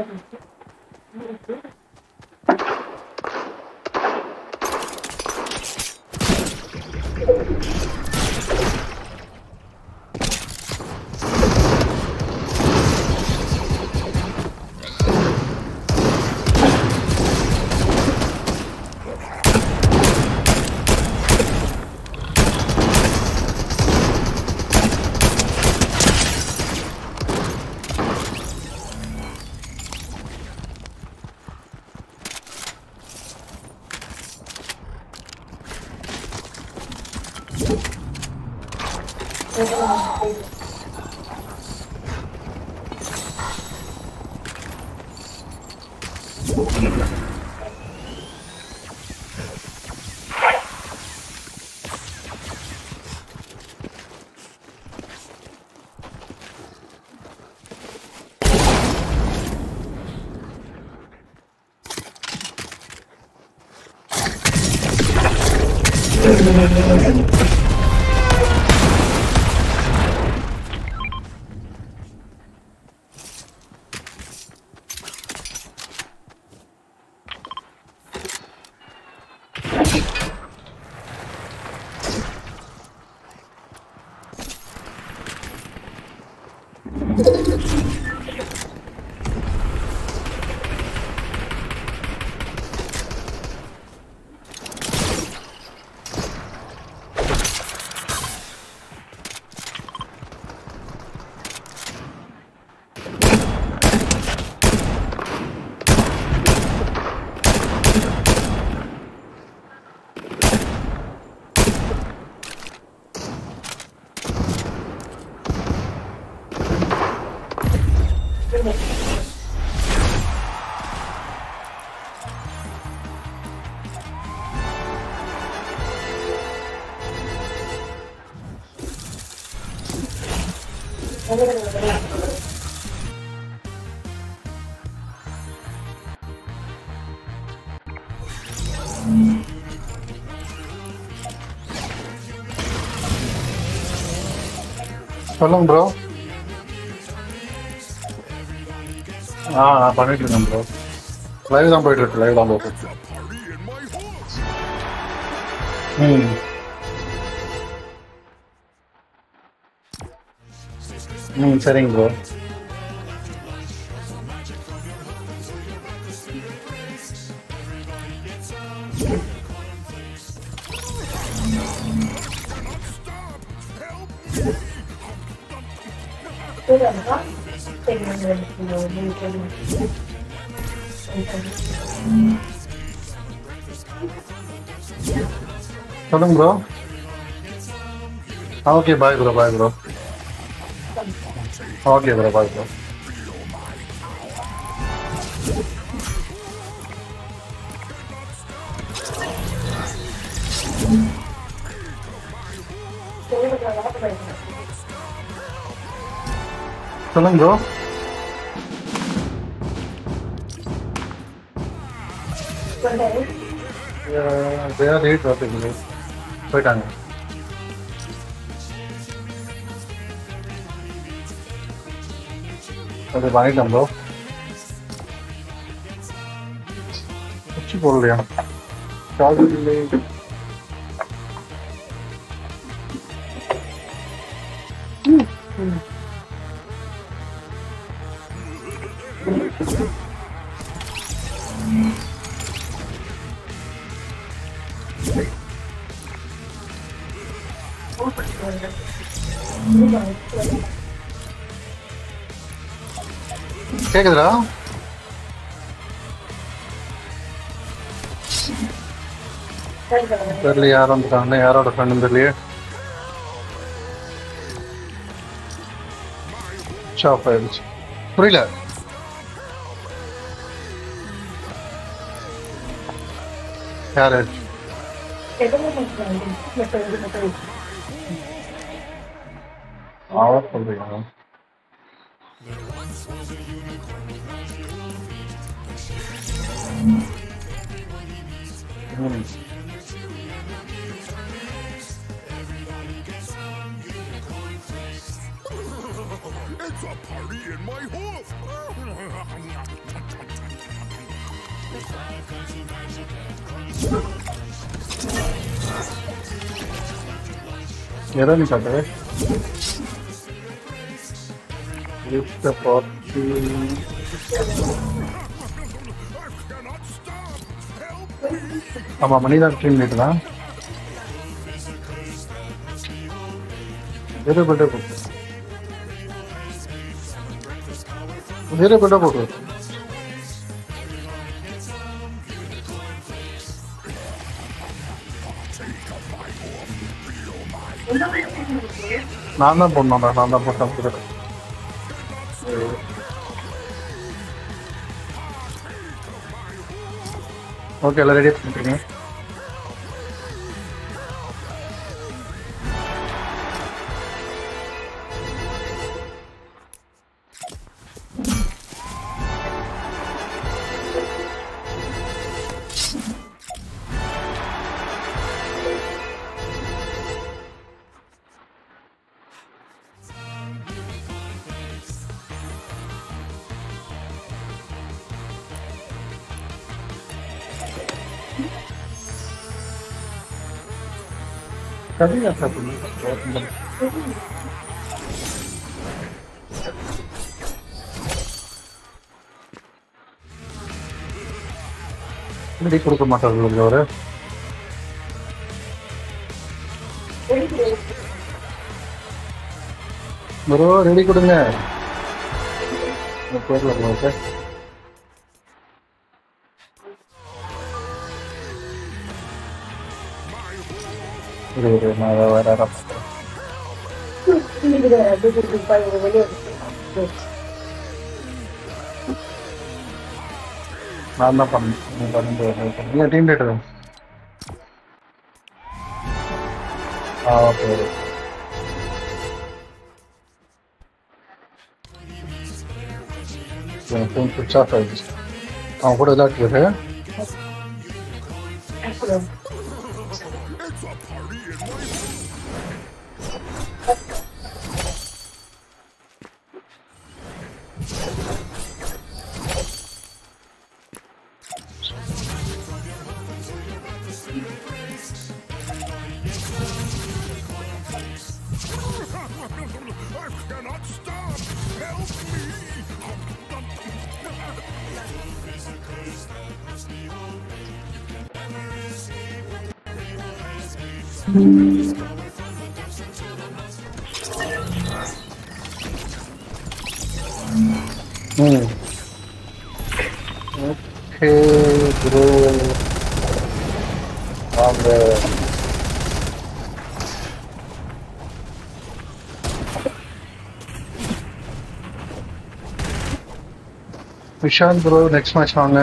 சொல்லுங்க ப்ரோ ஆ நான் பண்ணிட்டு இருக்கேன் ப்ரோ லைவ் தான் போயிட்டு இருக்கு லைவ் தான் போயிட்டு இருக்கு Party in my home. ம் ம் சரிங்க ப்ரோ போதாதா சரி வந்து எடுத்துக்கோ சொல்லுங்க bro okay bye bro bye bro okay bro bye bro சொல்லுங்க ப்ரோ வேற ரேட் வரதுக்கு போயிட்டாங்க அது வாங்கிட்டோம் ப்ரோ உச்சி போடலையா சார்ஜர் இல்லை கேக்குதுடா தெரியல யார் வந்துட்டாங்க யாரோட ஃப்ரெண்டு தெரியலையே ஷாப் ஆயிடுச்சு புரியல யாரு அவர் சொல்றீங்க ம். It's a party in my hoof. எதை நீ காட்டுற லிஃப்ட் பார்த்து Cannot stop. Help! ஆமா மணிதான் ட்ரீம் லேட்டு தான் வேறு பெட்டே போட்டு வேறு பெட்டே போட்டு நான் தான் போடணும்டா நான் தான் போட்டேன் புரியல ஓகே எல்லாம் ரெடி பண்ணிட்டுருங்க கதையா சாப்பிடணும் ரெடி கொடுக்க மாட்டார்கள் அவரு ப்ரோ ரெடி கொடுங்க பேர்ல உங்களுக்கு இரு இரு நான் வேற வேற யாரா பார்க்கறேன். நான் தான் பண்ணேன் நீ பண்ணு இல்லை டீம் டேட்டு ஆ ஓகே ஓகே என் ஃபோன் சுவிட்ச் ஆஃப் ஆகிடுச்சு அவன் கூட விளையாட்டு It's a party in my hoof. I cannot stop. Help me. Okay bro வாங்க விஷால் ப்ரோ நெக்ஸ்ட் மேட்ச் வாங்க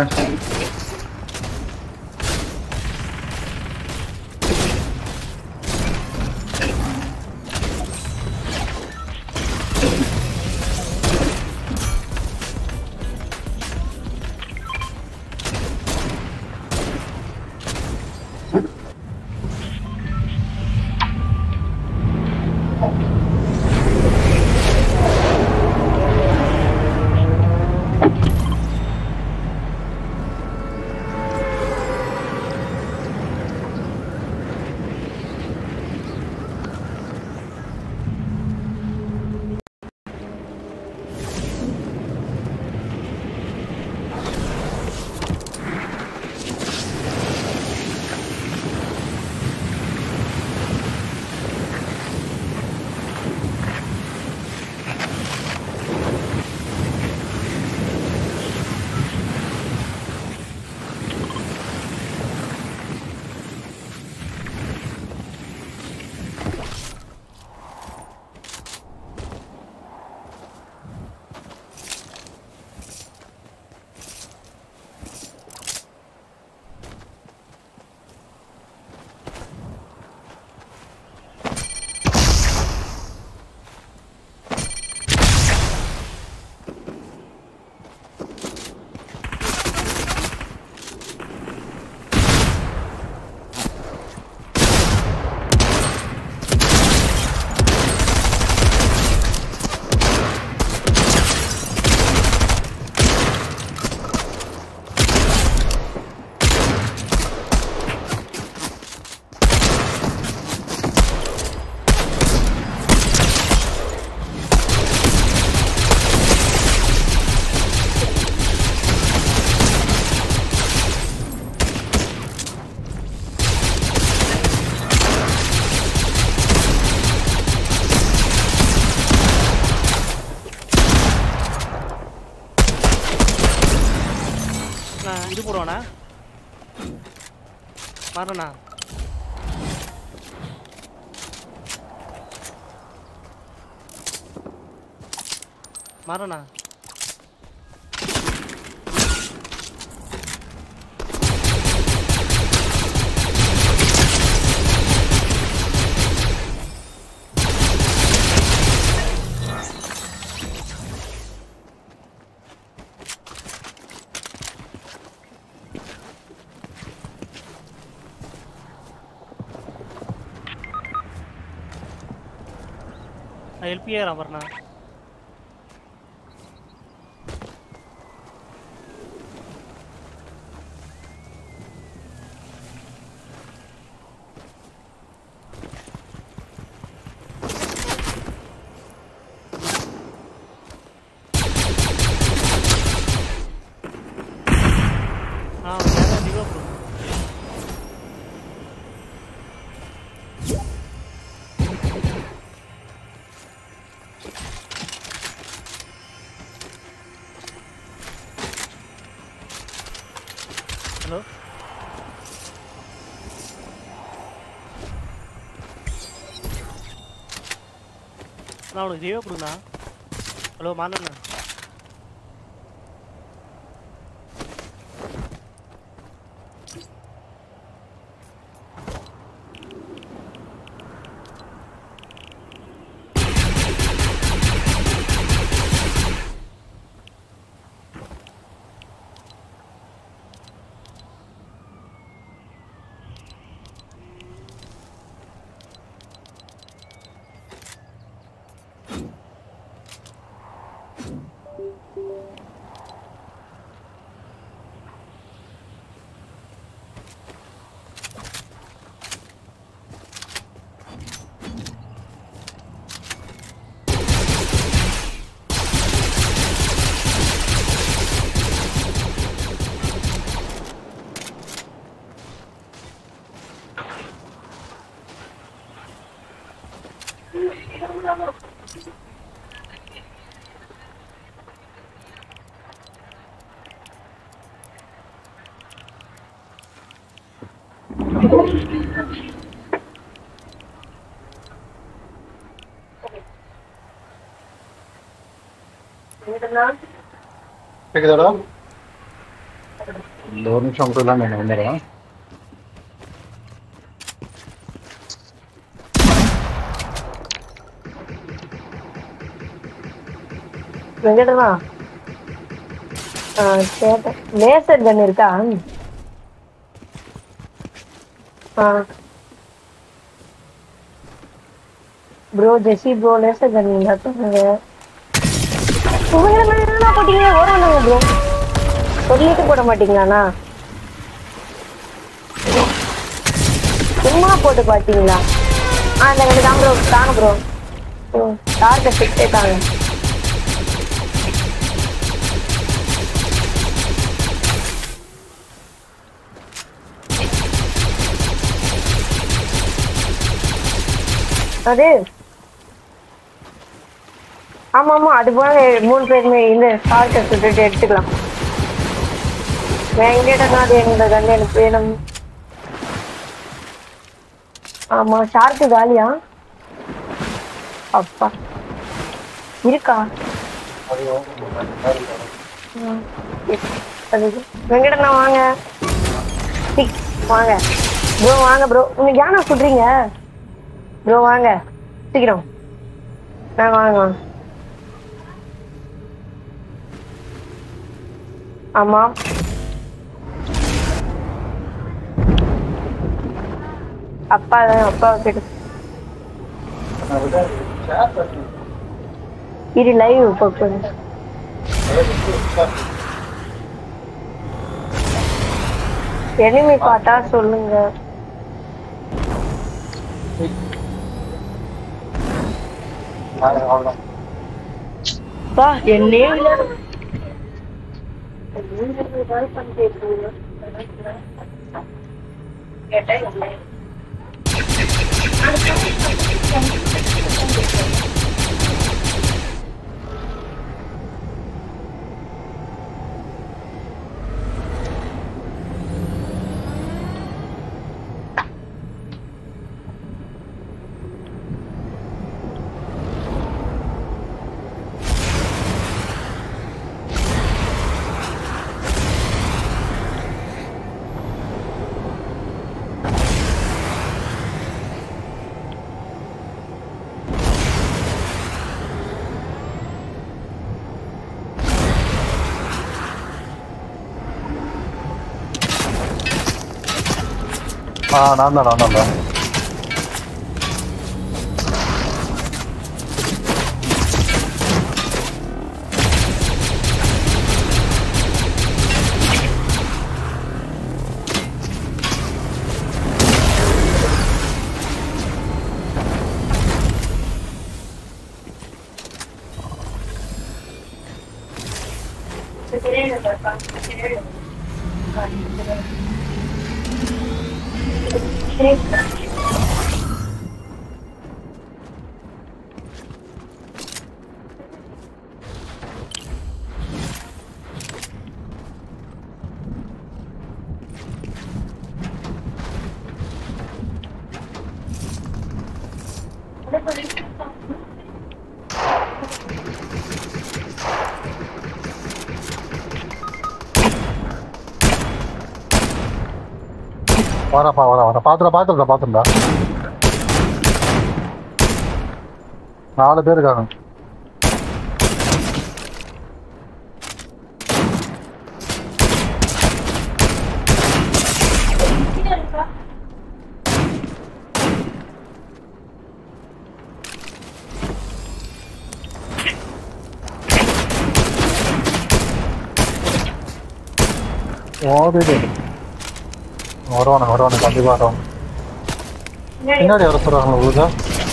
நான் இது போடுவானா மாறண்ணா மாறண்ணா எல்பிஏ அமர்ண்ணா ஆ வேற திவா ப்ரோ ஹலோ நான் உனக்கு ஜீவா கொடுங்கண்ணா ஹலோ மானண்ணா கேக்குதாடா இந்த ஒரு நிமிஷம் மட்டும் இல்லாம என்ன வந்துடுறேன் வெங்கடனா ஆ கேட்டேன் லேசர் கன் இருக்கா ஆ ப்ரோ ஜெசி ப்ரோ லேசர் கன் இருந்தாங்க உங்களை என்ன போட்டீங்க ஓடானுங்க ப்ரோ சொல்லிட்டு போட மாட்டீங்களாண்ணா சும்மா போட்டு பார்த்தீங்களா ஆ இந்த ரெண்டு தான் ப்ரோ தாங்க ப்ரோ ம் டார்கெட் ஃபிக்ஸே தாங்க அது ஆமா ஆமா அது போல மூணு பேருமே இந்த டார்கெட் சுட்டுட்டு எடுத்துக்கலாம் எங்கிட்ட அது எங்க கண்டு எனக்கு வேணும் ஆமா ஷார்க்கு காலியா அப்பா இருக்கா ம், இருக்கு. அது இது. வெங்கடண்ணா வாங்க சிக், வாங்க ப்ரோ வாங்க ப்ரோ உங்க யானை சுடுறீங்க ப்ரோ வாங்க சீக்கிரம் ஆ வாங்க வாங்க ஆமா அப்பா அப்பா கிட்ட இரு லைவ் இப்போ கொஞ்சம் எனிமி பார்த்தா சொல்லுங்க அவ்வளோதான் பா என்னே ஆ நான் தான் நான் தான் வரப்பா வர வர பாத்துடா பாத்துடா பாத்துடா நாலு பேர் இருக்காங்க ஓடிடு வருவானு வருவானு கண்டிப்பா வருவானு பின்னாடி வர சொல்றாங்க உங்களுக்கு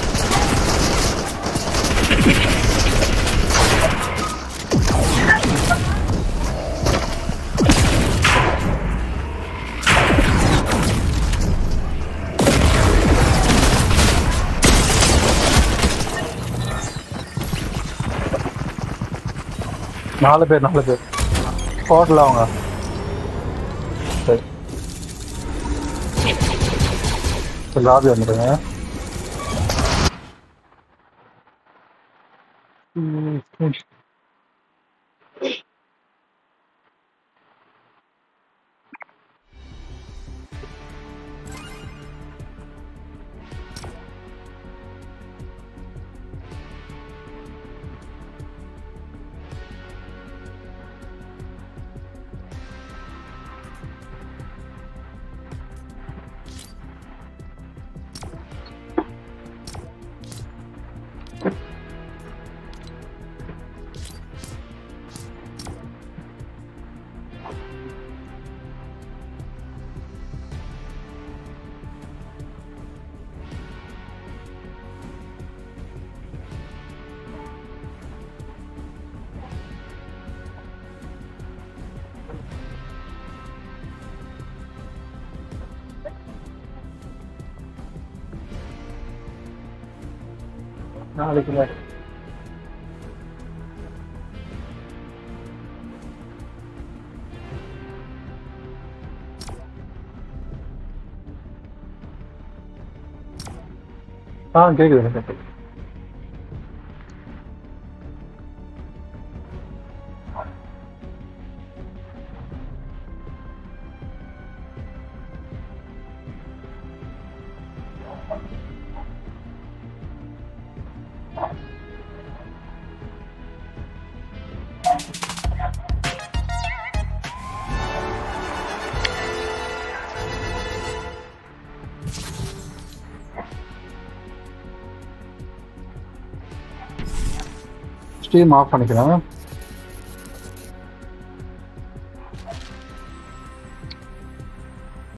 நாலு பேர் நாலு பேர் ஸ்பாட்ல அவங்க சரி லாபி வந்துடுங்க ம், ம். நாளைக்கு தான். ஆ கேக்குது எனக்கு ஸ்ட்ரீம் ஆஃப் பண்ணிக்கிறேன்